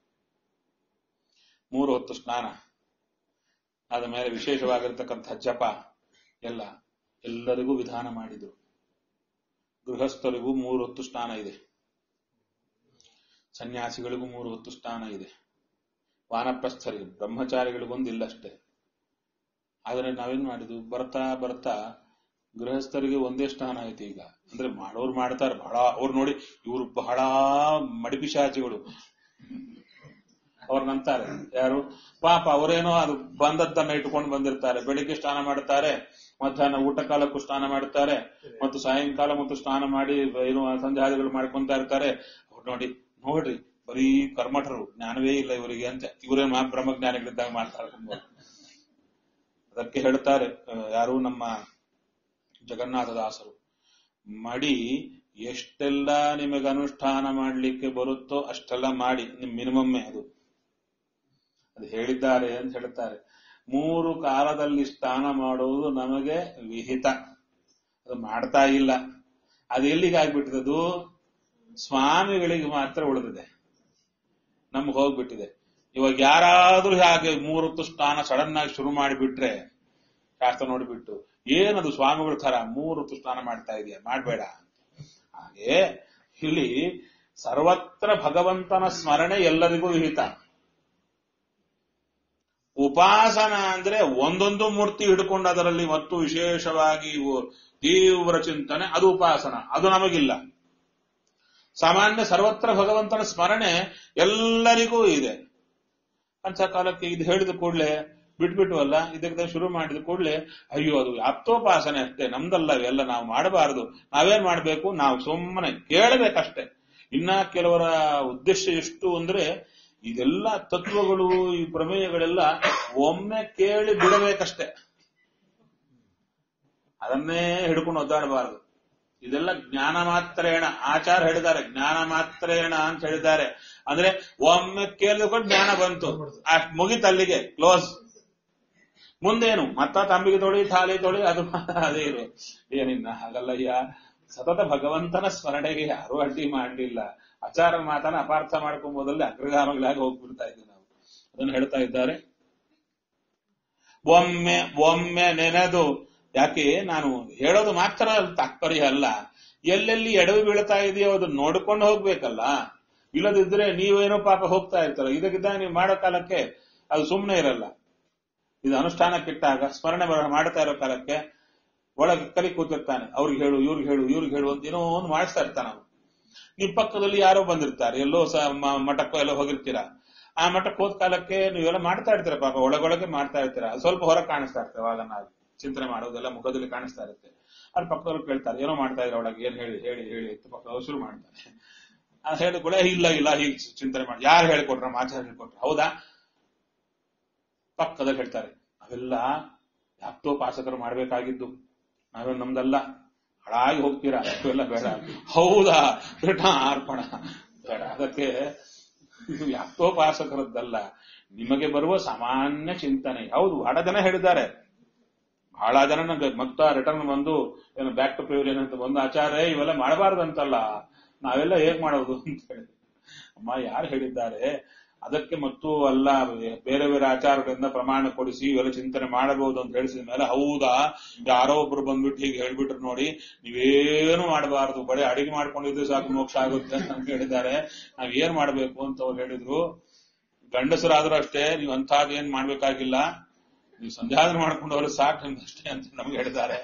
ಮೂರು ಹೊತ್ತು ಸ್ನಾನ ಆದ ಮೇಲೆ ವಿಶೇಷವಾಗಿರ್ತಕ್ಕಂಥ ಜಪ ಎಲ್ಲ ಎಲ್ಲರಿಗೂ ವಿಧಾನ ಮಾಡಿದ್ರು ಗೃಹಸ್ಥರಿಗೂ ಮೂರು ಹೊತ್ತು ಸ್ನಾನ ಇದೆ ಸನ್ಯಾಸಿಗಳಿಗೂ ಮೂರು ಹೊತ್ತು ಸ್ನಾನ ಇದೆ ವಾನಪ್ರಸ್ಥರಿಗೂ ಬ್ರಹ್ಮಚಾರಿಗಳಿಗೊಂದು ಇಲ್ಲಷ್ಟೇ ಆದರೆ ನಾವೇನ್ ಮಾಡಿದ್ವು ಬರ್ತಾ ಬರ್ತಾ ಗೃಹಸ್ಥರಿಗೆ ಒಂದೇ ಸ್ನಾನ ಆಯ್ತು ಈಗ ಅಂದ್ರೆ ಮಾಡೋರು ಮಾಡ್ತಾರೆ ಬಹಳ ಅವ್ರು ನೋಡಿ ಇವ್ರು ಬಹಳ ಮಡಿಪಿಶಾಚಿಗಳು ಅವ್ರನ್ನಂತಾರೆ ಯಾರು ಪಾಪ ಅವರೇನೋ ಅದು ಬಂದದ್ದನ್ನ ಇಟ್ಕೊಂಡು ಬಂದಿರ್ತಾರೆ ಬೆಳಿಗ್ಗೆ ಸ್ನಾನ ಮಾಡ್ತಾರೆ ಮಧ್ಯಾಹ್ನ ಊಟ ಕಾಲಕ್ಕೂ ಸ್ನಾನ ಮಾಡ್ತಾರೆ ಮತ್ತು ಸಾಯಂಕಾಲ ಮತ್ತು ಸ್ನಾನ ಮಾಡಿ ಏನು ಸಂಧ್ಯಾದಿಗಳು ಮಾಡ್ಕೊಂತ ಇರ್ತಾರೆ ಅವ್ರು ನೋಡಿ ನೋಡ್ರಿ ಬರೀ ಕರ್ಮಠರು ಜ್ಞಾನವೇ ಇಲ್ಲ ಇವರಿಗೆ ಅಂತ ಇವರೇ ಮಾ ಬ್ರಹ್ಮಜ್ಞಾನಿಗಳಿದ್ದಾಗ ಮಾಡ್ತಾರೆ ತುಂಬ. ಅದಕ್ಕೆ ಹೇಳ್ತಾರೆ ಆ, ಯಾರು ನಮ್ಮ ಜಗನ್ನಾಥದಾಸರು ಮಡಿ ಎಷ್ಟೆಲ್ಲ ನಿಮಗೆ ಅನುಷ್ಠಾನ ಮಾಡ್ಲಿಕ್ಕೆ ಬರುತ್ತೋ ಅಷ್ಟೆಲ್ಲ ಮಾಡಿ ನಿಮ್ ಮಿನಿಮಮ್ಮೆ ಅದು ಅದು ಹೇಳಿದ್ದಾರೆ ಅಂತ ಹೇಳ್ತಾರೆ ಮೂರು ಕಾಲದಲ್ಲಿ ಸ್ನಾನ ಮಾಡುವುದು ನಮಗೆ ವಿಹಿತ ಅದು ಮಾಡ್ತಾ ಇಲ್ಲ ಅದು ಎಲ್ಲಿಗೆ ಆಗ್ಬಿಟ್ಟಿದೆ ಸ್ವಾಮಿಗಳಿಗೆ ಮಾತ್ರ ಉಳಿದಿದೆ ನಮ್ಗೆ ಹೋಗ್ಬಿಟ್ಟಿದೆ ಇವಾಗ ಯಾರಾದ್ರೂ ಹಾಗೆ ಮೂರೊತ್ತು ಸ್ನಾನ ಸಡನ್ ಆಗಿ ಶುರು ಮಾಡಿಬಿಟ್ರೆ ಶಾಸ್ತ್ರ ನೋಡಿಬಿಟ್ಟು ಏನದು ಸ್ವಾಮಿಗಳ ತರ ಮೂರೊತ್ತು ಸ್ನಾನ ಮಾಡ್ತಾ ಇದೆಯಾ ಮಾಡ್ಬೇಡ ಹಾಗೆ ಇಲ್ಲಿ ಸರ್ವತ್ರ ಭಗವಂತನ ಸ್ಮರಣೆ ಎಲ್ಲರಿಗೂ ವಿಹಿತ ಉಪಾಸನ ಅಂದ್ರೆ ಒಂದೊಂದು ಮೂರ್ತಿ ಹಿಡ್ಕೊಂಡು ಅದರಲ್ಲಿ ಮತ್ತು ವಿಶೇಷವಾಗಿ ಇವು ತೀವ್ರ ಚಿಂತನೆ ಅದು ಉಪಾಸನ ಅದು ನಮಗಿಲ್ಲ ಸಾಮಾನ್ಯ ಸರ್ವತ್ರ ಭಗವಂತನ ಸ್ಮರಣೆ ಎಲ್ಲರಿಗೂ ಇದೆ ಅಂತ ಕಾಲಕ್ಕೆ ಇದು ಹೇಳಿದ ಕೂಡಲೇ ಬಿಟ್ಬಿಟ್ವಲ್ಲ ಇದಕ್ಕೆ ಶುರು ಮಾಡಿದ ಕೂಡಲೇ ಅಯ್ಯೋ ಅದು ಆಪ್ತೋಪಾಸನೆ ಅಷ್ಟೇ ನಮ್ದಲ್ಲ ಇವೆಲ್ಲ ನಾವು ಮಾಡಬಾರದು ನಾವೇನ್ ಮಾಡ್ಬೇಕು ನಾವು ಸುಮ್ಮನೆ ಕೇಳಬೇಕಷ್ಟೇ ಇನ್ನ ಕೆಲವರ ಉದ್ದೇಶ ಎಷ್ಟು ಅಂದ್ರೆ ಇದೆಲ್ಲ ತತ್ವಗಳು ಈ ಪ್ರಮೇಯಗಳೆಲ್ಲ ಒಮ್ಮೆ ಕೇಳಿ ಬಿಡಬೇಕಷ್ಟೇ ಅದನ್ನೇ ಹಿಡ್ಕೊಂಡು ಒದ್ದಾಡಬಾರದು ಇದೆಲ್ಲ ಜ್ಞಾನ ಮಾತ್ರೇಣ ಆಚಾರ ಹೇಳಿದ್ದಾರೆ ಜ್ಞಾನ ಮಾತ್ರೇಣ ಅಂತ ಹೇಳಿದ್ದಾರೆ ಅಂದ್ರೆ ಒಮ್ಮೆ ಕೇಳಿದ್ಕೊಂಡು ಜ್ಞಾನ ಬಂತು ಅಷ್ಟ್ ಮುಗಿತು ಅಲ್ಲಿಗೆ ಕ್ಲೋಸ್ ಮುಂದೇನು ಮತ್ತ ತಂಬಿಗೆ ತೊಳಿ ಥಾಲಿ ತೊಳಿ ಅದು ಅದೇ ಇರು ಏನಿನ್ನ ಹಾಗಲ್ಲಯ್ಯ ಸತತ ಭಗವಂತನ ಸ್ಮರಣೆಗೆ ಯಾರೂ ಅಡ್ಡಿ ಮಾಡಲಿಲ್ಲ ಆಚಾರ ಮಾತನ್ನ ಅಪಾರ್ಥ ಮಾಡ್ಕೊಂಬೋದಲ್ಲಿ ಅಗ್ರಗಾಮಿಗಳಾಗಿ ಹೋಗ್ಬಿಡ್ತಾ ಇದ್ದೀವಿ ನಾವು ಅದನ್ನು ಹೇಳ್ತಾ ಇದ್ದಾರೆ ಒಮ್ಮೆ ಒಮ್ಮೆ ನೆನೆದು ಯಾಕೆ ನಾನು ಹೇಳೋದು ಮಾತ್ರ ತಾತ್ಪರ್ಯ ಅಲ್ಲ ಎಲ್ಲೆಲ್ಲಿ ಎಡವು ಬೀಳ್ತಾ ಇದೆಯೋ ಅದನ್ನ ನೋಡ್ಕೊಂಡು ಹೋಗ್ಬೇಕಲ್ಲ ಇಲ್ಲದಿದ್ರೆ ನೀವೇನೋ ಪಾಪ ಹೋಗ್ತಾ ಇರ್ತಾರ ಇದಕ್ಕಿದ್ದ ನೀವು ಮಾಡೋ ಕಾಲಕ್ಕೆ ಅದು ಸುಮ್ಮನೆ ಇರಲ್ಲ ಇದು ಅನುಷ್ಠಾನಕ್ಕಿಟ್ಟಾಗ ಸ್ಮರಣೆ ಬರ- ಮಾಡ್ತಾ ಇರೋ ಕಾಲಕ್ಕೆ ಒಳಗೆ ಕಲಿ ಕೂತಿರ್ತಾನೆ ಅವ್ರಿಗೆ ಹೇಳು ಇವ್ರಿಗೆ ಹೇಳು ಇವ್ರಿಗೆ ಹೇಳು ಅಂತ ಏನೋ ಒಂದು ಮಾಡಿಸ್ತಾ ಇರ್ತಾನ ಅವನು ನಿಮ್ ಪಕ್ಕದಲ್ಲಿ ಯಾರೋ ಬಂದಿರ್ತಾರೆ ಎಲ್ಲೋ ಸ ಮ- ಮಠಕ್ಕೋ ಎಲ್ಲೋ ಹೋಗಿರ್ತೀರಾ ಆ ಮಠಕ್ಕೆ ಹೋದ ಕಾಲಕ್ಕೆ ನೀವೆಲ್ಲ ಮಾಡ್ತಾ ಇರ್ತೀರ ಪಾಪ ಒಳಗೊಳಗೆ ಮಾಡ್ತಾ ಇರ್ತೀರಾ ಅದು ಸ್ವಲ್ಪ ಹೊರಗೆ ಕಾಣಿಸ್ತಾ ಇರ್ತದೆ ಅವಾಗ ನಾವು ಚಿಂತನೆ ಮಾಡೋದೆಲ್ಲ ಮುಖದಲ್ಲಿ ಕಾಣಿಸ್ತಾ ಇರುತ್ತೆ ಅಲ್ಲಿ ಪಕ್ಕದವ್ರು ಕೇಳ್ತಾರೆ ಏನೋ ಮಾಡ್ತಾ ಇದ್ರೆ ಒಳಗೆ ಏನ್ ಹೇಳಿ ಹೇಳಿ ಹೇಳಿ ಅಂತ ಪಕ್ಕದವ್ರು ಶುರು ಮಾಡ್ತಾರೆ ಆ ಹೇಳಿದ ಕೂಡ ಇಲ್ಲ ಇಲ್ಲ ಹೀಗೆ ಚಿಂತನೆ ಮಾಡಿ ಯಾರು ಹೇಳ್ಕೊಟ್ರ ನಮ್ಮ ಆಚಾರ್ಯ ಹೇಳ್ಕೊಟ್ರ ಹೌದಾ ಪಕ್ಕದಲ್ಲಿ ಹೇಳ್ತಾರೆ ಅವೆಲ್ಲ ಯಾಪ್ತೋಪಾಸಕರು ಮಾಡ್ಬೇಕಾಗಿದ್ದು ನಾವೇ ನಮ್ದಲ್ಲ ಹಾಳಾಗಿ ಹೋಗ್ತೀರಾ ಅವೆಲ್ಲ ಬೇಡ ಹೌದಾ ಬೇಡ ಅರ್ಪಣ ಬೇಡ ಅದಕ್ಕೆ ಇದು ಯಾಪ್ತೋಪಾಸಕರದ್ದಲ್ಲ ನಿಮಗೆ ಬರುವ ಸಾಮಾನ್ಯ ಚಿಂತನೆ ಹೌದು ಬಹಳ ಜನ ಹೇಳಿದ್ದಾರೆ ಬಹಳ ಜನ ನಂಗೆ ಮತ್ತ ರಿಟರ್ನ್ ಬಂದು ಏನು ಬ್ಯಾಕ್ ಟು ಪ್ಯೂರಿಯನ್ ಅಂತ ಬಂದು ಆಚಾರ್ಯ ಇವೆಲ್ಲ ಮಾಡಬಾರ್ದಂತಲ್ಲ ನಾವೆಲ್ಲ ಹೇಗ್ ಮಾಡೋದು ಅಂತ ಹೇಳಿ ಅಮ್ಮ ಯಾರು ಹೇಳಿದ್ದಾರೆ ಅದಕ್ಕೆ ಮತ್ತು ಅಲ್ಲ ಬೇರೆ ಬೇರೆ ಆಚಾರಗಳಿಂದ ಪ್ರಮಾಣ ಕೊಡಿಸಿ ಇವೆಲ್ಲ ಚಿಂತನೆ ಮಾಡಬಹುದು ಅಂತ ಹೇಳಿಸಿದ ಮೇಲೆ ಹೌದಾ ಯಾರೋ ಒಬ್ರು ಬಂದ್ಬಿಟ್ಟು ಹೀಗೆ ಹೇಳ್ಬಿಟ್ರು ನೋಡಿ ನೀವೇನು ಮಾಡಬಾರದು ಬರೀ ಅಡಿಗೆ ಮಾಡ್ಕೊಂಡಿದ್ರೆ ಸಾಕು ಮೋಕ್ಷ ಆಗುತ್ತೆ ಅಂತ ಹೇಳಿದ್ದಾರೆ ನಾವ್ ಏನ್ ಮಾಡ್ಬೇಕು ಅಂತ ಅವ್ರು ಹೇಳಿದ್ರು ಗಂಡಸರಾದ್ರೂ ಅಷ್ಟೇ ನೀವು ಅಂತದ್ ಏನ್ ಮಾಡ್ಬೇಕಾಗಿಲ್ಲ ನೀವು ಸಂಧ್ಯಾದನೆ ಮಾಡ್ಕೊಂಡವರು ಸಾಕು ನಿಮ್ಗಷ್ಟೇ ಅಂತ ನಮ್ಗೆ ಹೇಳಿದ್ದಾರೆ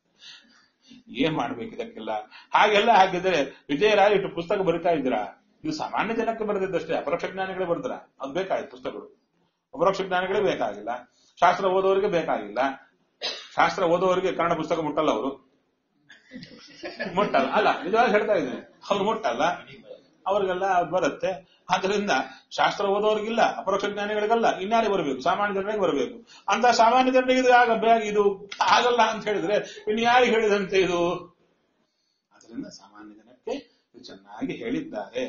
ಏನ್ ಮಾಡ್ಬೇಕು ಇದಕ್ಕೆಲ್ಲ ಹಾಗೆಲ್ಲ ಹಾಗಿದ್ರೆ ವಿಜಯರಾಜ್ ಇಟ್ಟು ಪುಸ್ತಕ ಬರಿತಾ ಇದ್ದೀರಾ ಇದು ಸಾಮಾನ್ಯ ಜನಕ್ಕೆ ಬರೆದಿದ್ದಷ್ಟೇ ಅಪರೋಕ್ಷ ಜ್ಞಾನಿಗಳೇ ಬರ್ತಾರ ಅದು ಬೇಕಾಗಿತ್ತು ಪುಸ್ತಕಗಳು ಅಪರೋಕ್ಷ ಜ್ಞಾನಿಗಳೇ ಬೇಕಾಗಿಲ್ಲ ಶಾಸ್ತ್ರ ಓದೋರಿಗೆ ಬೇಕಾಗಿಲ್ಲ ಶಾಸ್ತ್ರ ಓದೋರಿಗೆ ಕನ್ನಡ ಪುಸ್ತಕ ಮುಟ್ಟಲ್ಲ ಅವರು ಮುಟ್ಟಲ್ಲ ಅಲ್ಲ ನಿಜವಾಗಿ ಹೇಳ್ತಾ ಇದ್ದೀನಿ ಅವ್ರು ಮುಟ್ಟಲ್ಲ ಅವ್ರಿಗೆಲ್ಲ ಅದು ಬರುತ್ತೆ ಆದ್ರಿಂದ ಶಾಸ್ತ್ರ ಓದೋರಿಗಿಲ್ಲ ಅಪರೋಕ್ಷ ಜ್ಞಾನಿಗಳಿಗಲ್ಲ ಇನ್ಯಾರಿಗೆ ಬರಬೇಕು ಸಾಮಾನ್ಯ ಜನರಿಗೆ ಬರಬೇಕು ಅಂತ ಸಾಮಾನ್ಯ ಜನರಿಗೆ ಇದು ಆಗ ಬೇ- ಇದು ಆಗಲ್ಲ ಅಂತ ಹೇಳಿದ್ರೆ ಇನ್ನು ಯಾರಿಗೆ ಹೇಳಿದಂತೆ ಇದು ಅದರಿಂದ ಸಾಮಾನ್ಯ ಜನಕ್ಕೆ ಇದು ಚೆನ್ನಾಗಿ ಹೇಳಿದ್ದಾರೆ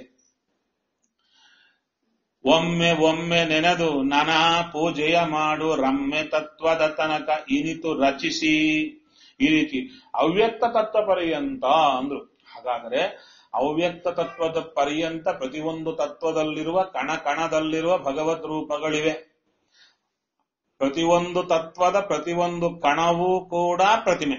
ಒಮ್ಮೆ ಒಮ್ಮೆ ನೆನೆದು ನಾನಾ ಪೂಜೆಯ ಮಾಡು ರಮ್ಯ ತತ್ವದ ತನಕ ಇನಿತು ರಚಿಸಿ ಈ ರೀತಿ ಅವ್ಯಕ್ತ ತತ್ವ ಪರ್ಯಂತ ಅಂದ್ರು ಹಾಗಾದರೆ ಅವ್ಯಕ್ತ ತತ್ವದ ಪರ್ಯಂತ ಪ್ರತಿಯೊಂದು ತತ್ವದಲ್ಲಿರುವ ಕಣ ಕಣದಲ್ಲಿರುವ ಭಗವದ್ ರೂಪಗಳಿವೆ ಪ್ರತಿಯೊಂದು ತತ್ವದ ಪ್ರತಿಯೊಂದು ಕಣವೂ ಕೂಡ ಪ್ರತಿಮೆ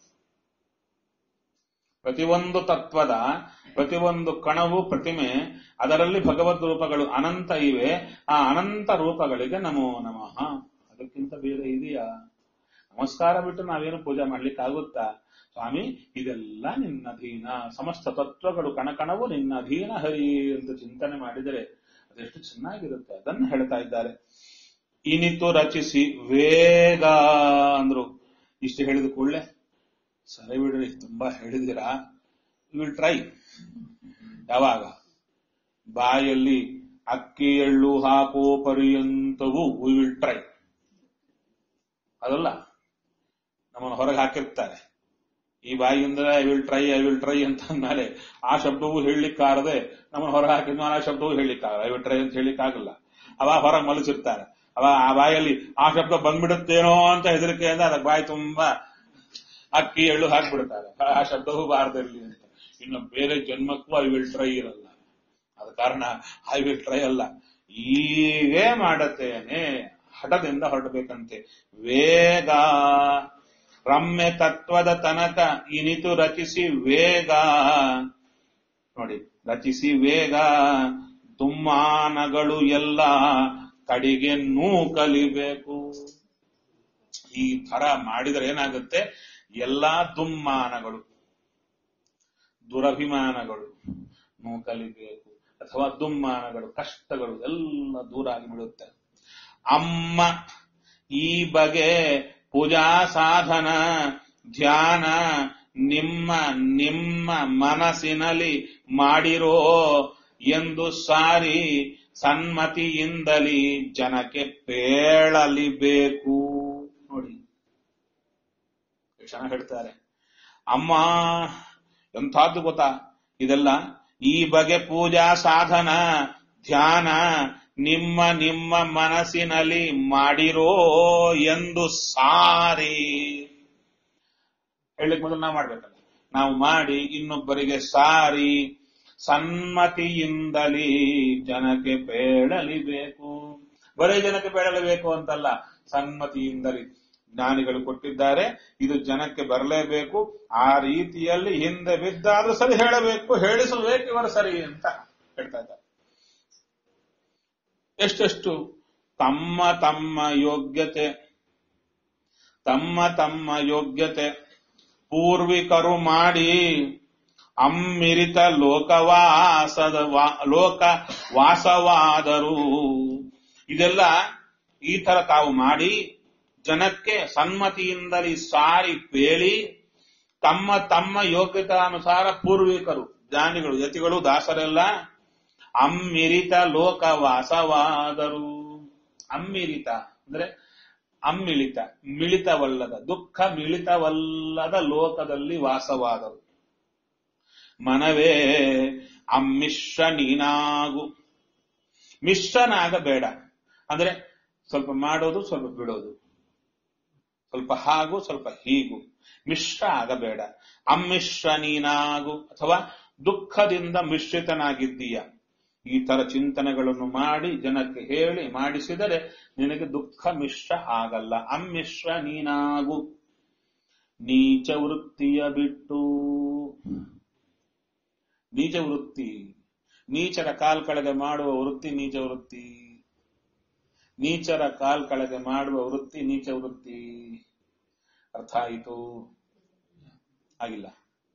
ಪ್ರತಿಯೊಂದು ತತ್ವದ ಪ್ರತಿಯೊಂದು ಕಣವು ಪ್ರತಿಮೆ ಅದರಲ್ಲಿ ಭಗವದ್ ರೂಪಗಳು ಅನಂತ ಇವೆ ಆ ಅನಂತ ರೂಪಗಳಿಗೆ ನಮೋ ನಮಃ ಅದಕ್ಕಿಂತ ಬೇರೆ ಇದೆಯಾ ನಮಸ್ಕಾರ ಬಿಟ್ಟು ನಾವೇನು ಪೂಜೆ ಮಾಡ್ಲಿಕ್ಕೆ ಆಗುತ್ತಾ ಸ್ವಾಮಿ ಇದೆಲ್ಲ ನಿನ್ನ ಅಧೀನ ಸಮಸ್ತ ತತ್ವಗಳು ಕಣಕಣವು ನಿನ್ನ ಅಧೀನ ಹರಿ ಅಂತ ಚಿಂತನೆ ಮಾಡಿದರೆ ಅದೆಷ್ಟು ಚೆನ್ನಾಗಿರುತ್ತೆ ಅದನ್ನು ಹೇಳ್ತಾ ಇದ್ದಾರೆ ಇನಿತು ರಚಿಸಿ ವೇಗ ಅಂದ್ರು ಇಷ್ಟು ಹೇಳಿದ ಕೂಡಲೇ ಸರಿ ಬಿಡ್ರಿ ತುಂಬಾ ಹೇಳಿದಿರಾ ವಿಲ್ ಟ್ರೈ ಯಾವಾಗ ಬಾಯಲ್ಲಿ ಅಕ್ಕಿ ಎಳ್ಳು ಹಾಕೋ ಪರ್ಯಂತವೂ ವಿ ವಿಲ್ ಟ್ರೈ ಅದಲ್ಲ ನಮ್ಮನ್ನು ಹೊರಗೆ ಹಾಕಿರ್ತಾರೆ ಈ ಬಾಯಿಯಿಂದ I will try I will try ಅಂತ ಅಂದ್ಮೇಲೆ ಆ ಶಬ್ದವೂ ಹೇಳಲಿಕ್ಕಾರದೆ ನಮ್ಮನ್ನು ಹೊರಗೆ ಹಾಕಿದ್ಮೇಲೆ ಆ ಶಬ್ದವೂ ಹೇಳಲಿಕ್ಕಾಗಲ್ಲ ಐ ವಿಲ್ ಟ್ರೈ ಅಂತ ಹೇಳಲಿಕ್ಕಾಗಲ್ಲ ಅವ ಹೊರಗೆ ಮಲಚಿರ್ತಾರೆ ಅವ ಆ ಬಾಯಲ್ಲಿ ಆ ಶಬ್ದ ಬಂದ್ಬಿಡುತ್ತೇನೋ ಅಂತ ಹೆದರಿಕೆಯಿಂದ ಅದಕ್ಕೆ ಬಾಯಿ ತುಂಬಾ ಅಕ್ಕಿ ಎಳ್ಳು ಹಾಕ್ಬಿಡ್ತಾರೆ ಆ ಶಬ್ದವೂ ಬಾರದಿರಲಿ ಅಂತ ಇನ್ನು ಬೇರೆ ಜನ್ಮಕ್ಕೂ ಐ ವಿಲ್ ಟ್ರೈ ಇರಲ್ಲ ಅದ ಕಾರಣ ಐ ವಿಲ್ ಟ್ರೈ ಅಲ್ಲ ಈಗೇ ಮಾಡತ್ತೇನೆ ಹಠದಿಂದ ಹೊರಡಬೇಕಂತೆ ವೇಗ ರಮ್ಯ ತತ್ವದ ತನಕ ಇನಿತು ರಚಿಸಿ ವೇಗ ನೋಡಿ ರಚಿಸಿ ವೇಗ ದುಮ್ಮಾನಗಳು ಎಲ್ಲ ಕಡೆಗೆ ನೂಕಲಿಬೇಕು ಈ ತರ ಮಾಡಿದರೆ ಏನಾಗುತ್ತೆ ಎಲ್ಲಾ ದುಮ್ಮಾನಗಳು ದುರಭಿಮಾನಗಳು ನೂಕಲಿಬೇಕು ಅಥವಾ ದುಮ್ಮಾನಗಳು ಕಷ್ಟಗಳು ಎಲ್ಲ ದೂರ ಆಗಿಬಿಡುತ್ತೆ ಅಮ್ಮ ಈ ಬಗೆ ಪೂಜಾ ಸಾಧನ ಧ್ಯಾನ ನಿಮ್ಮ ನಿಮ್ಮ ಮನಸ್ಸಿನಲ್ಲಿ ಮಾಡಿರೋ ಎಂದು ಸಾರಿ ಸನ್ಮತಿಯಿಂದಲಿ ಜನಕ್ಕೆ ಪೇಳಲಿಬೇಕು ನೋಡಿ ಕ್ಷಣ ಹೇಳ್ತಾರೆ ಅಮ್ಮ ಎಂಥದ್ದು ಗೊತ್ತಾ ಇದೆಲ್ಲ ಈ ಬಗೆ ಪೂಜಾ ಸಾಧನ ಧ್ಯಾನ ನಿಮ್ಮ ನಿಮ್ಮ ಮನಸ್ಸಿನಲ್ಲಿ ಮಾಡಿರೋ ಎಂದು ಸಾರಿ ಹೇಳಲಿಕ್ಕೆ ಮೊದಲು ನಾವು ಮಾಡ್ಬೇಕಲ್ಲ ನಾವು ಮಾಡಿ ಇನ್ನೊಬ್ಬರಿಗೆ ಸಾರಿ ಸನ್ಮತಿಯಿಂದಲೇ ಜನಕ್ಕೆ ಬೇಡಲಿಬೇಕು ಬರೀ ಜನಕ್ಕೆ ಬೇಡಲೇಬೇಕು ಅಂತಲ್ಲ ಸನ್ಮತಿಯಿಂದಲೇ ಜ್ಞಾನಿಗಳು ಕೊಟ್ಟಿದ್ದಾರೆ ಇದು ಜನಕ್ಕೆ ಬರಲೇಬೇಕು ಆ ರೀತಿಯಲ್ಲಿ ಹಿಂದೆ ಬಿದ್ದಾದ್ರೂ ಸರಿ ಹೇಳಬೇಕು ಹೇಳಿಸಬೇಕು ಇವರು ಸರಿ ಅಂತ ಹೇಳ್ತಾ ಇದ್ದಾರೆ ಎಷ್ಟೆಷ್ಟು ತಮ್ಮ ತಮ್ಮ ಯೋಗ್ಯತೆ ತಮ್ಮ ತಮ್ಮ ಯೋಗ್ಯತೆ ಪೂರ್ವಿಕರು ಮಾಡಿ ಅಮ್ಮಿರಿತ ಲೋಕವಾಸದ ವಾ- ಲೋಕ ವಾಸವಾದರು ಇದೆಲ್ಲ ಈ ತರ ತಾವು ಮಾಡಿ ಜನಕ್ಕೆ ಸನ್ಮತಿಯಿಂದಲೇ ಸಾರಿ ಪೇಳಿ ತಮ್ಮ ತಮ್ಮ ಯೋಗ್ಯತಾನುಸಾರ ಪೂರ್ವಿಕರು ಜ್ಞಾನಿಗಳು ಯತಿಗಳು ದಾಸರೆಲ್ಲ ಅಮ್ಮಿರಿತ ಲೋಕ ವಾಸವಾದರು ಅಮ್ಮಿರಿತ ಅಂದ್ರೆ ಅಮ್ಮಿಳಿತ ಮಿಳಿತವಲ್ಲದ ದುಃಖ ಮಿಳಿತವಲ್ಲದ ಲೋಕದಲ್ಲಿ ವಾಸವಾದರು ಮನವೇ ಅಮ್ಮಿಶ್ರ ನೀನಾಗು ಮಿಶ್ರನಾಗಬೇಡ ಅಂದ್ರೆ ಸ್ವಲ್ಪ ಮಾಡೋದು ಸ್ವಲ್ಪ ಬಿಡೋದು ಸ್ವಲ್ಪ ಹಾಗೂ ಸ್ವಲ್ಪ ಹೀಗೂ ಮಿಶ್ರ ಆಗಬೇಡ ಅಮ್ಮಿಶ್ರ ನೀನಾಗು ಅಥವಾ ದುಃಖದಿಂದ ಮಿಶ್ರಿತನಾಗಿದ್ದೀಯ ಈ ತರ ಚಿಂತನೆಗಳನ್ನು ಮಾಡಿ ಜನಕ್ಕೆ ಹೇಳಿ ಮಾಡಿಸಿದರೆ ನಿನಗೆ ದುಃಖ ಮಿಶ್ರ ಆಗಲ್ಲ ಅಮ್ಮಿಶ್ರ ನೀನಾಗು ನೀಚ ವೃತ್ತಿಯ ಬಿಟ್ಟು ನೀಚ ವೃತ್ತಿ ನೀಚರ ಕಾಲ್ ಕೆಳಗೆ ಮಾಡುವ ವೃತ್ತಿ ನೀಚ ವೃತ್ತಿ ನೀಚರ ಕಾಲ್ ಕೆಳಗೆ ಮಾಡುವ ವೃತ್ತಿ ನೀಚ ವೃತ್ತಿ ಅರ್ಥ ಆಯಿತು ಆಗಿಲ್ಲ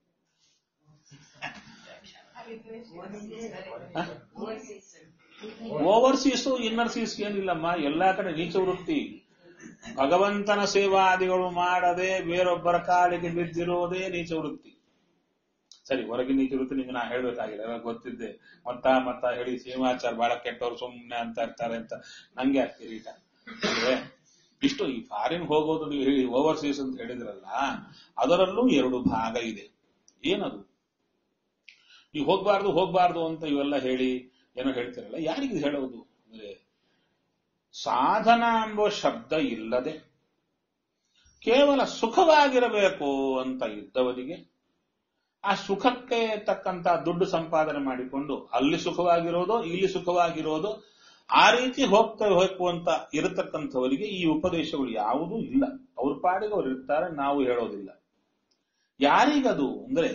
ಓವರ್ಸೀಸು ಇನ್ನರ್ ಸೀಸ್ ಏನಿಲ್ಲಮ್ಮ ಎಲ್ಲಾ ಕಡೆ ನೀಚ ವೃತ್ತಿ ಭಗವಂತನ ಸೇವಾದಿಗಳು ಮಾಡದೆ ಬೇರೊಬ್ಬರ ಕಾಲಿಗೆ ಬಿದ್ದಿರೋದೇ ನೀಚ ವೃತ್ತಿ ಸರಿ ಹೊರಗಿನ ನೀಚ ವೃತ್ತಿ ನಿಮ್ಗೆ ನಾ ಹೇಳ್ಬೇಕಾಗಿಲ್ಲ ಎಲ್ಲ ಗೊತ್ತಿದ್ದೆ ಮತ್ತ ಮತ್ತ ಹೇಳಿ ಶ್ರೀಮಾಚಾರ್ ಬಹಳ ಕೆಟ್ಟವ್ರು ಸುಮ್ಮನೆ ಅಂತ ಇರ್ತಾರೆ ಅಂತ ನಂಗೆ ಯಾಕೆ ಕಿರೀಟ ಅಂದ್ರೆ ಇಷ್ಟು ಈ ಫಾರಿನ್ ಹೋಗೋದು ನೀವು ಹೇಳಿ ಓವರ್ಸೀಸ್ ಅಂತ ಹೇಳಿದ್ರಲ್ಲ ಅದರಲ್ಲೂ ಎರಡು ಭಾಗ ಇದೆ ಏನದು ನೀವು ಹೋಗ್ಬಾರ್ದು ಹೋಗ್ಬಾರ್ದು ಅಂತ ಇವೆಲ್ಲ ಹೇಳಿ ಏನೋ ಹೇಳ್ತಿರಲ್ಲ ಯಾರಿಗೆ ಹೇಳೋದು ಅಂದ್ರೆ ಸಾಧನ ಎಂಬ ಶಬ್ದ ಇಲ್ಲದೆ ಕೇವಲ ಸುಖವಾಗಿರಬೇಕು ಅಂತ ಇದ್ದವರಿಗೆ ಆ ಸುಖಕ್ಕೆ ತಕ್ಕಂತ ದುಡ್ಡು ಸಂಪಾದನೆ ಮಾಡಿಕೊಂಡು ಅಲ್ಲಿ ಸುಖವಾಗಿರೋದು ಇಲ್ಲಿ ಸುಖವಾಗಿರೋದು ಆ ರೀತಿ ಹೋಗ್ತಾ ಹೋಗ್ಕು ಅಂತ ಇರತಕ್ಕಂಥವರಿಗೆ ಈ ಉಪದೇಶಗಳು ಯಾವುದೂ ಇಲ್ಲ ಅವ್ರ ಪಾಡಿಗೆ ಅವ್ರು ಇರ್ತಾರೆ ನಾವು ಹೇಳೋದಿಲ್ಲ ಯಾರಿಗದು ಅಂದ್ರೆ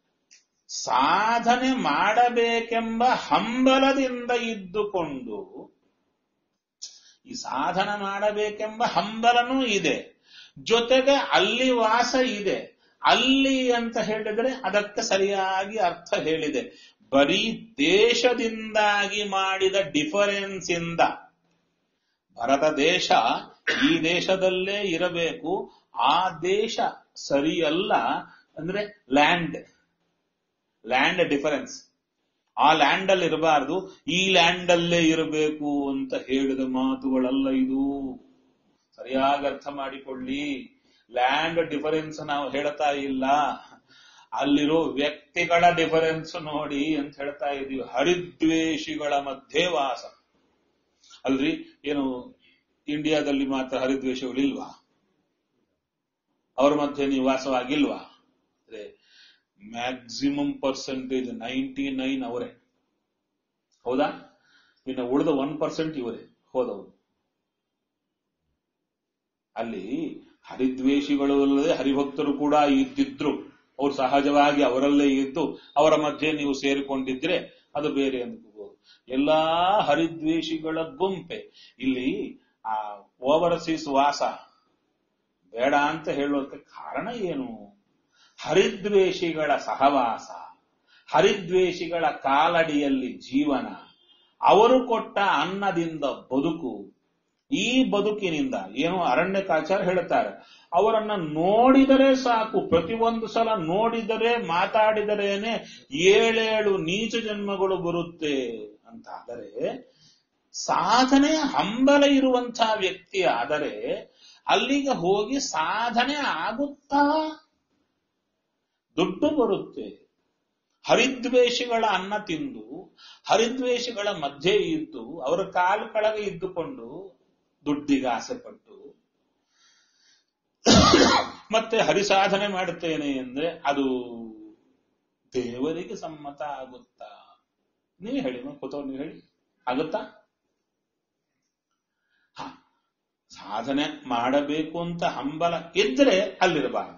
ಸಾಧನೆ ಮಾಡಬೇಕೆಂಬ ಹಂಬಲದಿಂದ ಇದ್ದುಕೊಂಡು ಈ ಸಾಧನ ಮಾಡಬೇಕೆಂಬ ಹಂಬಲನೂ ಇದೆ ಜೊತೆಗೆ ಅಲ್ಲಿ ವಾಸ ಇದೆ ಅಲ್ಲಿ ಅಂತ ಹೇಳಿದ್ರೆ ಅದಕ್ಕೆ ಸರಿಯಾಗಿ ಅರ್ಥ ಹೇಳಿದೆ ಬರೀ ದೇಶದಿಂದಾಗಿ ಮಾಡಿದ ಡಿಫರೆನ್ಸ್ ಇಂದ ಭರತ ದೇಶ ಈ ದೇಶದಲ್ಲೇ ಇರಬೇಕು ಆ ದೇಶ ಸರಿಯಲ್ಲ ಅಂದ್ರೆ ಲ್ಯಾಂಡ್ ಲ್ಯಾಂಡ್ ಡಿಫರೆನ್ಸ್ ಆ ಲ್ಯಾಂಡ್ ಅಲ್ಲಿ ಇರಬಾರದು ಈ ಲ್ಯಾಂಡ್ ಅಲ್ಲೇ ಇರಬೇಕು ಅಂತ ಹೇಳಿದ ಮಾತುಗಳಲ್ಲ ಇದು ಸರಿಯಾಗಿ ಅರ್ಥ ಮಾಡಿಕೊಳ್ಳಿ ಲ್ಯಾಂಡ್ ಡಿಫರೆನ್ಸ್ ನಾವು ಹೇಳ್ತಾ ಇಲ್ಲ ಅಲ್ಲಿರೋ ವ್ಯಕ್ತಿಗಳ ಡಿಫರೆನ್ಸ್ ನೋಡಿ ಅಂತ ಹೇಳ್ತಾ ಇದೀವಿ ಹರಿದ್ವೇಷಿಗಳ ಮಧ್ಯೆ ವಾಸ ಅಲ್ರಿ ಏನು ಇಂಡಿಯಾದಲ್ಲಿ ಮಾತ್ರ ಹರಿದ್ವೇಷಗಳಿಲ್ವಾ ಅವ್ರ ಮಧ್ಯೆ ನೀವು ವಾಸವಾಗಿಲ್ವಾ ಅಂದ್ರೆ ಮ್ಯಾಕ್ಸಿಮಮ್ ಪರ್ಸೆಂಟೇಜ್ ನೈಂಟಿ ನೈನ್ ಅವರೇ ಹೌದಾ ಇನ್ನು ಉಳಿದ ಒನ್ ಪರ್ಸೆಂಟ್ ಇವರೇ ಹೋದವರು ಅಲ್ಲಿ ಹರಿದ್ವೇಷಿಗಳು ಅಲ್ಲದೆ ಹರಿಭಕ್ತರು ಕೂಡ ಇದ್ದಿದ್ರು ಅವ್ರು ಸಹಜವಾಗಿ ಅವರಲ್ಲೇ ಇದ್ದು ಅವರ ಮಧ್ಯೆ ನೀವು ಸೇರಿಕೊಂಡಿದ್ರೆ ಅದು ಬೇರೆ ಅನ್ಕೋಬಹುದು ಎಲ್ಲಾ ಹರಿದ್ವೇಷಿಗಳ ಗುಂಪೆ ಇಲ್ಲಿ ಆ ಓವರ್ಸೀಸ್ ವಾಸ ಬೇಡ ಅಂತ ಹೇಳೋದಕ್ಕೆ ಕಾರಣ ಏನು ಹರಿದ್ವೇಷಿಗಳ ಸಹವಾಸ ಹರಿದ್ವೇಷಿಗಳ ಕಾಲಡಿಯಲ್ಲಿ ಜೀವನ ಅವರು ಕೊಟ್ಟ ಅನ್ನದಿಂದ ಬದುಕು ಈ ಬದುಕಿನಿಂದ ಏನು ಅರಣ್ಯಕಾಚಾರ ಹೇಳುತ್ತಾರೆ ಅವರನ್ನ ನೋಡಿದರೆ ಸಾಕು ಪ್ರತಿಯೊಂದು ಸಲ ನೋಡಿದರೆ ಮಾತಾಡಿದರೇನೆ ಏಳೇಳು ನೀಚ ಜನ್ಮಗಳು ಬರುತ್ತೆ ಅಂತಾದರೆ ಸಾಧನೆ ಹಂಬಲ ಇರುವಂತಹ ವ್ಯಕ್ತಿ ಆದರೆ ಅಲ್ಲಿಗೆ ಹೋಗಿ ಸಾಧನೆ ಆಗುತ್ತಾ ದುಡ್ಡು ಬರುತ್ತೆ ಹರಿದ್ವೇಷಿಗಳ ಅನ್ನ ತಿಂದು ಹರಿದ್ವೇಷಿಗಳ ಮಧ್ಯೆ ಇದ್ದು ಅವರ ಕಾಲು ಕೆಳಗೆ ಇದ್ದುಕೊಂಡು ದುಡ್ಡಿಗೆ ಆಸೆ ಪಟ್ಟು ಮತ್ತೆ ಹರಿಸಾಧನೆ ಮಾಡುತ್ತೇನೆ ಅಂದ್ರೆ ಅದು ದೇವರಿಗೆ ಸಮ್ಮತ ಆಗುತ್ತಾ ನೀವು ಹೇಳಿ ಕೂತವ್ರು ನೀವು ಹೇಳಿ ಆಗುತ್ತಾ ಹ ಸಾಧನೆ ಮಾಡಬೇಕು ಅಂತ ಹಂಬಲ ಇದ್ರೆ ಅಲ್ಲಿರಬಾರದು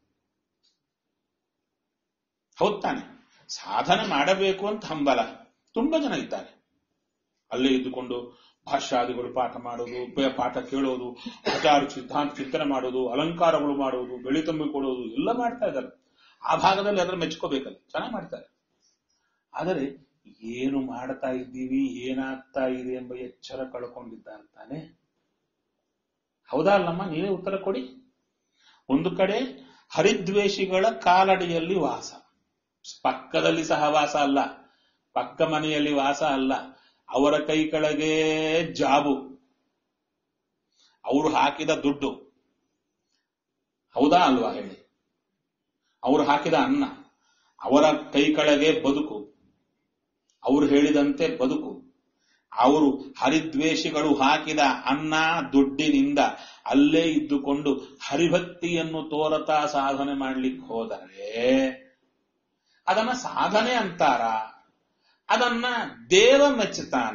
ಹೌದ್ ತಾನೆ ಸಾಧನೆ ಮಾಡಬೇಕು ಅಂತ ಹಂಬಲ ತುಂಬಾ ಜನ ಇದ್ದಾರೆ ಅಲ್ಲೇ ಇದ್ದುಕೊಂಡು ಭಾಷ್ಯಾದಿಗಳು ಪಾಠ ಮಾಡೋದು ಪೇ- ಪಾಠ ಕೇಳೋದು ಆಚಾರ ಸಿದ್ಧಾಂತ ಚಿಂತನೆ ಮಾಡೋದು ಅಲಂಕಾರಗಳು ಮಾಡೋದು ಬೆಳಿ ತುಂಬಿಕೊಳ್ಳೋದು ಎಲ್ಲ ಮಾಡ್ತಾ ಇದ್ದಾರೆ ಆ ಭಾಗದಲ್ಲಿ ಅದರ ಮೆಚ್ಕೋಬೇಕಲ್ಲ ಚೆನ್ನಾಗಿ ಮಾಡ್ತಾರೆ ಆದರೆ ಏನು ಮಾಡ್ತಾ ಇದ್ದೀವಿ ಏನಾಗ್ತಾ ಇದೆ ಎಂಬ ಎಚ್ಚರ ಕಳ್ಕೊಂಡಿದ್ದಾರೆ ತಾನೆ ಹೌದಾ ಅಲ್ಲಮ್ಮ ನೀವೇ ಉತ್ತರ ಕೊಡಿ ಒಂದು ಕಡೆ ಹರಿದ್ವೇಷಿಗಳ ಕಾಲಡಿಯಲ್ಲಿ ವಾಸ ಪಕ್ಕದಲ್ಲಿ ಸಹ ವಾಸ ಅಲ್ಲ ಪಕ್ಕ ಮನೆಯಲ್ಲಿ ವಾಸ ಅಲ್ಲ ಅವರ ಕೈ ಕೆಳಗೆ ಜಾಬು ಅವರು ಹಾಕಿದ ದುಡ್ಡು ಹೌದಾ ಅಲ್ವಾ ಹೇಳಿ ಅವರು ಹಾಕಿದ ಅನ್ನ ಅವರ ಕೈ ಕೆಳಗೆ ಬದುಕು ಅವರು ಹೇಳಿದಂತೆ ಬದುಕು ಅವರು ಹರಿದ್ವೇಷಿಗಳು ಹಾಕಿದ ಅನ್ನ ದುಡ್ಡಿನಿಂದ ಅಲ್ಲೇ ಇದ್ದುಕೊಂಡು ಹರಿಭಕ್ತಿಯನ್ನು ತೋರತಾ ಸಾಧನೆ ಮಾಡ್ಲಿಕ್ಕೆ ಹೋದರೆ ಅದನ್ನ ಸಾಧನೆ ಅಂತಾರ ಅದನ್ನ ದೇವ ಮೆಚ್ಚುತ್ತಾನ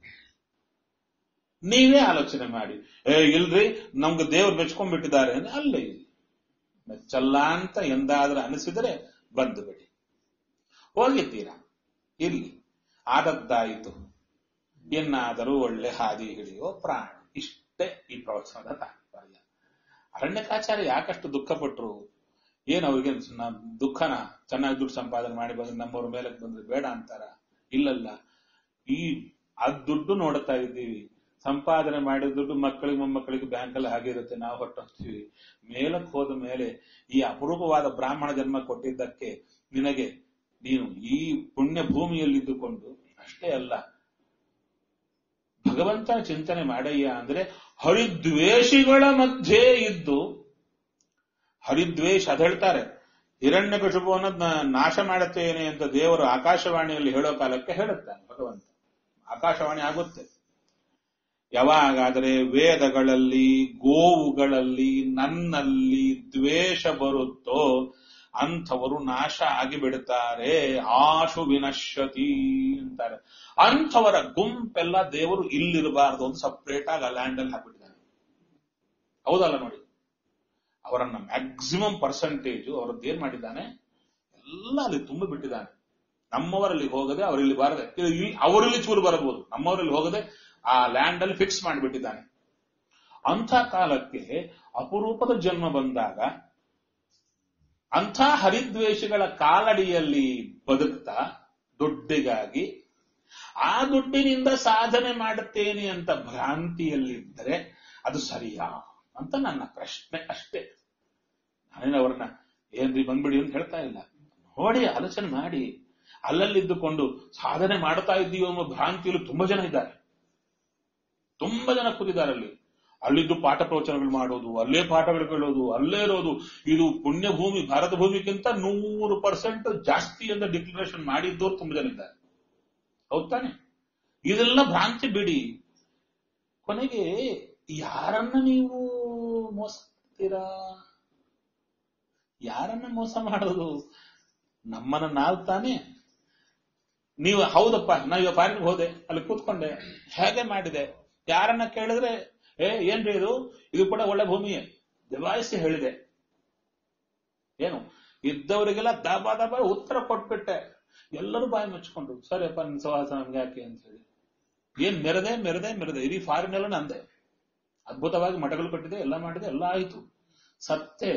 ನೀವೇ ಆಲೋಚನೆ ಮಾಡಿ ಏ ಇಲ್ರಿ ನಮ್ಗೆ ದೇವ್ರು ಮೆಚ್ಕೊಂಡ್ಬಿಟ್ಟಿದ್ದಾರೆ ಅಂದ್ರೆ ಅಲ್ಲೇ ಇಲ್ಲ ಮೆಚ್ಚಲ್ಲ ಅಂತ ಎಂದಾದ್ರೂ ಅನಿಸಿದರೆ ಬಂದು ಬಿಡಿ ಹೋಗಿದ್ದೀರಾ ಇಲ್ಲಿ ಆದದ್ದಾಯಿತು ಎನ್ನಾದರೂ ಒಳ್ಳೆ ಹಾದಿ ಹಿಡಿಯೋ ಪ್ರಾಣ ಇಷ್ಟೇ ಈ ಪ್ರವಚನದ ತಾತ್ಪರ್ಯ ಅರಣ್ಯಕಾಚಾರ್ಯ ಯಾಕಷ್ಟು ದುಃಖಪಟ್ರು ಏನು ಅವ್ರಿಗೆ ನ- ದುಃಖನ ಚೆನ್ನಾಗಿ ದುಡ್ಡು ಸಂಪಾದನೆ ಮಾಡಿ ಬಂದ್ರೆ ನಮ್ಮವ್ರ ಮೇಲೆ ಬಂದ್ರೆ ಬೇಡ ಅಂತಾರ ಇಲ್ಲಲ್ಲ ಈ ಅದ್ ದುಡ್ಡು ನೋಡ್ತಾ ಇದ್ದೀವಿ ಸಂಪಾದನೆ ಮಾಡಿದ ದುಡ್ಡು ಮಕ್ಕಳಿಗೆ ಮೊಮ್ಮಕ್ಕಳಿಗೆ ಬ್ಯಾಂಕಲ್ಲಿ ಹಾಗಿರುತ್ತೆ ನಾವು ಹೊಟ್ಟೋಗ್ತೀವಿ ಮೇಲಕ್ಕೆ ಹೋದ ಮೇಲೆ ಈ ಅಪರೂಪವಾದ ಬ್ರಾಹ್ಮಣ ಜನ್ಮ ಕೊಟ್ಟಿದ್ದಕ್ಕೆ ನಿನಗೆ ನೀನು ಈ ಪುಣ್ಯ ಭೂಮಿಯಲ್ಲಿದ್ದುಕೊಂಡು ಅಷ್ಟೇ ಅಲ್ಲ ಭಗವಂತನ ಚಿಂತನೆ ಮಾಡಯ್ಯ ಅಂದ್ರೆ ಹರಿದ್ವೇಷಿಗಳ ಮಧ್ಯೆ ಇದ್ದು ಹರಿದ್ವೇಷ ಅದ್ ಹೇಳ್ತಾರೆ ಹಿರಣ್ಯ ಅನ್ನೋದನ್ನ ನಾಶ ಮಾಡುತ್ತೇನೆ ಅಂತ ದೇವರು ಆಕಾಶವಾಣಿಯಲ್ಲಿ ಹೇಳೋ ಕಾಲಕ್ಕೆ ಹೇಳುತ್ತಾನೆ ಭಗವಂತ ಆಕಾಶವಾಣಿ ಆಗುತ್ತೆ ಯಾವಾಗಾದರೆ ವೇದಗಳಲ್ಲಿ ಗೋವುಗಳಲ್ಲಿ ನನ್ನಲ್ಲಿ ದ್ವೇಷ ಬರುತ್ತೋ ಅಂಥವರು ನಾಶ ಆಗಿಬಿಡುತ್ತಾರೆ ಆಶು ವಿನಶ್ಯತಿ ಅಂತಾರೆ ಅಂಥವರ ಗುಂಪೆಲ್ಲ ದೇವರು ಇಲ್ಲಿರಬಾರದು ಅಂತ ಸಪ್ರೇಟ್ ಆಗಿ ಆ ಲ್ಯಾಂಡ್ ಅಲ್ಲಿ ಹಾಕ್ಬಿಟ್ಟಿದ್ದಾನೆ ಹೌದಲ್ಲ ನೋಡಿ ಅವರನ್ನ ಮ್ಯಾಕ್ಸಿಮಮ್ ಪರ್ಸೆಂಟೇಜ್ ಅವರದ್ದು ಏನ್ ಮಾಡಿದ್ದಾನೆ ಎಲ್ಲ ಅಲ್ಲಿ ತುಂಬ ಬಿಟ್ಟಿದ್ದಾನೆ ನಮ್ಮವರಲ್ಲಿ ಹೋಗದೆ ಅವರಲ್ಲಿ ಬಾರದೆ ಇಲ್ಲಿ ಅವರಲ್ಲಿ ಚೂರು ಬರಬಹುದು ನಮ್ಮವರಲ್ಲಿ ಹೋಗದೆ ಆ ಲ್ಯಾಂಡ್ ಅಲ್ಲಿ ಫಿಕ್ಸ್ ಮಾಡಿಬಿಟ್ಟಿದ್ದಾನೆ ಅಂಥ ಕಾಲಕ್ಕೆ ಅಪರೂಪದ ಜನ್ಮ ಬಂದಾಗ ಅಂಥ ಹರಿದ್ವೇಷಗಳ ಕಾಲಡಿಯಲ್ಲಿ ಬದುಕ್ತಾ ದುಡ್ಡಿಗಾಗಿ ಆ ದುಡ್ಡಿನಿಂದ ಸಾಧನೆ ಮಾಡುತ್ತೇನೆ ಅಂತ ಭ್ರಾಂತಿಯಲ್ಲಿದ್ದರೆ ಅದು ಸರಿಯಾ ಅಂತ ನನ್ನ ಪ್ರಶ್ನೆ ಅಷ್ಟೇ ನಾನೇನು ಅವ್ರನ್ನ ಏನ್ರಿ ಬಂದ್ಬಿಡಿ ಅಂತ ಹೇಳ್ತಾ ಇಲ್ಲ ನೋಡಿ ಆಲೋಚನೆ ಮಾಡಿ ಅಲ್ಲಲ್ಲಿದ್ದುಕೊಂಡು ಸಾಧನೆ ಮಾಡ್ತಾ ಇದ್ದೀವಿ ಅನ್ನೋ ಭ್ರಾಂತಿಯಲ್ಲಿ ತುಂಬಾ ಜನ ಇದ್ದಾರೆ ತುಂಬಾ ಜನ ಕೂತಿದ್ದಾರೆ ಅಲ್ಲಿ ಅಲ್ಲಿದ್ದು ಪಾಠ ಪ್ರವಚನಗಳು ಮಾಡೋದು ಅಲ್ಲೇ ಪಾಠಗಳು ಕೇಳೋದು ಅಲ್ಲೇ ಇರೋದು ಇದು ಪುಣ್ಯ ಭೂಮಿ ಭಾರತ ಭೂಮಿಗಿಂತ ನೂರು ಪರ್ಸೆಂಟ್ ಜಾಸ್ತಿ ಅಂತ ಡಿಕ್ಲರೇಷನ್ ಮಾಡಿದ್ದವ್ರು ತುಂಬಾ ಜನ ಇದ್ದಾರೆ ಹೌದ್ ತಾನೆ ಇದೆಲ್ಲ ಭ್ರಾಂತಿ ಬಿಡಿ ಕೊನೆಗೆ ಯಾರನ್ನ ನೀವು ಮೋಸ್ತೀರಾ ಯಾರನ್ನ ಮೋಸ ಮಾಡೋದು ನಮ್ಮನ್ನ ನಾವು ತಾನೇ ನೀವು ಹೌದಪ್ಪ ನಾವು ಇವಾಗ ಫಾರಿನ್ಗೆ ಹೋದೆ ಅಲ್ಲಿ ಕೂತ್ಕೊಂಡೆ ಹೇಗೆ ಮಾಡಿದೆ ಯಾರನ್ನ ಕೇಳಿದ್ರೆ ಏ ಏನ್ರಿ ಇದು ಇದು ಕೂಡ ಒಳ್ಳೆ ಭೂಮಿಯೇ ದಬಾಯಿಸಿ ಹೇಳಿದೆ ಏನು ಇದ್ದವರಿಗೆಲ್ಲ ದಬ ದಬ ಉತ್ತರ ಕೊಟ್ಬಿಟ್ಟೆ ಎಲ್ಲರೂ ಬಾಯಿ ಮುಚ್ಕೊಂಡ್ರು ಸರಿಯಪ್ಪ ನಿನ್ ಸವಾಸ ನಮ್ಗೆ ಯಾಕೆ ಅಂತ ಹೇಳಿ ಏನ್ ಮೆರದೆ ಮೆರದೆ ಮೆರದೆ ಇಡೀ ಫಾರಿನ್ ಎಲ್ಲ ನಂದೆ ಅದ್ಭುತವಾಗಿ ಮಠಗಳು ಕಟ್ಟಿದೆ ಎಲ್ಲ ಮಾಡಿದೆ ಎಲ್ಲ ಆಯ್ತು ಸತ್ತೆ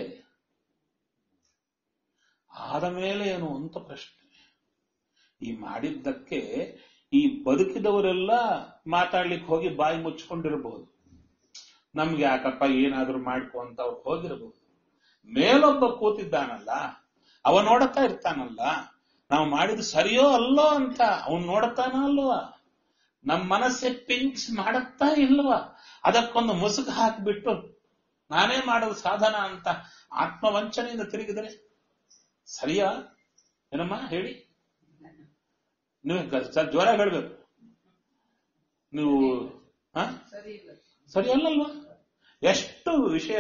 ಆದ ಮೇಲೆ ಏನು ಅಂತ ಪ್ರಶ್ನೆ ಈ ಮಾಡಿದ್ದಕ್ಕೆ ಈ ಬದುಕಿದವರೆಲ್ಲ ಮಾತಾಡ್ಲಿಕ್ಕೆ ಹೋಗಿ ಬಾಯಿ ಮುಚ್ಕೊಂಡಿರಬಹುದು ನಮ್ಗೆ ಯಾಕಪ್ಪ ಏನಾದ್ರೂ ಮಾಡ್ಕೊ ಅಂತ ಅವ್ರು ಹೋಗಿರಬಹುದು ಮೇಲೊಬ್ಬ ಕೂತಿದ್ದಾನಲ್ಲ ಅವ ನೋಡುತ್ತಾ ಇರ್ತಾನಲ್ಲ ನಾವು ಮಾಡಿದ ಸರಿಯೋ ಅಲ್ಲೋ ಅಂತ ಅವನ್ ನೋಡುತ್ತಾನ ಅಲ್ವಾ ನಮ್ ಮನಸ್ಸೆ ಪಿಂಕ್ಸ್ ಮಾಡತ್ತಾ ಇಲ್ವಾ ಅದಕ್ಕೊಂದು ಮುಸುಕು ಹಾಕಿಬಿಟ್ಟು ನಾನೇ ಮಾಡೋದು ಸಾಧನ ಅಂತ ಆತ್ಮವಂಚನೆಯಿಂದ ತಿರುಗಿದರೆ ಸರಿಯಾ ಏನಮ್ಮ ಹೇಳಿ ನೀವು ಗ- ಸ್ವಲ್ಪ ಜ್ವರ ಹೇಳ್ಬೇಕು ನೀವು ಹ ಸರಿ ಇಲ್ಲ ಸರಿ ಅಲ್ಲಲ್ವಾ ಎಷ್ಟು ವಿಷಯ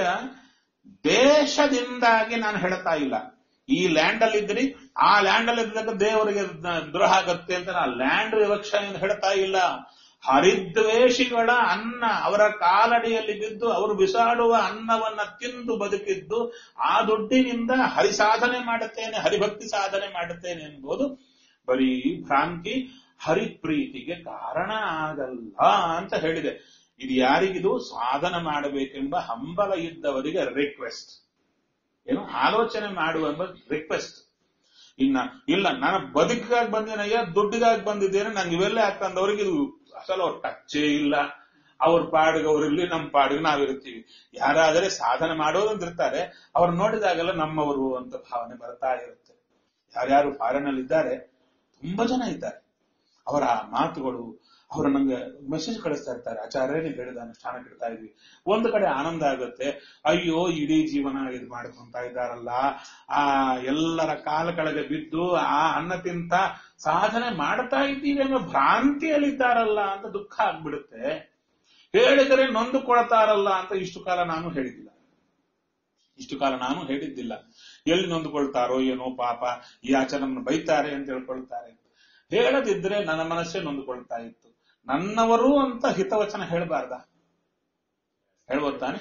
ದೇಶದಿಂದಾಗಿ ನಾನು ಹೇಳ್ತಾ ಇಲ್ಲ ಈ ಲ್ಯಾಂಡ್ ಅಲ್ಲಿ ಇದ್ರಿ ಆ ಲ್ಯಾಂಡ್ ಅಲ್ಲಿ ಇದ್ದಾಗ ದೇವರಿಗೆ ದ್ರೋಹ ಆಗತ್ತೆ ಅಂತ ನಾನು ಲ್ಯಾಂಡ್ ವಿವಕ್ಷೆಯಿಂದ ಹೇಳ್ತಾ ಇಲ್ಲ ಹರಿದ್ವೇಷಿಗಳ ಅನ್ನ ಅವರ ಕಾಲಡಿಯಲ್ಲಿ ಬಿದ್ದು ಅವರು ಬಿಸಾಡುವ ಅನ್ನವನ್ನ ತಿಂದು ಬದುಕಿದ್ದು ಆ ದುಡ್ಡಿನಿಂದ ಹರಿಸಾಧನೆ ಮಾಡುತ್ತೇನೆ ಹರಿಭಕ್ತಿ ಸಾಧನೆ ಮಾಡುತ್ತೇನೆ ಎಂಬುದು ಬರೀ ಭ್ರಾಂತಿ ಹರಿಪ್ರೀತಿಗೆ ಕಾರಣ ಆಗಲ್ಲ ಅಂತ ಹೇಳಿದೆ ಇದು ಯಾರಿಗಿದು ಸಾಧನ ಮಾಡಬೇಕೆಂಬ ಹಂಬಲ ಇದ್ದವರಿಗೆ ರಿಕ್ವೆಸ್ಟ್ ಏನು ಆಲೋಚನೆ ಮಾಡುವ ರಿಕ್ವೆಸ್ಟ್ ಇನ್ನ ಇಲ್ಲ ನಾನು ಬದುಕಿಗಾಗಿ ಬಂದೇನಯ್ಯ ದುಡ್ಡಿಗಾಗಿ ಬಂದಿದ್ದೇನೆ ನಂಗೆ ಇವೆಲ್ಲ ಯಾಕಂದವ್ರಿಗೆ ಇದು ಅಸಲು ಅವ್ರ ಟಚ್ಚೇ ಇಲ್ಲ ಅವ್ರ ಪಾಡಿಗೆ ಅವ್ರಿರ್ಲಿ ನಮ್ಮ ಪಾಡಿಗೆ ನಾವಿರ್ತೀವಿ ಯಾರಾದರೆ ಸಾಧನೆ ಮಾಡೋದಂತ ಇರ್ತಾರೆ ಅವ್ರು ನೋಡಿದಾಗೆಲ್ಲ ನಮ್ಮವರು ಅಂತ ಭಾವನೆ ಬರ್ತಾ ಇರುತ್ತೆ ಯಾರ್ಯಾರು ಫಾರಿನ್ ಅಲ್ಲಿ ಇದ್ದಾರೆ ತುಂಬಾ ಜನ ಇದ್ದಾರೆ ಅವರ ಮಾತುಗಳು ಅವರು ನಂಗೆ ಮೆಸೇಜ್ ಕಳಿಸ್ತಾ ಇರ್ತಾರೆ ಆಚಾರ್ಯ ನೀವು ಹೇಳಿದ ಅನುಷ್ಠಾನ ಇಡ್ತಾ ಇದ್ವಿ ಒಂದು ಕಡೆ ಆನಂದ ಆಗುತ್ತೆ ಅಯ್ಯೋ ಇಡೀ ಜೀವನ ಇದು ಮಾಡ್ಕೊಂತ ಇದ್ದಾರಲ್ಲ ಆ ಎಲ್ಲರ ಕಾಲ ಕೆಳಗೆ ಬಿದ್ದು ಆ ಅನ್ನ ತಿಂತ ಸಾಧನೆ ಮಾಡ್ತಾ ಇದ್ದೀವಿ ಅನ್ನೋ ಭ್ರಾಂತಿಯಲ್ಲಿದ್ದಾರಲ್ಲ ಅಂತ ದುಃಖ ಆಗ್ಬಿಡುತ್ತೆ ಹೇಳಿದರೆ ನೊಂದುಕೊಳ್ತಾರಲ್ಲ ಅಂತ ಇಷ್ಟು ಕಾಲ ನಾನು ಹೇಳಿದ್ದಿಲ್ಲ ಇಷ್ಟು ಕಾಲ ನಾನು ಹೇಳಿದ್ದಿಲ್ಲ ಎಲ್ಲಿ ನೊಂದುಕೊಳ್ತಾರೋ ಏನೋ ಪಾಪ ಈ ಆಚರಣೆ ಬೈತಾರೆ ಅಂತ ಹೇಳ್ಕೊಳ್ತಾರೆ ಹೇಳದಿದ್ರೆ ನನ್ನ ಮನಸ್ಸೇ ನೊಂದುಕೊಳ್ತಾ ಇತ್ತು ನನ್ನವರು ಅಂತ ಹಿತವಚನ ಹೇಳಬಾರ್ದ ಹೇಳ್ಬೋದು ತಾನೆ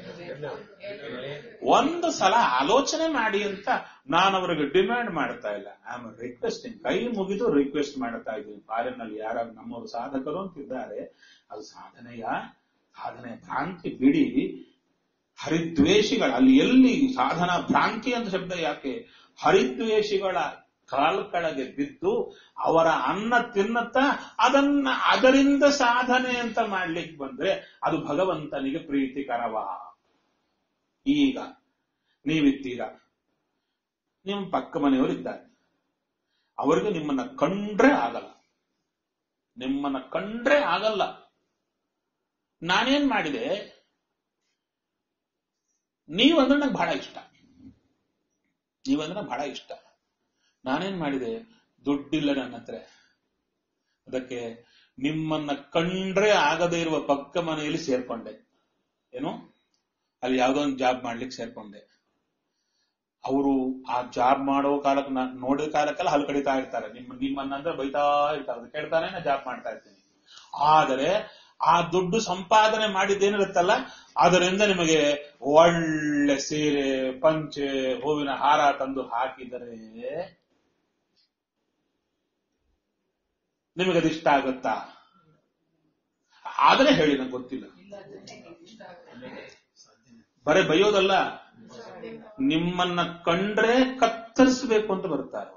ಒಂದು ಸಲ ಆಲೋಚನೆ ಮಾಡಿ ಅಂತ ನಾನು ಅವರಿಗೆ ಡಿಮ್ಯಾಂಡ್ ಮಾಡ್ತಾ ಇಲ್ಲ ಐ ಆಮ್ ರಿಕ್ವೆಸ್ಟಿಂಗ್ ಕೈ ಮುಗಿದು ರಿಕ್ವೆಸ್ಟ್ ಮಾಡ್ತಾ ಇದ್ದೀನಿ ಫಾರಿನ್ ಅಲ್ಲಿ ಯಾರು ನಮ್ಮವರು ಸಾಧಕರು ಅಂತಿದ್ದಾರೆ ಅದು ಸಾಧನೆಯ ಸಾಧನೆ ಭ್ರಾಂತಿ ಬಿಡಿ ಹರಿದ್ವೇಷಿಗಳ ಅಲ್ಲಿ ಎಲ್ಲಿ ಸಾಧನ ಭ್ರಾಂತಿ ಅಂತ ಶಬ್ದ ಯಾಕೆ ಹರಿದ್ವೇಷಿಗಳ ಕಾಲ್ ಕೆಳಗೆ ಬಿದ್ದು ಅವರ ಅನ್ನ ತಿನ್ನುತ್ತಾ ಅದನ್ನ ಅದರಿಂದ ಸಾಧನೆ ಅಂತ ಮಾಡ್ಲಿಕ್ಕೆ ಬಂದ್ರೆ ಅದು ಭಗವಂತನಿಗೆ ಪ್ರೀತಿಕರವಾ ಈಗ ನೀವಿತ್ತೀಗ ನಿಮ್ಮ ಪಕ್ಕ ಮನೆಯವರು ಇದ್ದಾರೆ ಅವರಿಗೆ ನಿಮ್ಮನ್ನ ಕಂಡ್ರೆ ಆಗಲ್ಲ ನಿಮ್ಮನ್ನ ಕಂಡ್ರೆ ಆಗಲ್ಲ ನಾನೇನ್ ಮಾಡಿದೆ ನೀವಂದ್ರೆ ನಂಗೆ ಬಹಳ ಇಷ್ಟ ನೀವಂದ್ರೆ ನಂಗೆ ಬಹಳ ಇಷ್ಟ ನಾನೇನ್ ಮಾಡಿದೆ ದುಡ್ಡಿಲ್ಲ ನನ್ನ ಹತ್ರ ಅದಕ್ಕೆ ನಿಮ್ಮನ್ನ ಕಂಡ್ರೆ ಆಗದೇ ಇರುವ ಪಕ್ಕ ಮನೆಯಲ್ಲಿ ಸೇರ್ಕೊಂಡೆ ಏನು ಅಲ್ಲಿ ಯಾವ್ದೋ ಒಂದು ಜಾಬ್ ಮಾಡ್ಲಿಕ್ಕೆ ಸೇರ್ಕೊಂಡೆ ಅವರು ಆ ಜಾಬ್ ಮಾಡೋ ಕಾಲಕ್ಕೆ ನಾನು ನೋಡಿದ ಕಾಲಕ್ಕೆಲ್ಲ ಹಲ್ ಕಡಿತಾ ಇರ್ತಾರೆ ನಿಮ್ಮ ನಿಮ್ಮನ್ನ ಅಂದ್ರೆ ಬೈತಾ ಇರ್ತಾರೆ ಅದು ಕೇಳ್ತಾನೆ ನಾ ಜಾಬ್ ಮಾಡ್ತಾ ಇರ್ತೀನಿ ಆದರೆ ಆ ದುಡ್ಡು ಸಂಪಾದನೆ ಮಾಡಿದ್ದೇನಿರುತ್ತಲ್ಲ ಅದರಿಂದ ನಿಮಗೆ ಒಳ್ಳೆ ಸೀರೆ ಪಂಚೆ ಹೂವಿನ ಹಾರ ತಂದು ಹಾಕಿದರೆ ನಿಮಗೆ ಅದಿಷ್ಟ ಆಗುತ್ತಾ ಆದ್ರೆ ಹೇಳಿ ನಂಗೆ ಗೊತ್ತಿಲ್ಲ ಇಲ್ಲ ಬರೇ ಬೈಯೋದಲ್ಲ ನಿಮ್ಮನ್ನ ಕಂಡ್ರೆ ಕತ್ತರಿಸಬೇಕು ಅಂತ ಬರ್ತಾರೆ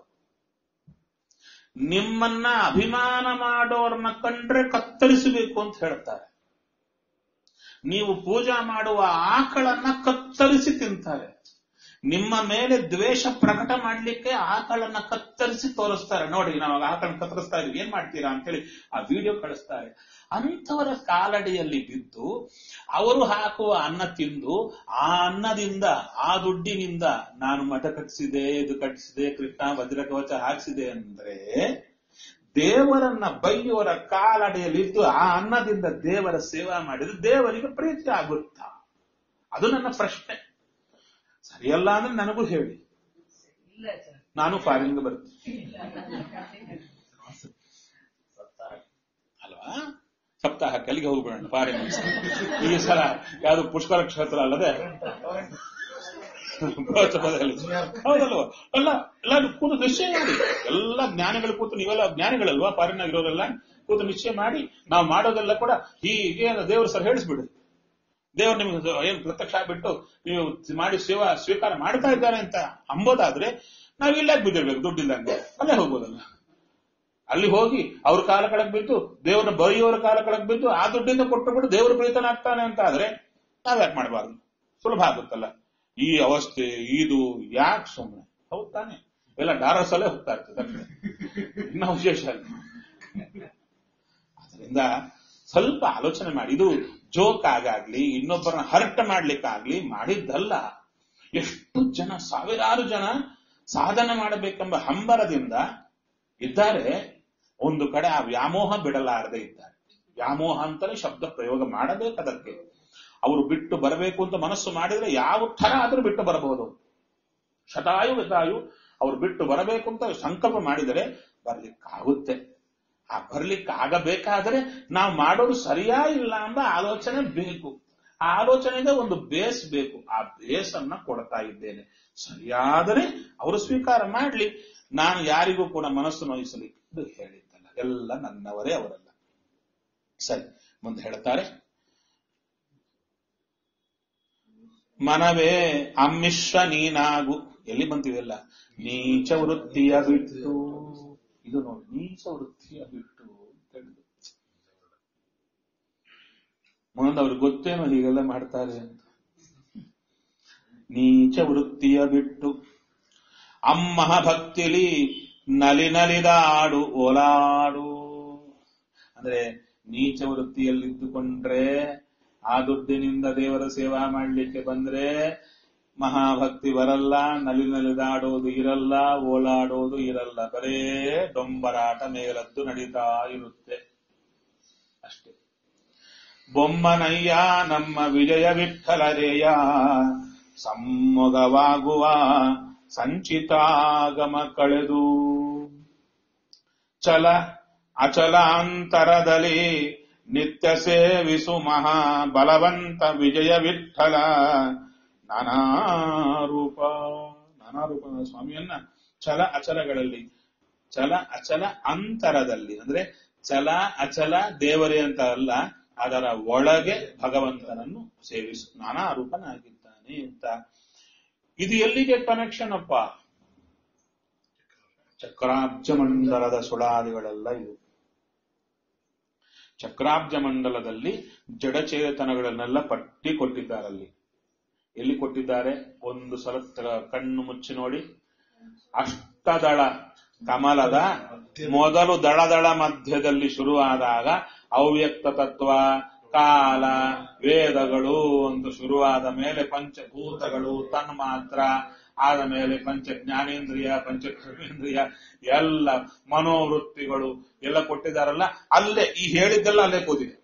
ನಿಮ್ಮನ್ನ ಅಭಿಮಾನ ಮಾಡೋರ್ನ ಕಂಡ್ರೆ ಕತ್ತರಿಸಬೇಕು ಅಂತ ಹೇಳ್ತಾರೆ ನೀವು ಪೂಜಾ ಮಾಡುವ ಆಕಳನ್ನ ಕತ್ತರಿಸಿ ತಿಂತಾರೆ ನಿಮ್ಮ ಮೇಲೆ ದ್ವೇಷ ಪ್ರಕಟ ಮಾಡ್ಲಿಕ್ಕೆ ಆಕಳನ್ನ ಕತ್ತರಿಸಿ ತೋರಿಸ್ತಾರೆ ನೋಡಿ ನಾವು ಆಕಳನ್ನ ಕತ್ತರಿಸ್ತಾ ಇದೀವಿ ಏನ್ ಮಾಡ್ತೀರಾ ಅಂತೇಳಿ ಆ ವಿಡಿಯೋ ಕಳಿಸ್ತಾರೆ ಅಂಥವರ ಕಾಲಡಿಯಲ್ಲಿ ಬಿದ್ದು ಅವರು ಹಾಕುವ ಅನ್ನ ತಿಂದು ಆ ಅನ್ನದಿಂದ ಆ ದುಡ್ಡಿನಿಂದ ನಾನು ಮಠ ಕಟ್ಟಿಸಿದೆ ಇದು ಕಟ್ಟಿಸಿದೆ ಕೃಷ್ಣ ವಜ್ರ ಕವಚ ಹಾಕ್ಸಿದೆ ಅಂದ್ರೆ ದೇವರನ್ನ ಬೈಯುವರ ಕಾಲಡಿಯಲ್ಲಿದ್ದು ಆ ಅನ್ನದಿಂದ ದೇವರ ಸೇವಾ ಮಾಡಿದ್ರೆ ದೇವರಿಗೆ ಪ್ರೀತಿ ಆಗುತ್ತಾ ಅದು ನನ್ನ ಪ್ರಶ್ನೆ ಸರಿಯಲ್ಲ ಅಂದ್ರೆ ನನಗೂ ಹೇಳಿ ಇಲ್ಲ ಸರ್ ನಾನು ಫಾರಿನ್ಗೆ ಬರ್ತೀನಿ ಅಲ್ವಾ ಸಪ್ತಾಹಕ್ಕೆ ಅಲ್ಲಿಗೆ ಹೋಗ್ಬಿಡೋಣ ಫಾರಿನ್ ಈ ಸಲ ಯಾವುದು ಪುಷ್ಕರ ಕ್ಷೇತ್ರ ಅಲ್ಲದೆ ಭೋಜಪದಲ್ಲಿ. ಹೌದಲ್ವಾ ಎಲ್ಲ ಎಲ್ಲ ಕೂತು ನಿಶ್ಚಯ ಮಾಡಿ ಎಲ್ಲ ಜ್ಞಾನಿಗಳು ಕೂತು ನೀವೆಲ್ಲ ಜ್ಞಾನಿಗಳಲ್ವಾ ಫಾರಿನ್ ಆಗಿರೋರೆಲ್ಲ ಕೂತು ನಿಶ್ಚಯ ಮಾಡಿ ನಾವು ಮಾಡೋದೆಲ್ಲ ಕೂಡ ಹೀಗೆ ದೇವರು ಸರ್ ಹೇಳಿಸ್ಬಿಡಿ ದೇವರು ನಿಮ್ಗೆ ಏನು ಪ್ರತ್ಯಕ್ಷ ಆಗ್ಬಿಟ್ಟು ನೀವು ಮಾಡಿ ಸೇವಾ ಸ್ವೀಕಾರ ಮಾಡ್ತಾ ಇದ್ದಾರೆ ಅಂತ ಅಂಬೋದಾದ್ರೆ ನಾವು ಇಲ್ಲೇ ಬಿದ್ದಿರ್ಬೇಕು ದುಡ್ಡಿಲ್ಲಂಗೆ ಅಲ್ಲೇ ಹೋಗ್ಬೋದಲ್ಲ ಅಲ್ಲಿ ಹೋಗಿ ಅವ್ರ ಕಾಲ ಕೆಳಗೆ ಬಿದ್ದು ದೇವ್ರನ್ನ ಬೈಯೋರ ಕಾಲ ಕೆಳಗೆ ಬಿದ್ದು ಆ ದುಡ್ಡಿಂದ ಕೊಟ್ಟುಬಿಟ್ಟು ದೇವರು ಪ್ರೀತನಾಗ್ತಾನೆ ಅಂತ ಆದ್ರೆ ನಾವ್ಯಾಕೆ ಮಾಡಬಾರ್ದು ಸುಲಭ ಆಗುತ್ತಲ್ಲ ಈ ಅವಸ್ಥೆ ಇದು ಯಾಕೆ ಸುಮ್ಮನೆ ಹೌದ್ ತಾನೆ ಎಲ್ಲ ಡಾರಸ್ ಅಲ್ಲೇ ಹೋಗ್ತಾ ಇರ್ತದೆ ಅಷ್ಟೇ. ಇನ್ನ ವಿಶೇಷ ಅಲ್ಲ ಅದರಿಂದ ಸ್ವಲ್ಪ ಆಲೋಚನೆ ಮಾಡಿ ಇದು ಜೋಕ್ ಆಗಾಗ್ಲಿ ಇನ್ನೊಬ್ಬರನ್ನ ಹರ್ಟ್ ಮಾಡ್ಲಿಕ್ಕಾಗ್ಲಿ ಮಾಡಿದ್ದಲ್ಲ ಎಷ್ಟು ಜನ ಸಾವಿರಾರು ಜನ ಸಾಧನೆ ಮಾಡಬೇಕೆಂಬ ಹಂಬರದಿಂದ ಇದ್ದಾರೆ ಒಂದು ಕಡೆ ಆ ವ್ಯಾಮೋಹ ಬಿಡಲಾರದೆ ಇದ್ದಾರೆ ವ್ಯಾಮೋಹ ಅಂತಲೇ ಶಬ್ದ ಪ್ರಯೋಗ ಮಾಡಬೇಕದಕ್ಕೆ ಅವರು ಬಿಟ್ಟು ಬರಬೇಕು ಅಂತ ಮನಸ್ಸು ಮಾಡಿದ್ರೆ ಯಾವ ಥರ ಆದ್ರೂ ಬಿಟ್ಟು ಬರಬಹುದು ಶತಾಯು ವಿತಾಯು ಅವ್ರು ಬಿಟ್ಟು ಬರಬೇಕು ಅಂತ ಸಂಕಲ್ಪ ಮಾಡಿದರೆ ಬರ್ಲಿಕ್ಕಾಗುತ್ತೆ ಆ ಬರ್ಲಿಕ್ಕೆ ಆಗಬೇಕಾದ್ರೆ ನಾವು ಮಾಡೋದು ಸರಿಯಾ ಇಲ್ಲ ಎಂಬ ಆಲೋಚನೆ ಬೇಕು ಆ ಆಲೋಚನೆಗೆ ಒಂದು ಬೇಸ್ ಬೇಕು ಆ ಬೇಸ್ ಅನ್ನ ಕೊಡ್ತಾ ಇದ್ದೇನೆ ಸರಿಯಾದರೆ ಅವರು ಸ್ವೀಕಾರ ಮಾಡ್ಲಿ ನಾನು ಯಾರಿಗೂ ಕೂಡ ಮನಸ್ಸು ನೋಯಿಸಲಿ ಇದು ಹೇಳಿದ್ದಲ್ಲ ಎಲ್ಲ ನನ್ನವರೇ ಅವರಲ್ಲ ಸರಿ ಮುಂದೆ ಹೇಳ್ತಾರೆ ಮನವೇ ಅಮ್ಮಿಶ್ವ ನೀನಾಗು ಎಲ್ಲಿ ಬಂತಿವೆಲ್ಲ ನೀಚ ವೃತ್ತಿಯ ಬಿಟ್ಟು ಇದು ನೋಡಿ ನೀಚ ವೃತ್ತಿಯ ಬಿಟ್ಟು ಅಂತ ಹೇಳಿದ್ರು ಮುಂದೆ ಅವ್ರಿಗೆ ಗೊತ್ತೇನೋ ಹೀಗೆಲ್ಲ ಮಾಡ್ತಾರೆ ಅಂತ ನೀಚ ವೃತ್ತಿಯ ಬಿಟ್ಟು ಅಮ್ಮಹ ಭಕ್ತಿಲಿ ನಲಿ ನಲಿದಾಡು ಓಲಾಡು ಅಂದ್ರೆ ನೀಚ ವೃತ್ತಿಯಲ್ಲಿದ್ದುಕೊಂಡ್ರೆ ಆ ದುಡ್ಡಿನಿಂದ ದೇವರ ಸೇವಾ ಮಾಡ್ಲಿಕ್ಕೆ ಬಂದ್ರೆ ಮಹಾಭಕ್ತಿ ಬರಲ್ಲ ನಲಿ ನಲಿದಾಡೋದು ಇರಲ್ಲ ಓಲಾಡೋದು ಇರಲ್ಲ ಬರೇ ಡೊಂಬರಾಟ ಮೇಲದ್ದು ನಡೀತಾ ಇರುತ್ತೆ ಅಷ್ಟೇ ಬೊಮ್ಮನಯ್ಯ ನಮ್ಮ ವಿಜಯ ವಿಠಲರೇಯ ಸಮ್ಮೊಗವಾಗುವ ಸಂಚಿತಾಗಮ ಕಳೆದು ಚಲ ಅಚಲಾಂತರದಲ್ಲಿ ನಿತ್ಯ ಸೇವಿಸು ಮಹಾ ಬಲವಂತ ವಿಜಯ ವಿಠಲ ನಾನಾ ರೂಪ ನಾನಾ ರೂಪ ಸ್ವಾಮಿಯನ್ನ ಚಲ ಅಚಲಗಳಲ್ಲಿ ಚಲ ಅಚಲ ಅಂತರದಲ್ಲಿ ಅಂದ್ರೆ ಚಲ ಅಚಲ ದೇವರೇ ಅಂತ ಅಲ್ಲ ಅದರ ಒಳಗೆ ಭಗವಂತನನ್ನು ಸೇವಿಸು ನಾನಾ ರೂಪನಾಗಿದ್ದಾನೆ ಅಂತ ಇದು ಎಲ್ಲಿಗೆ ಕನೆಕ್ಷನ್ ಅಪ್ಪ ಚಕ್ರಾಬ್ಜ ಮಂಡಲದ ಸುಳಾದಿಗಳೆಲ್ಲ ಇದು ಚಕ್ರಾಬ್ಜ ಮಂಡಲದಲ್ಲಿ ಜಡಚೇತನಗಳನ್ನೆಲ್ಲ ಪಟ್ಟಿ ಕೊಟ್ಟಿದ್ದಾರಲ್ಲಿ ಎಲ್ಲಿ ಕೊಟ್ಟಿದ್ದಾರೆ ಒಂದು ಸಲ ತ- ಕಣ್ಣು ಮುಚ್ಚಿ ನೋಡಿ ಅಷ್ಟದಳ ಕಮಲದ ಮೊದಲು ದಳದಳ ಮಧ್ಯದಲ್ಲಿ ಶುರುವಾದಾಗ ಅವ್ಯಕ್ತ ತತ್ವ ಕಾಲ ವೇದಗಳು ಒಂದು ಶುರುವಾದ ಮೇಲೆ ಪಂಚಭೂತಗಳು ತನ್ಮಾತ್ರ ಆದ ಮೇಲೆ ಪಂಚ ಜ್ಞಾನೇಂದ್ರಿಯ ಪಂಚ ಕರ್ಮೇಂದ್ರಿಯ ಎಲ್ಲ ಮನೋವೃತ್ತಿಗಳು ಎಲ್ಲ ಕೊಟ್ಟಿದ್ದಾರಲ್ಲ ಅಲ್ಲೇ ಈ ಹೇಳಿದ್ದೆಲ್ಲ ಅಲ್ಲೇ ಕೂತಿದೆ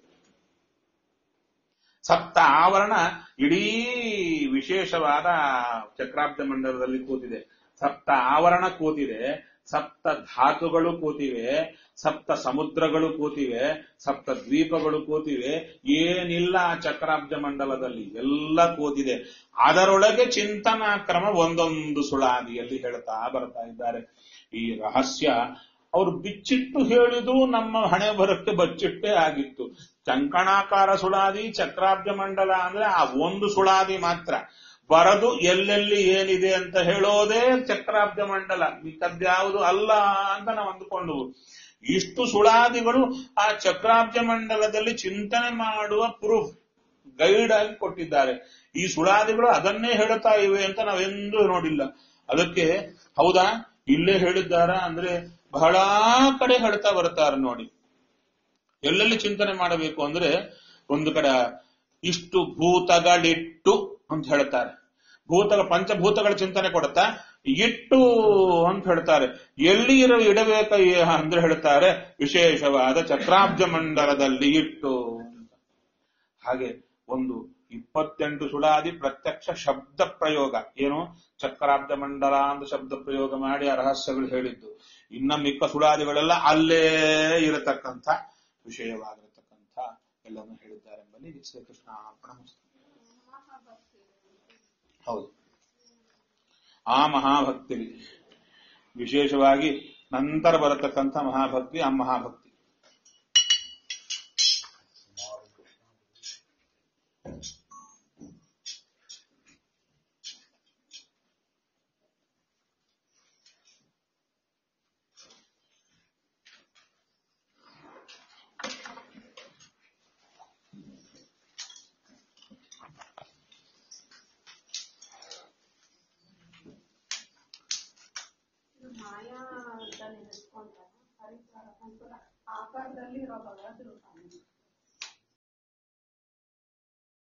ಸಪ್ತ ಆವರಣ ಇಡೀ ವಿಶೇಷವಾದ ಚಕ್ರಾಬ್ದ ಮಂಡಲದಲ್ಲಿ ಕೂತಿದೆ ಸಪ್ತ ಆವರಣ ಕೂತಿದೆ ಸಪ್ತ ಧಾತುಗಳು ಕೂತಿವೆ ಸಪ್ತ ಸಮುದ್ರಗಳು ಕೂತಿವೆ ಸಪ್ತ ದ್ವೀಪಗಳು ಕೂತಿವೆ ಏನಿಲ್ಲ ಆ ಚಕ್ರಾಬ್ಜ ಮಂಡಲದಲ್ಲಿ ಎಲ್ಲ ಕೂತಿದೆ ಅದರೊಳಗೆ ಚಿಂತನಾ ಕ್ರಮ ಒಂದೊಂದು ಸುಳಾದಿಯಲ್ಲಿ ಹೇಳ್ತಾ ಬರ್ತಾ ಇದ್ದಾರೆ ಈ ರಹಸ್ಯ ಅವರು ಬಿಚ್ಚಿಟ್ಟು ಹೇಳಿದ್ರು ನಮ್ಮ ಹಣೆ ಬರಕ್ಕೆ ಬಚ್ಚಿಟ್ಟೇ ಆಗಿತ್ತು ಕಂಕಣಾಕಾರ ಸುಳಾದಿ ಚಕ್ರಾಬ್ಜ ಮಂಡಲ ಅಂದ್ರೆ ಆ ಒಂದು ಸುಳಾದಿ ಮಾತ್ರ ಬರದು ಎಲ್ಲೆಲ್ಲಿ ಏನಿದೆ ಅಂತ ಹೇಳೋದೇ ಚಕ್ರಾಬ್ಜ ಮಂಡಲ ಮಿಕ್ಕದ್ಯಾವುದು ಅಲ್ಲ ಅಂತ ನಾವು ಅಂದುಕೊಂಡು ಇಷ್ಟು ಸುಳಾದಿಗಳು ಆ ಚಕ್ರಾಬ್ಜ ಮಂಡಲದಲ್ಲಿ ಚಿಂತನೆ ಮಾಡುವ ಪ್ರೂಫ್ ಗೈಡ್ ಆಗಿ ಕೊಟ್ಟಿದ್ದಾರೆ ಈ ಸುಳಾದಿಗಳು ಅದನ್ನೇ ಹೇಳುತ್ತಾ ಇವೆ ಅಂತ ನಾವೆಂದೂ ನೋಡಿಲ್ಲ ಅದಕ್ಕೆ ಹೌದಾ ಇಲ್ಲೇ ಹೇಳಿದ್ದಾರಾ ಅಂದ್ರೆ ಬಹಳ ಕಡೆ ಹೇಳ್ತಾ ಬರ್ತಾರೆ ನೋಡಿ ಎಲ್ಲೆಲ್ಲಿ ಚಿಂತನೆ ಮಾಡಬೇಕು ಅಂದ್ರೆ ಒಂದು ಕಡೆ ಇಷ್ಟು ಭೂತಗಳಿಟ್ಟು ಅಂತ ಹೇಳ್ತಾರೆ ಭೂತಗಳ ಪಂಚಭೂತಗಳ ಚಿಂತನೆ ಕೊಡುತ್ತಾ ಇಟ್ಟು ಅಂತ ಹೇಳ್ತಾರೆ ಎಲ್ಲಿ ಇರ ಇಡಬೇಕ ಅಂದ್ರೆ ಹೇಳ್ತಾರೆ ವಿಶೇಷವಾದ ಚಕ್ರಾಬ್ಜ ಮಂಡಲದಲ್ಲಿ ಇಟ್ಟು ಅಂತ ಹಾಗೆ ಒಂದು ಇಪ್ಪತ್ತೆಂಟು ಸುಳಾದಿ ಪ್ರತ್ಯಕ್ಷ ಶಬ್ದ ಪ್ರಯೋಗ ಏನು ಚಕ್ರಾಬ್ಜ ಮಂಡಲ ಅಂತ ಶಬ್ದ ಪ್ರಯೋಗ ಮಾಡಿ ಆ ರಹಸ್ಯಗಳು ಹೇಳಿದ್ದು ಇನ್ನ ಮಿಕ್ಕ ಸುಳಾದಿಗಳೆಲ್ಲ ಅಲ್ಲೇ ಇರತಕ್ಕಂಥ ವಿಷಯವಾಗಿರತಕ್ಕಂಥ ಎಲ್ಲವನ್ನು ಹೇಳಿದ್ದಾರೆ ಎಂಬಲ್ಲಿ ಶ್ರೀಕೃಷ್ಣ ಅರ್ಪಣಮಸ್ತು. ಹೌದು ಆ ಮಹಾಭಕ್ತಿ ವಿಶೇಷವಾಗಿ ನಂತರ ಬರತಕ್ಕಂಥ ಮಹಾಭಕ್ತಿ ಆ ಮಹಾಭಕ್ತಿ ಮಾಯಾದಲ್ಲಿ ನಿಂತ್ಕೊಂಡಾಗ ಪರಿಸರ ಸಂಕುಲ ಆಕಾರದಲ್ಲಿ ಇರೋ ಭಗವದ್ ರೂಪ